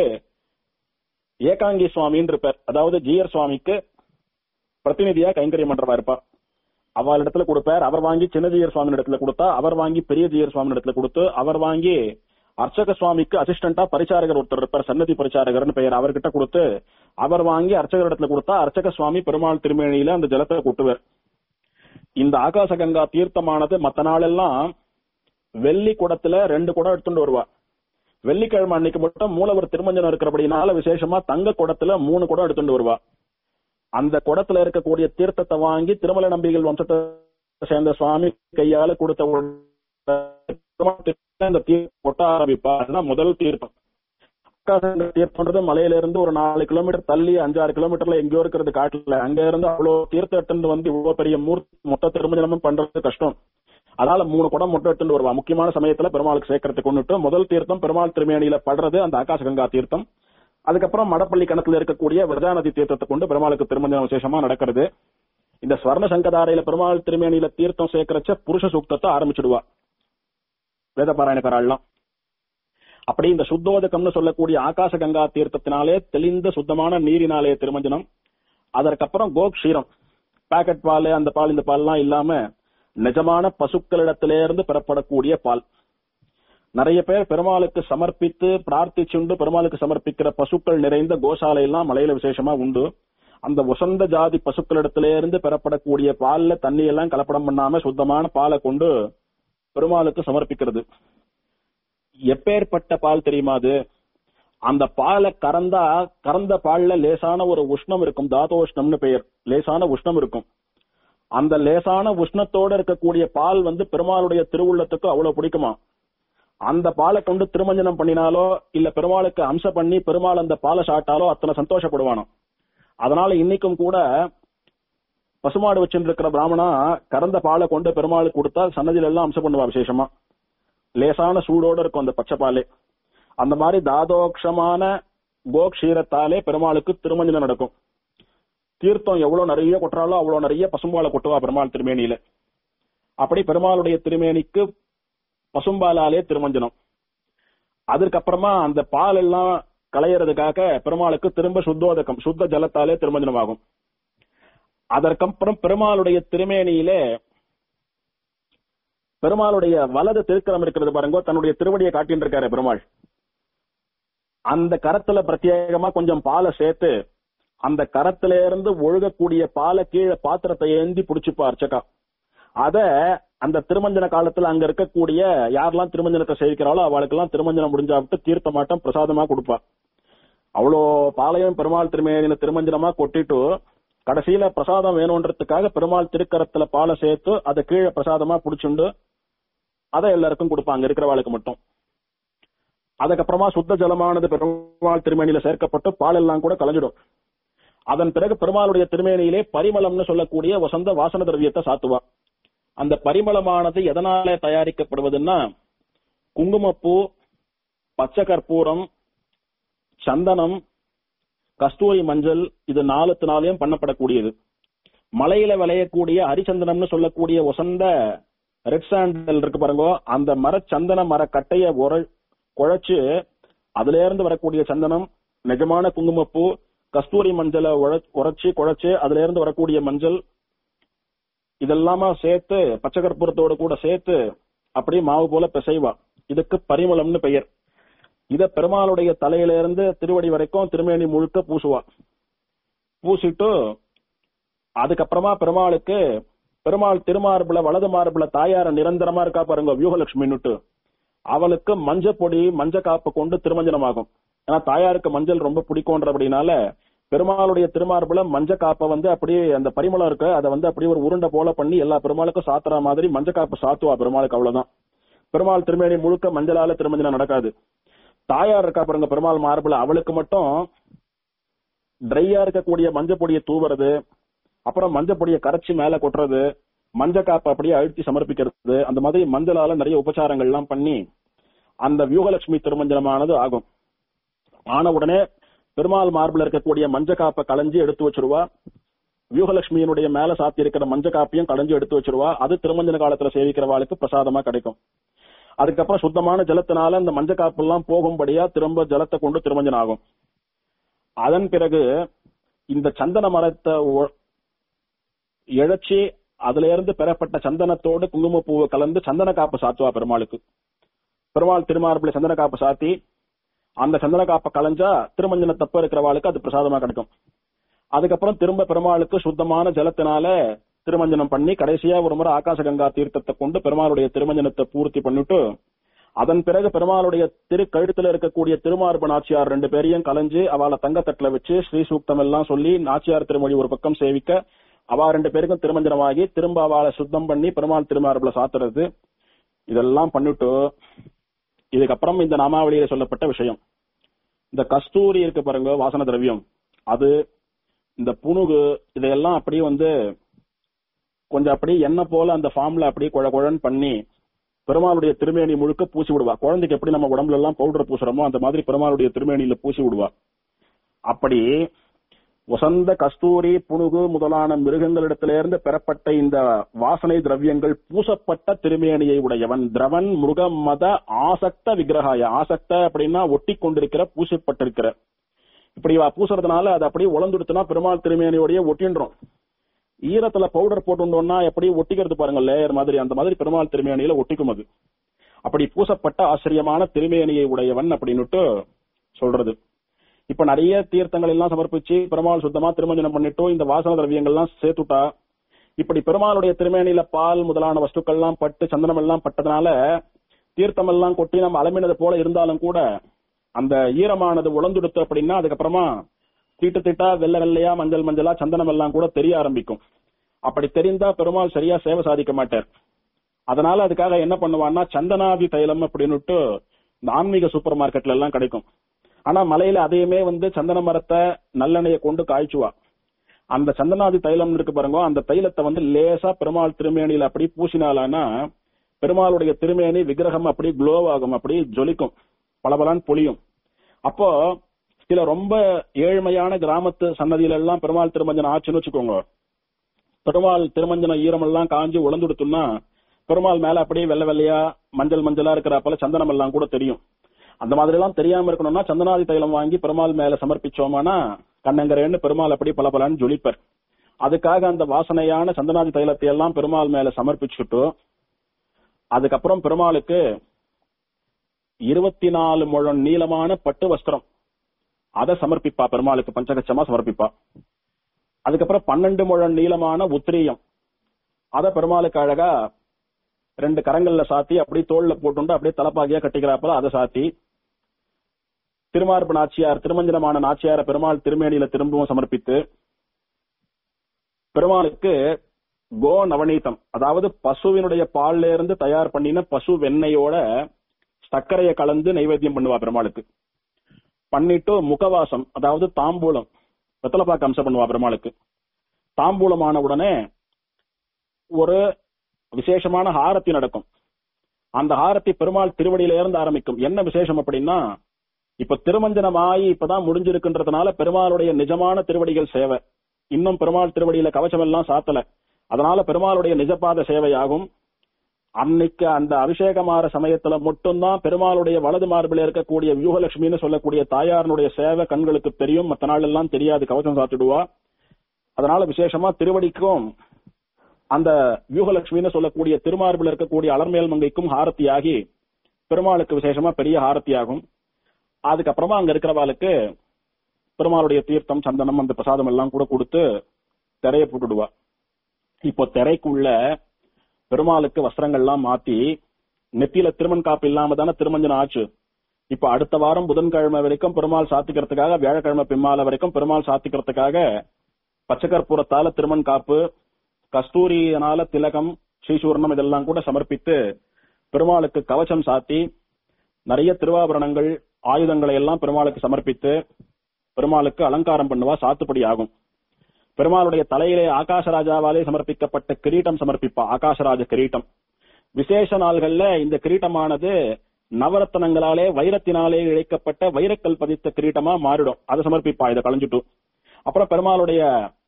ஏகாங்கி சுவாமின்னு இருப்பார் அதாவது ஜீயர் சுவாமிக்கு பிரதிநிதியா கைங்கரியம் பண்றவா இருப்பா அவள் இடத்துல கொடுப்பார் அவர் வாங்கி சின்ன ஜீயர் சுவாமி இடத்துல கொடுத்தா அவர் வாங்கி பெரிய ஜீயர் சுவாமி இடத்துல கொடுத்து அவர் வாங்கி அர்ச்சக சுவாமிக்கு அசிஸ்டண்டா பரிசாரகர் ஒருத்தர் இருப்பார் சன்னதி பரிசாரகர்னு பெயர் அவர்கிட்ட கொடுத்து அவர் வாங்கி அர்ச்சகர் இடத்துல கொடுத்தா அர்ச்சக சுவாமி பெருமாள் திருமேனியில அந்த ஜலத்தை கொட்டுவார் இந்த ஆகாச கங்கா தீர்த்தமானது மத்த நாளெல்லாம் வெள்ளி குடத்துல ரெண்டு குடம் எடுத்துட்டு வருவா வெள்ளிக்கிழமை அன்னைக்கு மட்டும் மூலவர் திருமஞ்சனம் இருக்கிறபடினால விசேஷமா தங்க குடத்துல மூணு குடம் எடுத்துட்டு வருவா அந்த குடத்துல இருக்கக்கூடிய தீர்த்தத்தை வாங்கி திருமல நம்பிகள் வம்சத்தை சேர்ந்த சுவாமி கையால கொடுத்த உடனே இந்த தீர்த்தம் கொட்ட ஆரம்பிப்பா அதுதான் முதல் தீர்த்தம் ஆகாசகங்கா தீர்த்தம்ன்றது மலையில இருந்து ஒரு நாலு கிலோமீட்டர் தள்ளி அஞ்சாறு கிலோமீட்டர்ல எங்கேயோ இருக்கிறது காட்டுல அங்க இருந்து அவ்வளவு தீர்த்தம் எடுத்துட்டு வந்து இவ்வளவு பெரிய மூர்த்தி மொத்த திருமஞ்சனமும் பண்றது கஷ்டம் அதனால மூணு குடம் மட்டும் எடுத்துட்டு வருவா முக்கியமான சமயத்துல பெருமாளுக்கு சேர்க்கறதுக்கு கொண்டுட்டு முதல் தீர்த்தம் பெருமாள் திருமேனியில படுறது அந்த ஆகாசகங்கா தீர்த்தம் அதுக்கப்புறம் மடப்பள்ளி கணத்துல இருக்கக்கூடிய விரஜாநதி தீர்த்தத்தை கொண்டு பெருமாளுக்கு திருமஞ்சனம் விசேஷமா நடக்கிறது இந்த ஸ்வர்ண சங்கதாரையில பெருமாள் திருமேனியில தீர்த்தம் சேர்க்கறச்ச புருஷ சூக்தத்தை ஆரம்பிச்சிடுவா வேத பாராயணக்காரெல்லாம் அப்படி இந்த சுத்தோதகம்னு சொல்லக்கூடிய ஆகாச கங்கா தீர்த்தத்தினாலே தெளிந்த சுத்தமான நீரினாலே திருமஞ்சனம் அதற்கப்புறம் கோக்ஷீரம் பாக்கெட் பால் அந்த பால் இந்த பால்லாம் இல்லாம நிஜமான பசுக்களிடத்திலிருந்து பெறப்படக்கூடிய பால் நிறைய பேர் பெருமாளுக்கு சமர்ப்பித்து பிரார்த்திச்சுண்டு பெருமாளுக்கு சமர்ப்பிக்கிற பசுக்கள் நிறைந்த கோசாலை எல்லாம் மலையில விசேஷமா உண்டு அந்த உசந்த ஜாதி பசுக்களிடத்திலிருந்து பெறப்படக்கூடிய பால்ல தண்ணி எல்லாம் கலப்படம் பண்ணாம சுத்தமான பாலை கொண்டு பெருமாளுக்கு சமர்ப்பிக்கிறது எப்பேற்பட்ட பால் தெரியுமா அது அந்த பாலை கறந்தா கறந்த பால்ல லேசான ஒரு உஷ்ணம் இருக்கும் தாதோஷ்ணம்னு பெயர் லேசான உஷ்ணம் இருக்கும் அந்த லேசான உஷ்ணத்தோட இருக்கக்கூடிய பால் வந்து பெருமாளுடைய திருவுள்ளத்துக்கு அவ்வளவு பிடிக்குமா அந்த பாலை கொண்டு திருமஞ்சனம் பண்ணினாலோ இல்ல பெருமாளுக்கு அம்சம் பண்ணி பெருமாள் அந்த பாலை சாட்டாலோ அத்தனை சந்தோஷப்படுவானோ அதனால இன்னைக்கும் கூட பசுமாடு வச்சுட்டு இருக்கிற பிராமணா கறந்த பாலை கொண்டு பெருமாளுக்கு கொடுத்தா சன்னதியில எல்லாம் அம்சம் பண்ணுவா விசேஷமா லேசான சூடோட இருக்கும் அந்த பச்சை பாலே அந்த மாதிரி தாதோக்ஷமான கோக்ஷீரத்தாலே பெருமாளுக்கு திருமஞ்சனம் நடக்கும் தீர்த்தம் எவ்வளவு நிறைய கொட்டுறாலோ அவ்வளவு நிறைய பசும்பாலை கொட்டுவா பெருமாள் திருமேனியில அப்படி பெருமாளுடைய திருமேனிக்கு பசும்பாலாலே திருமஞ்சனம் அதுக்கப்புறமா அந்த பால் எல்லாம் களையறதுக்காக பெருமாளுக்கு திரும்ப சுத்தோதகம் சுத்த ஜலத்தாலே திருமஞ்சனமாகும் அதற்கப்புறம் பெருமாளுடைய திருமேனியிலே பெருமாளுடைய வலது திருக்கரம் இருக்கிறது பாருங்க தன்னுடைய திருவடியை காட்டின்னு இருக்காரு பெருமாள் அந்த கரத்துல பிரத்யேகமா கொஞ்சம் பாலை சேர்த்து அந்த கரத்துல இருந்து ஒழுகக்கூடிய பாலை கீழே பாத்திரத்தை ஏந்தி புடிச்சுப்பா அர்ச்சகா அத அந்த திருமஞ்சன காலத்துல அங்க இருக்கக்கூடிய யாரெல்லாம் திருமஞ்சனத்தை சேவிக்கிறாளோ அவளுக்கெல்லாம் திருமஞ்சனம் முடிஞ்சாவிட்டு தீர்த்த மாட்டம் பிரசாதமா கொடுப்பா அவ்வளோ பாளையம் பெருமாள் திருமேனியில திருமஞ்சனமா கொட்டிட்டு கடைசியில பிரசாதம் வேணும்ன்றதுக்காக பெருமாள் திருக்கரத்துல பாலை சேர்த்து அதை கீழே பிரசாதமா புடிச்சுண்டு அதை எல்லாருக்கும் கொடுப்பாங்க இருக்கிறவாளுக்கு மட்டும் அதுக்கப்புறமா சுத்த ஜலமானது பெருமாள் திருமேனியில சேர்க்கப்பட்டு பால் எல்லாம் கூட கலைஞ்சிடும் அதன் பிறகு பெருமாளுடைய திருமேனியிலே பரிமளம்னு சொல்லக்கூடிய வசந்த வாசன திரவியத்தை சாத்துவா அந்த பரிமளமானது எதனால தயாரிக்கப்படுவதுன்னா குங்குமப்பூ பச்சை கற்பூரம் சந்தனம் கஸ்தூரி மஞ்சள் இது நாலுத்தினாலையும் பண்ணப்படக்கூடியது மலையில விளையக்கூடிய ஹரிச்சந்தனம்னு சொல்லக்கூடிய ஒசந்த ரெட் சாண்டல் இருக்கு பாருங்க அந்த மரச்சந்தன மரக்கட்டைய உர குழைச்சு அதுல இருந்து வரக்கூடிய சந்தனம் நிஜமான குங்குமப்பூ கஸ்தூரி மஞ்சளை உரைச்சு குழைச்சு அதுல இருந்து வரக்கூடிய மஞ்சள் இதெல்லாமா சேர்த்து பச்சை கற்பூரத்தோட கூட சேர்த்து அப்படியே மாவு போல பிசைவா இதுக்கு பரிமளம்னு பெயர் இத பெருமாளுடைய தலையில இருந்து திருவடி வரைக்கும் திருமேனி முழுக்க பூசுவா பூசிட்டு அதுக்கப்புறமா பெருமாளுக்கு பெருமாள் திருமார்புல வலது மார்புல தாயார நிரந்தரமா இருக்கா பாருங்க வியூகலட்சுமின்னுட்டு அவளுக்கு மஞ்ச பொடி மஞ்ச காப்பு கொண்டு திருமஞ்சனமாகும் ஏன்னா தாயாருக்கு மஞ்சள் ரொம்ப பிடிக்கும்ன்ற அப்படின்னால பெருமாளுடைய திருமார்புல மஞ்ச காப்பை வந்து அப்படியே அந்த பரிமளம் இருக்கு அதை வந்து அப்படியே ஒரு உருண்டை போல பண்ணி எல்லா பெருமாளுக்கும் சாத்துற மாதிரி மஞ்ச காப்பு சாத்துவா பெருமாளுக்கு அவ்வளவுதான் பெருமாள் திருமேனி முழுக்க மஞ்சளால திருமஞ்சனம் நடக்காது தாயார் இருக்கா பாருங்க பெருமாள் மார்புல அவளுக்கு மட்டும் ட்ரையா இருக்கக்கூடிய மஞ்ச பொடியை தூவுறது அப்புறம் மஞ்ச பொடியை கரைச்சி மேல கொட்டுறது மஞ்ச காப்பை அப்படியே அழுத்தி சமர்ப்பிக்கிறது அந்த மாதிரி மஞ்சளால நிறைய உபச்சாரங்கள் எல்லாம் பண்ணி அந்த வியூகலட்சுமி திருமஞ்சனமானது ஆகும் ஆன உடனே பெருமாள் மார்பில் இருக்கக்கூடிய மஞ்ச காப்பை களைஞ்சி எடுத்து வச்சிருவா வியூகலட்சுமியினுடைய மேல சாத்தி இருக்கிற மஞ்ச காப்பையும் களைஞ்சு எடுத்து வச்சிருவா அது திருமஞ்சன காலத்துல சேவிக்கிறவாளுக்கு பிரசாதமா கிடைக்கும் அதுக்கப்புறம் சுத்தமான ஜலத்தினால இந்த மஞ்ச காப்பு எல்லாம் போகும்படியா திரும்ப ஜலத்தை கொண்டு திருமஞ்சனம் ஆகும் அதன் பிறகு இந்த சந்தன மரத்தை இழைச்சி அதுல இருந்து பெறப்பட்ட சந்தனத்தோடு குங்குமப்பூவை கலந்து சந்தன காப்பு சாத்துவா பெருமாளுக்கு பெருமாள் திருமார்பிளை சந்தன காப்பு சாத்தி அந்த சந்தன காப்பை கலைஞ்சா திருமஞ்சன தப்ப இருக்கிறவாளுக்கு அது பிரசாதமா கிடைக்கும் அதுக்கப்புறம் திரும்ப பெருமாளுக்கு சுத்தமான ஜலத்தினால திருமஞ்சனம் பண்ணி கடைசியா ஒரு முறை ஆகாச கங்கா தீர்த்தத்தை கொண்டு பெருமாளுடைய திருமஞ்சனத்தை பூர்த்தி பண்ணிட்டு அதன் பிறகு பெருமாளுடைய திரு கழுத்துல இருக்கக்கூடிய திருமார்பு நாச்சியார் ரெண்டு பேரையும் கலைஞ்சு அவளை தங்கத்தட்டுல வச்சு ஸ்ரீ சூக்தம் எல்லாம் சொல்லி நாச்சியார் திருமொழி ஒரு பக்கம் சேவிக்க அவ ரெண்டு பேருக்கும் திருமஞ்சனமாகி திரும்ப அவளை சுத்தம் பண்ணி பெருமாள் திருமார்புல சாத்துறது இதெல்லாம் பண்ணிட்டு இதுக்கப்புறம் இந்த நாமாவளியில சொல்லப்பட்ட விஷயம் இந்த கஸ்தூரி இருக்கு பாருங்க வாசன திரவியம் அது இந்த புணுகு இதையெல்லாம் அப்படியே வந்து கொஞ்சம் அப்படியே எண்ணெய் போல அந்த ஃபார்ம்ல அப்படியே குழ குழன்னு பண்ணி பெருமாளுடைய திருமேனி முழுக்க பூசி விடுவா குழந்தைக்கு எப்படி நம்ம உடம்புல எல்லாம் பவுடர் பூசுறோமோ அந்த மாதிரி பெருமாளுடைய திருமேனியில பூசி விடுவா அப்படி வசந்த கஸ்தூரி புணுகு முதலான மிருகங்களிடத்திலிருந்து பெறப்பட்ட இந்த வாசனை திரவியங்கள் பூசப்பட்ட திருமேனியை உடையவன் திரவன் மிருக மத ஆசக்த விக்கிரகாய ஆசக்த அப்படின்னா ஒட்டி கொண்டிருக்கிற பூசப்பட்டிருக்கிற இப்படி பூசுறதுனால அது அப்படியே உழந்துடுத்துனா பெருமாள் திருமேனியோடய ஒட்டின்றோம் ஈரத்துல பவுடர் போட்டுட்டோம்னா எப்படி ஒட்டிக்கிறது பாருங்க லேயர் மாதிரி அந்த மாதிரி பெருமாள் திருமேனியில ஒட்டிக்கும் அது அப்படி பூசப்பட்ட ஆச்சரியமான திருமேனியை உடையவன் அப்படின்னுட்டு சொல்றது இப்ப நிறைய தீர்த்தங்கள் எல்லாம் சமர்ப்பிச்சு பெருமாள் சுத்தமா திருமஞ்சனம் பண்ணிட்டு இந்த வாசன திரவியங்கள் எல்லாம் சேர்த்துட்டா இப்படி பெருமாளுடைய திருமேனியில பால் முதலான வஸ்துக்கள் எல்லாம் பட்டு சந்தனம் எல்லாம் பட்டதுனால தீர்த்தம் எல்லாம் கொட்டி நம்ம அலமினது போல இருந்தாலும் கூட அந்த ஈரமானது உழந்துடுத்து அப்படின்னா அதுக்கப்புறமா தீட்டு தீட்டா வெள்ளை வெள்ளையா மஞ்சள் மஞ்சளா சந்தனம் எல்லாம் கூட தெரிய ஆரம்பிக்கும் அப்படி தெரிந்தா பெருமாள் சரியா சேவை சாதிக்க மாட்டார் அதனால அதுக்காக என்ன பண்ணுவான்னா சந்தனாதி தைலம் அப்படின்னுட்டு இந்த ஆன்மீக சூப்பர் மார்க்கெட்ல எல்லாம் கிடைக்கும் ஆனா மலையில அதையுமே வந்து சந்தன மரத்தை நல்லெண்ணெயை கொண்டு காய்ச்சுவா அந்த சந்தனாதி தைலம் இருக்கு பாருங்க அந்த தைலத்தை வந்து லேசா பெருமாள் திருமேனியில அப்படி பூசினாலானா பெருமாளுடைய திருமேனி விக்கிரகம் அப்படி க்ளோ ஆகும் அப்படி ஜொலிக்கும் பளபளன்னு பொழியும் அப்போ சில ரொம்ப ஏழ்மையான கிராமத்து சன்னதியில எல்லாம் பெருமாள் திருமஞ்சனம் ஆச்சுன்னு வச்சுக்கோங்க பெருமாள் திருமஞ்சன ஈரமெல்லாம் காஞ்சி உழந்துடுத்துன்னா பெருமாள் மேல அப்படியே வெள்ளை வெள்ளையா மஞ்சள் மஞ்சளா இருக்கிற போல சந்தனம் எல்லாம் கூட தெரியும் அந்த மாதிரி எல்லாம் தெரியாம இருக்கணும்னா சந்தனாதி தைலம் வாங்கி பெருமாள் மேல சமர்ப்பிச்சோமானா கண்ணங்கரேன்னு பெருமாள் அப்படி பல பலன்னு ஜொலிப்பர் அதுக்காக அந்த வாசனையான சந்தனாதி தைலத்தை எல்லாம் பெருமாள் மேல சமர்ப்பிச்சுட்டு அதுக்கப்புறம் பெருமாளுக்கு இருபத்தி நாலு முழம் நீளமான பட்டு வஸ்திரம் அதை சமர்ப்பிப்பா பெருமாளுக்கு பஞ்சகச்சமா சமர்ப்பிப்பா அதுக்கப்புறம் பன்னெண்டு முழம் நீளமான உத்திரியம் அத பெருமாளுக்கு அழகா ரெண்டு கரங்கள்ல சாத்தி அப்படியே தோல்ல போட்டுண்டு அப்படியே தலப்பாகியா கட்டிக்கிறாப்பல அதை சாத்தி திருமார்பு நாச்சியார் திருமஞ்சனமான நாச்சியார பெருமாள் திருமேனியில திரும்பவும் சமர்ப்பித்து பெருமாளுக்கு கோ நவநீதம் அதாவது பசுவினுடைய பால்ல இருந்து தயார் பண்ணின பசு வெண்ணெயோட சர்க்கரையை கலந்து நைவேத்தியம் பண்ணுவா பெருமாளுக்கு பண்ணிட்டு முகவாசம் அதாவது தாம்பூலம் வெத்தலைப்பாக்கு அம்சம் பண்ணுவா பெருமாளுக்கு தாம்பூலமான உடனே ஒரு விசேஷமான ஹாரத்தி நடக்கும் அந்த ஹாரத்தி பெருமாள் திருவடியில இருந்து ஆரம்பிக்கும் என்ன விசேஷம் அப்படின்னா இப்ப திருமஞ்சனமாயி இப்பதான் முடிஞ்சிருக்குன்றதுனால பெருமாளுடைய நிஜமான திருவடிகள் சேவை இன்னும் பெருமாள் திருவடியில கவசம் எல்லாம் சாத்தல அதனால பெருமாளுடைய நிஜபாத சேவையாகும் அன்னைக்கு அந்த அபிஷேகமாற சமயத்துல மட்டும்தான் பெருமாளுடைய வலது மார்பில் இருக்கக்கூடிய வியூகலட்சுமின்னு சொல்லக்கூடிய தாயாரனுடைய சேவை கண்களுக்கு தெரியும் மத்த நாள் எல்லாம் தெரியாது கவசம் சாத்திடுவா அதனால விசேஷமா திருவடிக்கும் அந்த வியூகலட்சுமின்னு சொல்லக்கூடிய திருமார்பில் இருக்கக்கூடிய அலர்மேல் மங்கைக்கும் ஹாரத்தியாகி பெருமாளுக்கு விசேஷமா பெரிய ஹாரத்தியாகும் அதுக்கப்புறமா அங்க இருக்கிறவாளுக்கு பெருமாளுடைய தீர்த்தம் சந்தனம் அந்த பிரசாதம் எல்லாம் கூட கொடுத்து திரைய போட்டுடுவா இப்போ திரைக்குள்ள பெருமாளுக்கு வஸ்திரங்கள்லாம் மாத்தி நெத்தியில திருமண் காப்பு இல்லாம தானே திருமஞ்சனம் ஆச்சு இப்ப அடுத்த வாரம் புதன்கிழமை வரைக்கும் பெருமாள் சாத்திக்கிறதுக்காக வியாழக்கிழமை பிம்மால வரைக்கும் பெருமாள் சாத்திக்கிறதுக்காக பச்சைக்கற்பூரத்தால திருமண் காப்பு கஸ்தூரியினால திலகம் ஸ்ரீசூர்ணம் இதெல்லாம் கூட சமர்ப்பித்து பெருமாளுக்கு கவசம் சாத்தி நிறைய திருவாபரணங்கள் ஆயுதங்களை எல்லாம் பெருமாளுக்கு சமர்ப்பித்து பெருமாளுக்கு அலங்காரம் பண்ணுவா சாத்துப்படி ஆகும் பெருமாளுடைய தலையிலே ஆகாசராஜாவாலே சமர்ப்பிக்கப்பட்ட கிரீட்டம் சமர்ப்பிப்பா ஆகாசராஜ கிரீட்டம் விசேஷ நாள்கள்ல இந்த கிரீட்டமானது நவரத்தனங்களாலே வைரத்தினாலே இழைக்கப்பட்ட வைரக்கல் பதித்த கிரீட்டமா மாறிடும் அதை சமர்ப்பிப்பா இதை களைஞ்சிட்டு அப்புறம் பெருமாளுடைய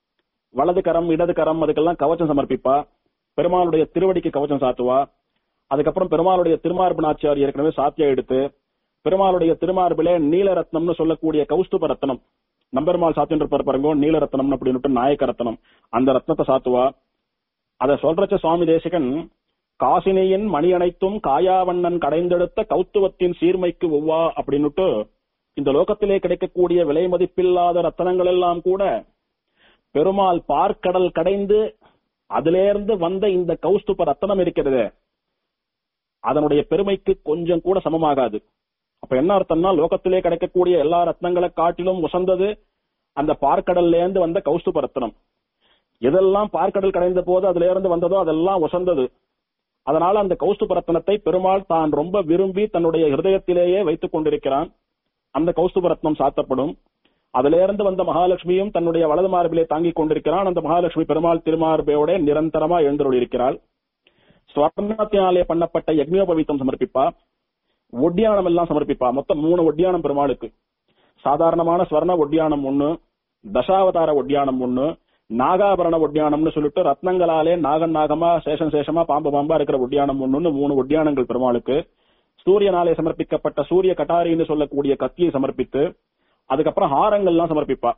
வலது கரம் இடது கரம் அதுக்கெல்லாம் கவச்சம் சமர்ப்பிப்பா பெருமாளுடைய திருவடிக்கு கவச்சம் சாத்துவா அதுக்கப்புறம் பெருமாளுடைய திருமார்பு நாச்சியார் ஏற்கனவே சாத்தியா எடுத்து பெருமாளுடைய திருமார்பிலே நீலரத்னம்னு சொல்லக்கூடிய கௌஸ்துப ரத்னம் நம்பெருமாள் சாத்தின்றிருப்பார் பாருங்க நீலரத்னம் அப்படின்னு நாயக்க ரத்னம் அந்த ரத்னத்தை சாத்துவா அத சொல்றச்ச சுவாமி தேசிகன் காசினியின் மணி அனைத்தும் காயாவண்ணன் கடைந்தெடுத்த கௌத்துவத்தின் சீர்மைக்கு ஒவ்வா அப்படின்னுட்டு இந்த லோகத்திலே கிடைக்கக்கூடிய விலை மதிப்பில்லாத ரத்தனங்கள் எல்லாம் கூட பெருமாள் பார்க்கடல் கடைந்து அதிலிருந்து வந்த இந்த கௌஸ்துப ரத்தனம் இருக்கிறது அதனுடைய பெருமைக்கு கொஞ்சம் கூட சமமாகாது அப்ப என்ன அர்த்தம்னா லோகத்திலே கிடைக்கக்கூடிய எல்லா ரத்னங்களை காட்டிலும் உசந்தது அந்த பார்க்கடல்ல இருந்து வந்த கௌஸ்துப ரத்னம் எதெல்லாம் பார்க்கடல் கடைந்த போது அதுல இருந்து வந்ததோ அதெல்லாம் உசந்தது அதனால அந்த கௌஸ்துப ரத்னத்தை பெருமாள் தான் ரொம்ப விரும்பி தன்னுடைய ஹிருதயத்திலேயே வைத்துக் கொண்டிருக்கிறான் அந்த கௌஸ்துப ரத்னம் சாத்தப்படும் அதுல இருந்து வந்த மகாலட்சுமியும் தன்னுடைய வலது மார்பிலே தாங்கிக் கொண்டிருக்கிறான் அந்த மகாலட்சுமி பெருமாள் திருமார்பையோட நிரந்தரமா எழுந்தருள் இருக்கிறாள் ஸ்வர்ணத்தினாலே பண்ணப்பட்ட யக்ஞோபவீத்தம் சமர்ப்பிப்பா ஒட்டியானம் எல்லாம் சமர்ப்பிப்பா மொத்தம் மூணு ஒட்டியானம் பெருமாளுக்கு சாதாரணமான ஸ்வர்ண ஒட்டியானம் ஒண்ணு தசாவதார ஒட்டியானம் ஒண்ணு நாகாபரண ஒட்டியானம்னு சொல்லிட்டு ரத்னங்களாலே நாகன் நாகமா சேஷம் சேஷமா பாம்பு பாம்பா இருக்கிற ஒட்டியானம் ஒண்ணுன்னு மூணு ஒட்டியானங்கள் பெருமாளுக்கு சூரியனாலே சமர்ப்பிக்கப்பட்ட சூரிய கட்டாரின்னு சொல்லக்கூடிய கத்தியை சமர்ப்பித்து அதுக்கப்புறம் ஹாரங்கள்லாம் சமர்ப்பிப்பா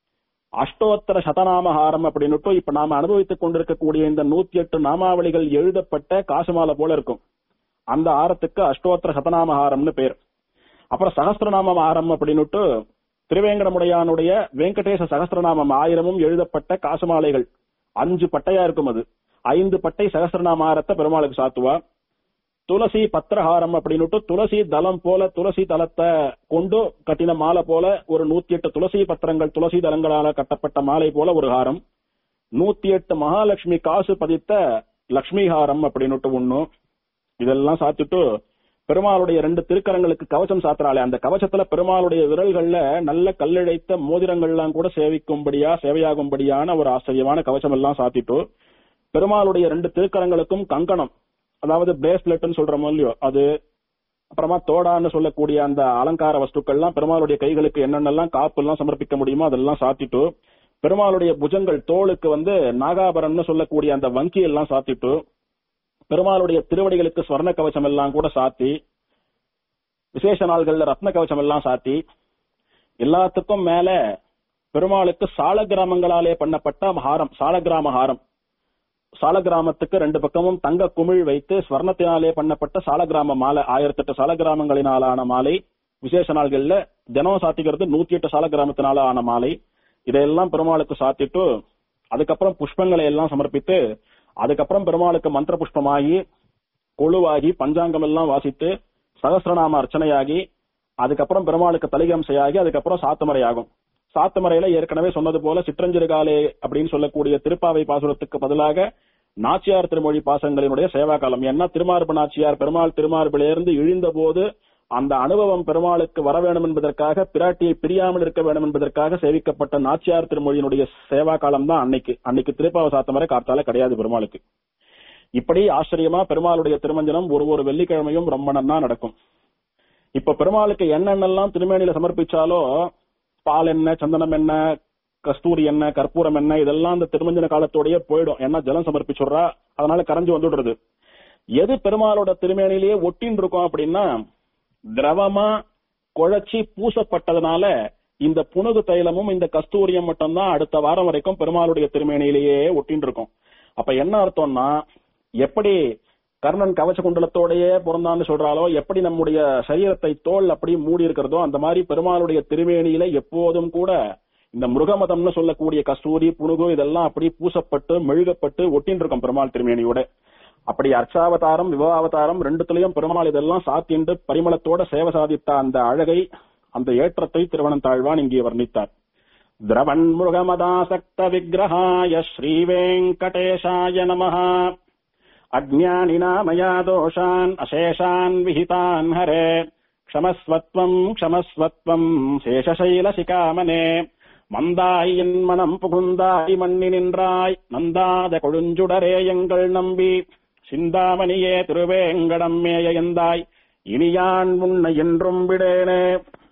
அஷ்டோத்தர சதநாம ஹாரம் அப்படின்னுட்டு இப்ப நாம அனுபவித்துக் கொண்டிருக்கக்கூடிய இந்த நூத்தி எட்டு நாமாவளிகள் எழுதப்பட்ட காசுமாலை போல இருக்கும் அந்த ஆரத்துக்கு அஷ்டோத்தர சதநாம ஹாரம்னு பேர் அப்புறம் சகஸ்திரநாமம் ஆரம் அப்படின்னுட்டு திருவேங்கடமுடையானுடைய வெங்கடேச சகஸ்திரநாமம் ஆயிரமும் எழுதப்பட்ட காசுமாலைகள் அஞ்சு பட்டையா இருக்கும் அது ஐந்து பட்டை சகஸ்திரநாம ஆரத்தை பெருமாளுக்கு சாத்துவா துளசி பத்திரஹாரம் அப்படின்னுட்டு துளசி தளம் போல துளசி தளத்தை கொண்டு கட்டின மாலை போல ஒரு நூத்தி எட்டு துளசி பத்திரங்கள் துளசி தளங்களால கட்டப்பட்ட மாலை போல ஒரு ஹாரம் நூத்தி எட்டு மகாலட்சுமி காசு பதித்த லக்ஷ்மி ஹாரம் அப்படின்னுட்டு ஒண்ணு இதெல்லாம் சாத்திட்டு பெருமாளுடைய ரெண்டு திருக்கரங்களுக்கு கவசம் சாத்துறாளே அந்த கவசத்துல பெருமாளுடைய விரல்கள்ல நல்ல கல்லழைத்த மோதிரங்கள்லாம் கூட சேவிக்கும்படியா சேவையாகும்படியான ஒரு ஆச்சரியமான கவசம் எல்லாம் சாத்திட்டு பெருமாளுடைய ரெண்டு திருக்கரங்களுக்கும் கங்கணம் அதாவது பிரேஸ்லெட்னு சொல்றோமோ இல்லையோ அது அப்புறமா தோடான்னு சொல்லக்கூடிய அந்த அலங்கார வஸ்துக்கள்லாம் பெருமாளுடைய கைகளுக்கு என்னென்னலாம் காப்பு எல்லாம் சமர்ப்பிக்க முடியுமோ அதெல்லாம் சாத்திட்டு பெருமாளுடைய புஜங்கள் தோளுக்கு வந்து நாகாபரம்னு சொல்லக்கூடிய அந்த வங்கி எல்லாம் சாத்திட்டு பெருமாளுடைய திருவடிகளுக்கு ஸ்வர்ண கவசம் எல்லாம் கூட சாத்தி விசேஷ நாள்கள்ல ரத்ன கவசம் எல்லாம் சாத்தி எல்லாத்துக்கும் மேல பெருமாளுக்கு சால கிராமங்களாலே பண்ணப்பட்ட ஹாரம் சாலகிராம ஹாரம் சாலகிராமத்துக்கு ரெண்டு பக்கமும் தங்க குமிழ் வைத்து ஸ்வர்ணத்தினாலே பண்ணப்பட்ட சாலகிராம மாலை ஆயிரத்தி எட்டு சாலகிராமங்களினாலான மாலை விசேஷ நாள்கள்ல தினம் சாத்திக்கிறது நூத்தி எட்டு சாலகிராமத்தினால ஆன மாலை இதையெல்லாம் பெருமாளுக்கு சாத்திட்டு அதுக்கப்புறம் புஷ்பங்களை எல்லாம் சமர்ப்பித்து அதுக்கப்புறம் பெருமாளுக்கு மந்திர புஷ்பமாகி கொழுவாகி பஞ்சாங்கம் எல்லாம் வாசித்து சகசிரநாம அர்ச்சனையாகி அதுக்கப்புறம் பெருமாளுக்கு தலிகம்சையாகி அதுக்கப்புறம் சாத்துமறை ஆகும் சாத்துமறையில ஏற்கனவே சொன்னது போல சிற்றஞ்சிறுகாலே அப்படின்னு சொல்லக்கூடிய திருப்பாவை பாசுரத்துக்கு பதிலாக நாச்சியார் திருமொழி பாசங்களினுடைய சேவா காலம் ஏன்னா திருமார்பு நாச்சியார் பெருமாள் திருமார்பிலிருந்து இழிந்த போது அந்த அனுபவம் பெருமாளுக்கு வர வேண்டும் என்பதற்காக பிராட்டியை பிரியாமல் இருக்க வேண்டும் என்பதற்காக சேவிக்கப்பட்ட நாச்சியார் திருமொழியினுடைய சேவா காலம் தான் அன்னைக்கு அன்னைக்கு திருப்பாவை சாத்தமரை காத்தால கிடையாது பெருமாளுக்கு இப்படி ஆச்சரியமா பெருமாளுடைய திருமஞ்சனம் ஒரு ஒரு வெள்ளிக்கிழமையும் ரொம்ப நன்னா நடக்கும் இப்ப பெருமாளுக்கு என்னென்னலாம் திருமேனியில சமர்ப்பிச்சாலோ பால் என்ன சந்தனம் என்ன கஸ்தூரி என்ன கற்பூரம் என்ன இதெல்லாம் அந்த திருமஞ்சன காலத்தோடயே போயிடும் ஏன்னா ஜலம் சமர்ப்பிச்சுடுறா அதனால கரைஞ்சு வந்துடுறது எது பெருமாளோட திருமேனிலேயே ஒட்டின்னு இருக்கும் அப்படின்னா திரவமா குழைச்சி பூசப்பட்டதுனால இந்த புனுகு தைலமும் இந்த கஸ்தூரியம் மட்டும்தான் அடுத்த வாரம் வரைக்கும் பெருமாளுடைய திருமேனியிலேயே ஒட்டின்னு இருக்கும் அப்ப என்ன அர்த்தம்னா எப்படி கர்ணன் கவச குண்டலத்தோடயே பிறந்தான்னு சொல்றாலோ எப்படி நம்முடைய சரீரத்தை தோல் அப்படி மூடி இருக்கிறதோ அந்த மாதிரி பெருமாளுடைய திருமேனியில எப்போதும் கூட இந்த மிருகமதம்னு சொல்லக்கூடிய கஸ்தூரி புனுகு இதெல்லாம் அப்படி பூசப்பட்டு மெழுகப்பட்டு ஒட்டின்னு இருக்கும் பெருமாள் திருமேனியோட அப்படி அர்ச்சாவதாரம் விவாவதாரம் ரெண்டுத்துலயும் பெருமாள் இதெல்லாம் சாத்திண்டு பரிமளத்தோட சேவை சாதித்த அந்த அழகை அந்த ஏற்றத்தை திருவனந்தாழ்வான் இங்கே வர்ணித்தார் திரவன் முருகமதாசக்த விக்கிரகாய ஸ்ரீவேங்கடேஷாய நமஹ अज्ञानिना मया दोषान् अशेषान् विहितान् हरे क्षमस्वत्वम् क्षमस्वत्वम् சேஷசைலசிகாமனே மந்தாய் என் மனம் புகுந்தாய் மண்ணி நின்றாய் நந்தாத கொழுஞ்சுடரே எங்கள் நம்பி சிந்தாமணியே திருவேங்கடம் மேய எந்தாய் இனியான் உன்னை என்றும் விடேனே